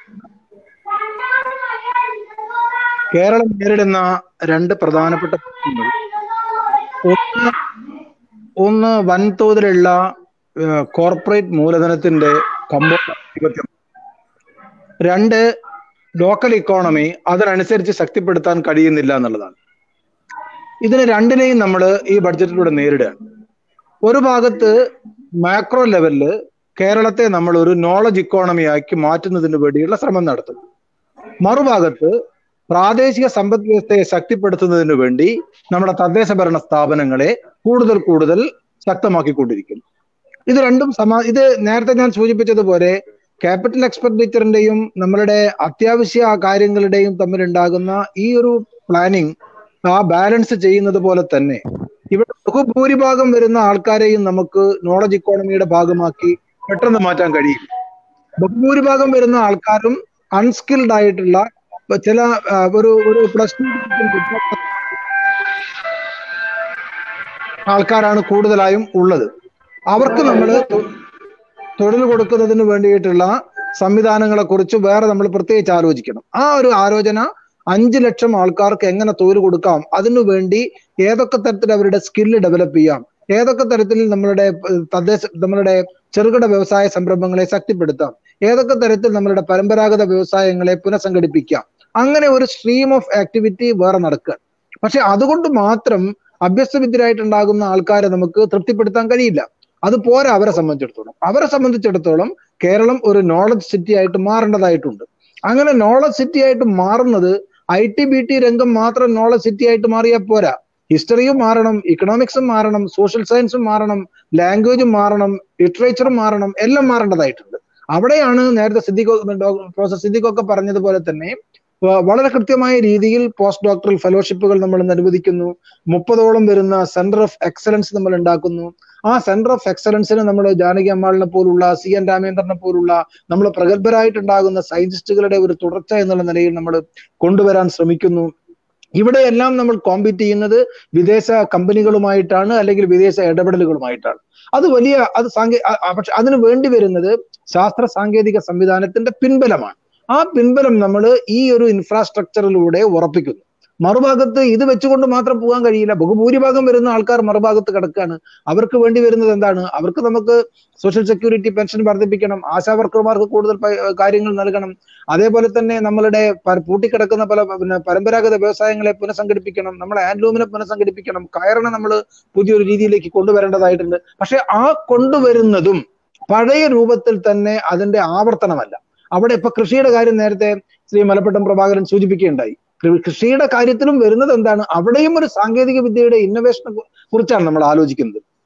കേരളം നേരിടുന്ന രണ്ട് പ്രധാനപ്പെട്ട പ്രശ്നങ്ങൾ ഒന്ന് ഒന്ന് വൻതോതിലുള്ള ഏഹ്, കോർപ്പറേറ്റ് മൂലധനത്തിന്റെ കമ്പോളാധിപത്യം രണ്ട് ലോക്കൽ ഇക്കോണമി അതിനനുസരിച്ച് ശക്തിപ്പെടുത്താൻ കഴിയുന്നില്ല എന്നുള്ളതാണ് ഇതിന് രണ്ടിനെയും നമ്മൾ ഈ ബഡ്ജറ്റിലൂടെ നേരിടുകയാണ് ഒരു ഭാഗത്ത് മാക്രോ ലെവലില് കേരളത്തെ നമ്മൾ ഒരു നോളജ് ഇക്കോണമി ആക്കി മാറ്റുന്നതിന് വേണ്ടിയുള്ള ശ്രമം നടത്തും മറുഭാഗത്ത് പ്രാദേശിക സമ്പദ് വ്യവസ്ഥയെ ശക്തിപ്പെടുത്തുന്നതിന് വേണ്ടി നമ്മുടെ തദ്ദേശ ഭരണ സ്ഥാപനങ്ങളെ കൂടുതൽ കൂടുതൽ ശക്തമാക്കിക്കൊണ്ടിരിക്കുന്നു ഇത് രണ്ടും സമാ ഇത് നേരത്തെ ഞാൻ സൂചിപ്പിച്ചതുപോലെ ക്യാപിറ്റൽ എക്സ്പെൻഡിച്ചറിന്റെയും നമ്മളുടെ അത്യാവശ്യ കാര്യങ്ങളുടെയും തമ്മിലുണ്ടാകുന്ന ഈ ഒരു പ്ലാനിങ് ആ ബാലൻസ് ചെയ്യുന്നത് പോലെ തന്നെ ഇവിടെ ബഹുഭൂരിഭാഗം വരുന്ന ആൾക്കാരെയും നമുക്ക് നോളജ് ഇക്കോണമിയുടെ ഭാഗമാക്കി പെട്ടെന്ന് മാറ്റാൻ കഴിയും ബഹുഭൂരിഭാഗം വരുന്ന ആൾക്കാരും അൺസ്കിൽഡ് ആയിട്ടുള്ള ചില ആ, ഒരു ഒരു പ്ലസ് ടു ആൾക്കാരാണ് കൂടുതലായും ഉള്ളത് അവർക്ക് നമ്മൾ തൊഴിൽ കൊടുക്കുന്നതിന് വേണ്ടിയിട്ടുള്ള സംവിധാനങ്ങളെ കുറിച്ച് വേറെ നമ്മൾ പ്രത്യേകിച്ച് ആലോചിക്കണം ആ ഒരു ആലോചന അഞ്ചു ലക്ഷം ആൾക്കാർക്ക് എങ്ങനെ തൊഴിൽ കൊടുക്കാം അതിനു വേണ്ടി ഏതൊക്കെ തരത്തിൽ അവരുടെ സ്കില്ല് ഡെവലപ്പ് ചെയ്യാം ഏതൊക്കെ തരത്തിൽ നമ്മളുടെ ഏർ, തദ്ദേശ നമ്മളുടെ ചെറുകിട വ്യവസായ സംരംഭങ്ങളെ ശക്തിപ്പെടുത്താം ഏതൊക്കെ തരത്തിൽ നമ്മളുടെ പരമ്പരാഗത വ്യവസായങ്ങളെ പുനഃസംഘടിപ്പിക്കാം അങ്ങനെ ഒരു സ്ട്രീം ഓഫ് ആക്ടിവിറ്റി വേറെ നടക്കുക പക്ഷെ അതുകൊണ്ട് മാത്രം അഭ്യസ്തവിദ്യരായിട്ടുണ്ടാകുന്ന ആൾക്കാരെ നമുക്ക് തൃപ്തിപ്പെടുത്താൻ കഴിയില്ല അത് പോരാ അവരെ സംബന്ധിച്ചിടത്തോളം അവരെ സംബന്ധിച്ചിടത്തോളം കേരളം ഒരു നോളജ് സിറ്റി ആയിട്ട് മാറേണ്ടതായിട്ടുണ്ട് അങ്ങനെ നോളജ് സിറ്റി ആയിട്ട് മാറുന്നത് ഐ ടി ബി ടി രംഗം മാത്രം നോളജ് സിറ്റി ആയിട്ട് മാറിയാൽ പോരാ ഹിസ്റ്ററിയും മാറണം ഇക്കണോമിക്സും മാറണം സോഷ്യൽ സയൻസും മാറണം ലാംഗ്വേജും മാറണം ലിറ്ററേച്ചറും മാറണം എല്ലാം മാറേണ്ടതായിട്ടുണ്ട് അവിടെയാണ് നേരത്തെ സിദ്ദിഖോ പ്രൊഫസർ സിദ്ദിഖൊക്കെ പറഞ്ഞതുപോലെ തന്നെ വ- വളരെ കൃത്യമായ രീതിയിൽ പോസ്റ്റ് ഡോക്ടറൽ ഫെലോഷിപ്പുകൾ നമ്മൾ ഇന്ന് അനുവദിക്കുന്നു മുപ്പതോളം വരുന്ന സെന്റർ ഓഫ് എക്സലൻസ് നമ്മൾ ഉണ്ടാക്കുന്നു ആ സെന്റർ ഓഫ് എക്സലൻസിന് നമ്മൾ ജാനകി അമ്മാളിനെ പോലുള്ള സി എൻ രാമേന്ദ്രനെ പോലുള്ള നമ്മൾ പ്രഗത്ഭരായിട്ടുണ്ടാകുന്ന സയന്റിസ്റ്റുകളുടെ ഒരു തുടർച്ച എന്നുള്ള നിലയിൽ നമ്മൾ കൊണ്ടുവരാൻ ശ്രമിക്കുന്നു ഇവിടെയെല്ലാം നമ്മൾ കോമ്പീറ്റ് ചെയ്യുന്നത് വിദേശ കമ്പനികളുമായിട്ടാണ് അല്ലെങ്കിൽ വിദേശ ഇടപെടലുകളുമായിട്ടാണ് അത് വലിയ അത് സാങ്കേ അ- അ- പക്ഷെ അതിന് വേണ്ടി വരുന്നത് ശാസ്ത്ര സാങ്കേതിക സംവിധാനത്തിന്റെ പിൻബലമാണ് ആ പിൻബലം നമ്മൾ ഈ ഒരു ഇൻഫ്രാസ്ട്രക്ചറിലൂടെ ഉറപ്പിക്കുന്നു മറുഭാഗത്ത് ഇത് വെച്ചുകൊണ്ട് മാത്രം പോകാൻ കഴിയില്ല ബഹുഭൂരിഭാഗം വരുന്ന ആൾക്കാർ മറുഭാഗത്ത് കിടക്കുകയാണ് അവർക്ക് വേണ്ടി വരുന്നത് എന്താണ് അവർക്ക് നമുക്ക് സോഷ്യൽ സെക്യൂരിറ്റി പെൻഷൻ വർദ്ധിപ്പിക്കണം ആശാ വർക്കർമാർക്ക് കൂടുതൽ പ- കാര്യങ്ങൾ നൽകണം അതേപോലെ തന്നെ നമ്മളുടെ പ- പൂട്ടിക്കിടക്കുന്ന പല പിന്നെ പരമ്പരാഗത വ്യവസായങ്ങളെ പുനഃസംഘടിപ്പിക്കണം നമ്മളെ ഹാൻഡ്ലൂമിനെ പുനഃസംഘടിപ്പിക്കണം കയറിനെ നമ്മൾ പുതിയൊരു രീതിയിലേക്ക് കൊണ്ടുവരേണ്ടതായിട്ടുണ്ട് പക്ഷെ ആ കൊണ്ടുവരുന്നതും പഴയ രൂപത്തിൽ തന്നെ അതിന്റെ ആവർത്തനമല്ല അവിടെ ഇപ്പൊ കൃഷിയുടെ കാര്യം നേരത്തെ ശ്രീ മലപ്പട്ടം പ്രഭാകരൻ സൂചിപ്പിക്കുകയുണ്ടായി കൃ- കൃഷിയുടെ കാര്യത്തിലും വരുന്നത് എന്താണ് അവിടെയും ഒരു സാങ്കേതിക വിദ്യയുടെ ഇന്നോവേഷനെ കുറിച്ചാണ് നമ്മൾ ആലോചിക്കുന്നത്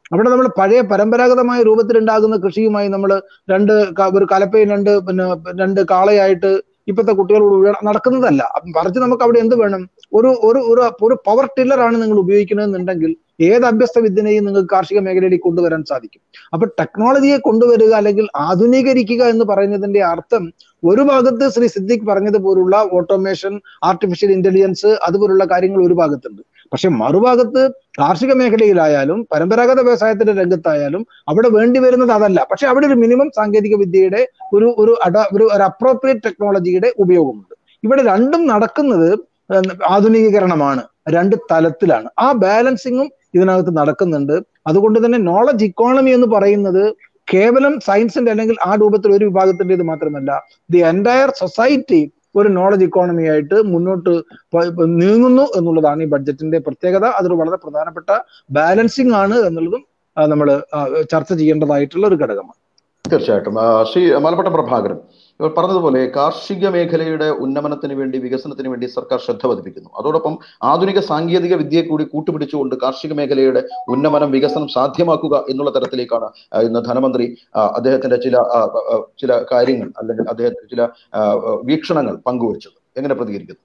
അവിടെ നമ്മൾ പഴയ പരമ്പരാഗതമായ രൂപത്തിലുണ്ടാകുന്ന കൃഷിയുമായി നമ്മൾ രണ്ട് ക- ഒരു കലപ്പയും രണ്ട് പിന്നെ രണ്ട് കാളയായിട്ട് ഇപ്പോഴത്തെ കുട്ടികളോട് ഉയർ- നടക്കുന്നതല്ല മറിച്ച് നമുക്ക് അവിടെ എന്ത് വേണം ഒരു ഒരു ഒരു ഒരു പവർ ടില്ലറാണ് നിങ്ങൾ ഉപയോഗിക്കുന്നതെന്നുണ്ടെങ്കിൽ ഏത് അഭ്യസ്ത വിദ്യനെയും നിങ്ങൾക്ക് കാർഷിക മേഖലയിലേക്ക് കൊണ്ടുവരാൻ സാധിക്കും അപ്പൊ ടെക്നോളജിയെ കൊണ്ടുവരിക അല്ലെങ്കിൽ ആധുനീകരിക്കുക എന്ന് പറയുന്നതിന്റെ അർത്ഥം ഒരു ഭാഗത്ത് ശ്രീ സിദ്ദിഖ് പറഞ്ഞതുപോലുള്ള ഓട്ടോമേഷൻ ആർട്ടിഫിഷ്യൽ ഇന്റലിജൻസ് അതുപോലുള്ള കാര്യങ്ങൾ ഒരു ഭാഗത്തുണ്ട് പക്ഷെ മറുഭാഗത്ത് കാർഷിക മേഖലയിലായാലും പരമ്പരാഗത വ്യവസായത്തിന്റെ രംഗത്തായാലും അവിടെ വേണ്ടി വരുന്നത് അതല്ല പക്ഷെ അവിടെ ഒരു മിനിമം സാങ്കേതിക വിദ്യയുടെ ഒരു ഒരു അഡ ഒരു ഒരു അപ്രോപ്രിയേറ്റ് ടെക്നോളജിയുടെ ഉപയോഗമുണ്ട് ഇവിടെ രണ്ടും നടക്കുന്നത് ഏഹ് ആധുനികീകരണമാണ് രണ്ട് തലത്തിലാണ് ആ ബാലൻസിങ്ങും ഇതിനകത്ത് നടക്കുന്നുണ്ട് അതുകൊണ്ട് തന്നെ നോളജ് ഇക്കോണമി എന്ന് പറയുന്നത് കേവലം സയൻസിന്റെ അല്ലെങ്കിൽ ആ രൂപത്തിൽ ഒരു വിഭാഗത്തിൻ്റെത് മാത്രമല്ല ദി എൻറ്റയർ സൊസൈറ്റി ഒരു നോളജ് ഇക്കോണമി ആയിട്ട് മുന്നോട്ട് പ- പ- നീങ്ങുന്നു എന്നുള്ളതാണ് ഈ ബഡ്ജറ്റിന്റെ പ്രത്യേകത അതൊരു വളരെ പ്രധാനപ്പെട്ട ബാലൻസിങ് ആണ് എന്നുള്ളതും നമ്മൾ ചർച്ച ചെയ്യേണ്ടതായിട്ടുള്ള ഒരു ഘടകമാണ് തീർച്ചയായിട്ടും ആ, ശ്രീ മലപ്പട്ടം പ്രഭാകരൻ ഇവർ പറഞ്ഞതുപോലെ കാർഷിക മേഖലയുടെ ഉന്നമനത്തിന് വേണ്ടി വികസനത്തിന് വേണ്ടി സർക്കാർ ശ്രദ്ധ പതിപ്പിക്കുന്നു അതോടൊപ്പം ആധുനിക സാങ്കേതിക വിദ്യയെ കൂടി കൂട്ടുപിടിച്ചുകൊണ്ട് കാർഷിക മേഖലയുടെ ഉന്നമനം വികസനം സാധ്യമാക്കുക എന്നുള്ള തരത്തിലേക്കാണ് ആ, ഇന്ന് ധനമന്ത്രി ആ, അദ്ദേഹത്തിന്റെ ചില ആ, ആ, ചില കാര്യങ്ങൾ അല്ലെങ്കിൽ അദ്ദേഹത്തിന്റെ ചില ആ, ആ, വീക്ഷണങ്ങൾ പങ്കുവച്ചത് എങ്ങനെ പ്രതികരിക്കുന്നു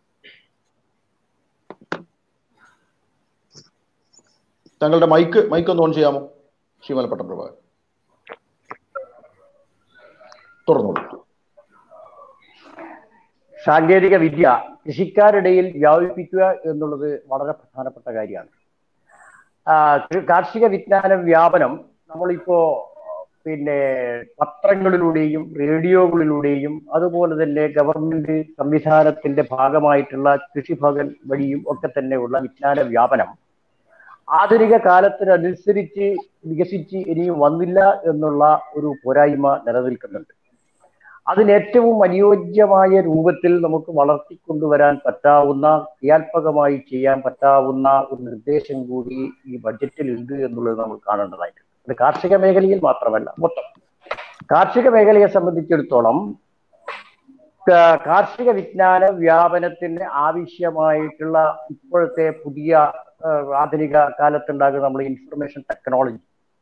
താങ്കളുടെ മൈക്ക് മൈക്ക് ഒന്ന് ഓൺ ചെയ്യാമോ ശ്രീ മലപ്പട്ടം പ്രഭാകരൻ തുറന്നോളൂ സാങ്കേതിക വിദ്യ കൃഷിക്കാരിടയിൽ വ്യാപിപ്പിക്കുക എന്നുള്ളത് വളരെ പ്രധാനപ്പെട്ട കാര്യമാണ് ആ, കൃ- കാർഷിക വിജ്ഞാന വ്യാപനം നമ്മളിപ്പോ പിന്നെ പത്രങ്ങളിലൂടെയും റേഡിയോകളിലൂടെയും അതുപോലെ തന്നെ ഗവൺമെന്റ് സംവിധാനത്തിന്റെ ഭാഗമായിട്ടുള്ള കൃഷിഭവൻ വഴിയും ഒക്കെ തന്നെയുള്ള വിജ്ഞാന വ്യാപനം ആധുനിക കാലത്തിനനുസരിച്ച് വികസിച്ച് ഇനിയും വന്നില്ല എന്നുള്ള ഒരു പോരായ്മ നിലനിൽക്കുന്നുണ്ട് അതിന് ഏറ്റവും അനുയോജ്യമായ രൂപത്തിൽ നമുക്ക് വളർത്തിക്കൊണ്ടുവരാൻ പറ്റാവുന്ന ക്രിയാത്മകമായി ചെയ്യാൻ പറ്റാവുന്ന ഒരു നിർദ്ദേശം കൂടി ഈ ബഡ്ജറ്റിൽ ഉണ്ട് എന്നുള്ളത് നമ്മൾ കാണേണ്ടതായിട്ടുണ്ട് അത് കാർഷിക മേഖലയിൽ മാത്രമല്ല മൊത്തം കാർഷിക മേഖലയെ സംബന്ധിച്ചിടത്തോളം കാ- കാർഷിക വിജ്ഞാന വ്യാപനത്തിന് ആവശ്യമായിട്ടുള്ള ഇപ്പോഴത്തെ പുതിയ ആ, ആധുനിക കാലത്തുണ്ടാകുന്ന നമ്മൾ ഇൻഫർമേഷൻ ടെക്നോളജി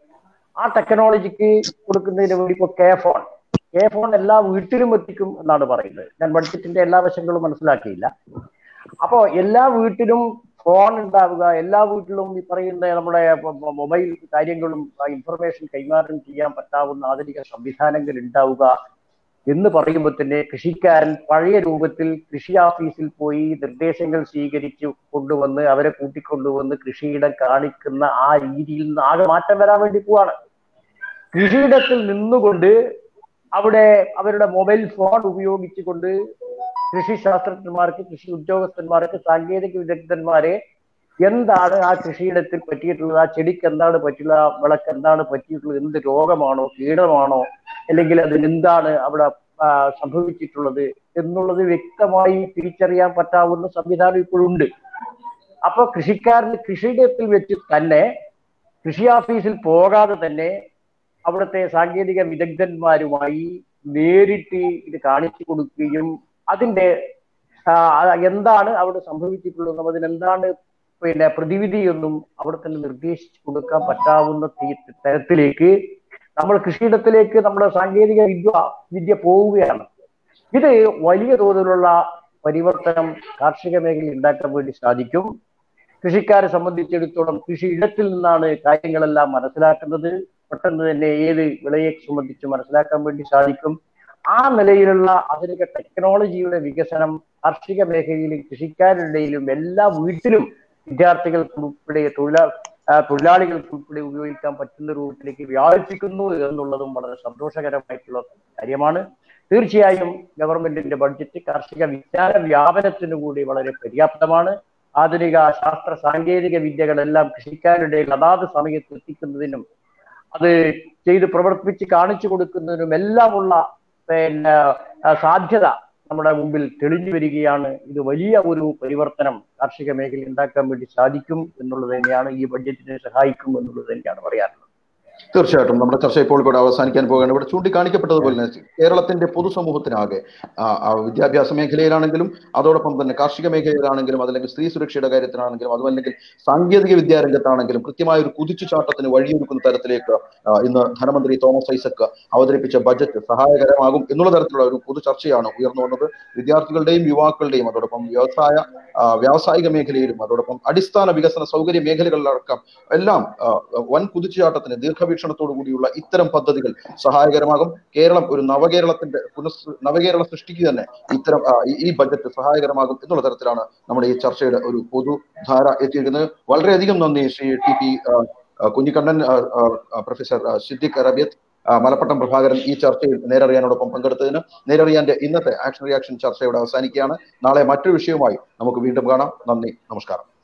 ആ ടെക്നോളജിക്ക് കൊടുക്കുന്നതിന് വേണ്ടി ഇപ്പോൾ കെ ഫോൺ കെ ഫോൺ എല്ലാ വീട്ടിലും എത്തിക്കും എന്നാണ് പറയുന്നത് ഞാൻ ബഡ്ജറ്റിന്റെ എല്ലാ വശങ്ങളും മനസ്സിലാക്കിയില്ല അപ്പോ എല്ലാ വീട്ടിലും ഫോൺ ഉണ്ടാവുക എല്ലാ വീട്ടിലും ഈ പറയുന്ന നമ്മുടെ മൊ- മൊബൈൽ കാര്യങ്ങളും ഇൻഫർമേഷൻ കൈമാറ്റം ചെയ്യാൻ പറ്റാവുന്ന ആധുനിക സംവിധാനങ്ങൾ ഉണ്ടാവുക എന്ന് പറയുമ്പോൾ തന്നെ കൃഷിക്കാരൻ പഴയ രൂപത്തിൽ കൃഷി ഓഫീസിൽ പോയി നിർദ്ദേശങ്ങൾ സ്വീകരിച്ച് കൊണ്ടുവന്ന് അവരെ കൂട്ടിക്കൊണ്ടുവന്ന് കൃഷിയിടം കാണിക്കുന്ന ആ രീതിയിൽ നിന്ന് ആകെ മാറ്റം വരാൻ വേണ്ടി പോവാണ് കൃഷിയിടത്തിൽ നിന്നുകൊണ്ട് അവിടെ അവരുടെ മൊബൈൽ ഫോൺ ഉപയോഗിച്ചുകൊണ്ട് കൃഷി ശാസ്ത്രജ്ഞന്മാർക്ക് കൃഷി ഉദ്യോഗസ്ഥന്മാർക്ക് സാങ്കേതിക വിദഗ്ധന്മാരെ എന്താണ് ആ കൃഷിയിടത്തിൽ പറ്റിയിട്ടുള്ളത് ആ ചെടിക്ക് എന്താണ് പറ്റിയുള്ള ആ വിളക്ക് എന്താണ് പറ്റിയിട്ടുള്ളത് എന്ത് രോഗമാണോ കീടമാണോ അല്ലെങ്കിൽ അതിന് എന്താണ് അവിടെ ആ, സംഭവിച്ചിട്ടുള്ളത് എന്നുള്ളത് വ്യക്തമായി തിരിച്ചറിയാൻ പറ്റാവുന്ന സംവിധാനം ഇപ്പോഴുണ്ട് അപ്പൊ കൃഷിക്കാരന് കൃഷിയിടത്തിൽ വെച്ച് തന്നെ കൃഷി ഓഫീസിൽ പോകാതെ തന്നെ അവിടുത്തെ സാങ്കേതിക വിദഗ്ധന്മാരുമായി നേരിട്ട് ഇത് കാണിച്ചു കൊടുക്കുകയും അതിന്റെ ആ, എന്താണ് അവിടെ സംഭവിച്ചിട്ടുള്ളതെന്നും അതിനെന്താണ് പിന്നെ പ്രതിവിധി എന്നും അവിടെ തന്നെ നിർദ്ദേശിച്ചു കൊടുക്കാൻ പറ്റാവുന്ന തീ- തരത്തിലേക്ക് നമ്മൾ കൃഷിയിടത്തിലേക്ക് നമ്മുടെ സാങ്കേതിക വിദ്യ വിദ്യ പോവുകയാണ് ഇത് വലിയ തോതിലുള്ള പരിവർത്തനം കാർഷിക മേഖലയിൽ ഉണ്ടാക്കാൻ വേണ്ടി സാധിക്കും കൃഷിക്കാരെ സംബന്ധിച്ചിടത്തോളം കൃഷി ഇടത്തിൽ നിന്നാണ് കാര്യങ്ങളെല്ലാം മനസ്സിലാക്കുന്നത് പെട്ടെന്ന് തന്നെ ഏത് വിളയെ സംബന്ധിച്ച് മനസ്സിലാക്കാൻ വേണ്ടി സാധിക്കും ആ നിലയിലുള്ള ആധുനിക ടെക്നോളജിയുടെ വികസനം കാർഷിക മേഖലയിലും കൃഷിക്കാരുടെയിലും എല്ലാ വീട്ടിലും വിദ്യാർത്ഥികൾക്ക് ഉൾപ്പെടെ തൊഴിലാ ആ, തൊഴിലാളികൾക്ക് ഉൾപ്പെടെ ഉപയോഗിക്കാൻ പറ്റുന്ന രൂപത്തിലേക്ക് വ്യാപിപ്പിക്കുന്നു എന്നുള്ളതും വളരെ സന്തോഷകരമായിട്ടുള്ള കാര്യമാണ് തീർച്ചയായും ഗവൺമെന്റിന്റെ ബഡ്ജറ്റ് കാർഷിക വിജ്ഞാന വ്യാപനത്തിനു കൂടി വളരെ പര്യാപ്തമാണ് ആധുനിക ശാസ്ത്ര സാങ്കേതിക വിദ്യകളെല്ലാം കൃഷിക്കാരുടെ അതാത് സമയത്ത് എത്തിക്കുന്നതിനും അത് ചെയ്ത് പ്രവർത്തിപ്പിച്ച് കാണിച്ചു കൊടുക്കുന്നതിനും എല്ലാമുള്ള പിന്നെ ആ, സാധ്യത നമ്മുടെ മുമ്പിൽ തെളിഞ്ഞു വരികയാണ് ഇത് വലിയ ഒരു പരിവർത്തനം കാർഷിക മേഖലയിൽ ഉണ്ടാക്കാൻ വേണ്ടി സാധിക്കും എന്നുള്ളത് തന്നെയാണ് ഈ ബഡ്ജറ്റിനെ സഹായിക്കും എന്നുള്ളത് തന്നെയാണ് പറയാറുള്ളത് തീർച്ചയായിട്ടും നമ്മുടെ ചർച്ച ഇപ്പോൾ ഇവിടെ അവസാനിക്കാൻ പോകുകയാണ് ഇവിടെ ചൂണ്ടിക്കാണിക്കപ്പെട്ടതുപോലെ തന്നെ കേരളത്തിന്റെ പൊതുസമൂഹത്തിനാകെ ആ, ആ, വിദ്യാഭ്യാസ മേഖലയിലാണെങ്കിലും അതോടൊപ്പം തന്നെ കാർഷിക മേഖലയിലാണെങ്കിലും അതല്ലെങ്കിൽ സ്ത്രീ സുരക്ഷയുടെ കാര്യത്തിലാണെങ്കിലും അതുമല്ലെങ്കിൽ സാങ്കേതിക വിദ്യാരംഗത്താണെങ്കിലും കൃത്യമായ ഒരു കുതിച്ചുചാട്ടത്തിന് വഴിയൊരുക്കുന്ന തരത്തിലേക്ക് ആ, ഇന്ന് ധനമന്ത്രി തോമസ് ഐസക് അവതരിപ്പിച്ച ബജറ്റ് സഹായകരമാകും എന്നുള്ള തരത്തിലുള്ള ഒരു പൊതു ചർച്ചയാണ് ഉയർന്നു വന്നത് വിദ്യാർത്ഥികളുടെയും യുവാക്കളുടെയും അതോടൊപ്പം വ്യവസായ ആ, വ്യാവസായിക മേഖലയിലും അതോടൊപ്പം അടിസ്ഥാന വികസന സൗകര്യ മേഖലകളിലടക്കം എല്ലാം ആ, വൻ കുതിച്ചുചാട്ടത്തിന് ദീർഘവീക്ഷണത്തോടു കൂടിയുള്ള ഇത്തരം പദ്ധതികൾ സഹായകരമാകും കേരളം ഒരു നവകേരളത്തിന്റെ പുനഃസ് നവകേരള സൃഷ്ടിക്ക് തന്നെ ഇത്തരം ആ, ഈ- ഈ ബജറ്റ് സഹായകരമാകും എന്നുള്ള തരത്തിലാണ് നമ്മുടെ ഈ ചർച്ചയുടെ ഒരു പൊതുധാര എത്തിയിരിക്കുന്നത് വളരെയധികം നന്ദി ശ്രീ ടി പി ആ, ആ, കുഞ്ഞിക്കണ്ണൻ ആ, ആ, ആ, പ്രൊഫസർ ആ, സിദ്ദിഖ് റബിയത്ത് ആ, മലപ്പട്ടം പ്രഭാകരൻ ഈ ചർച്ചയിൽ നേരറിയാനോടൊപ്പം പങ്കെടുത്തതിന് നേരറിയാന്റെ ഇന്നത്തെ ആക്ഷൻ റിയാക്ഷൻ ചർച്ച ഇവിടെ അവസാനിക്കുകയാണ് നാളെ മറ്റൊരു വിഷയവുമായി നമുക്ക് വീണ്ടും കാണാം നന്ദി നമസ്കാരം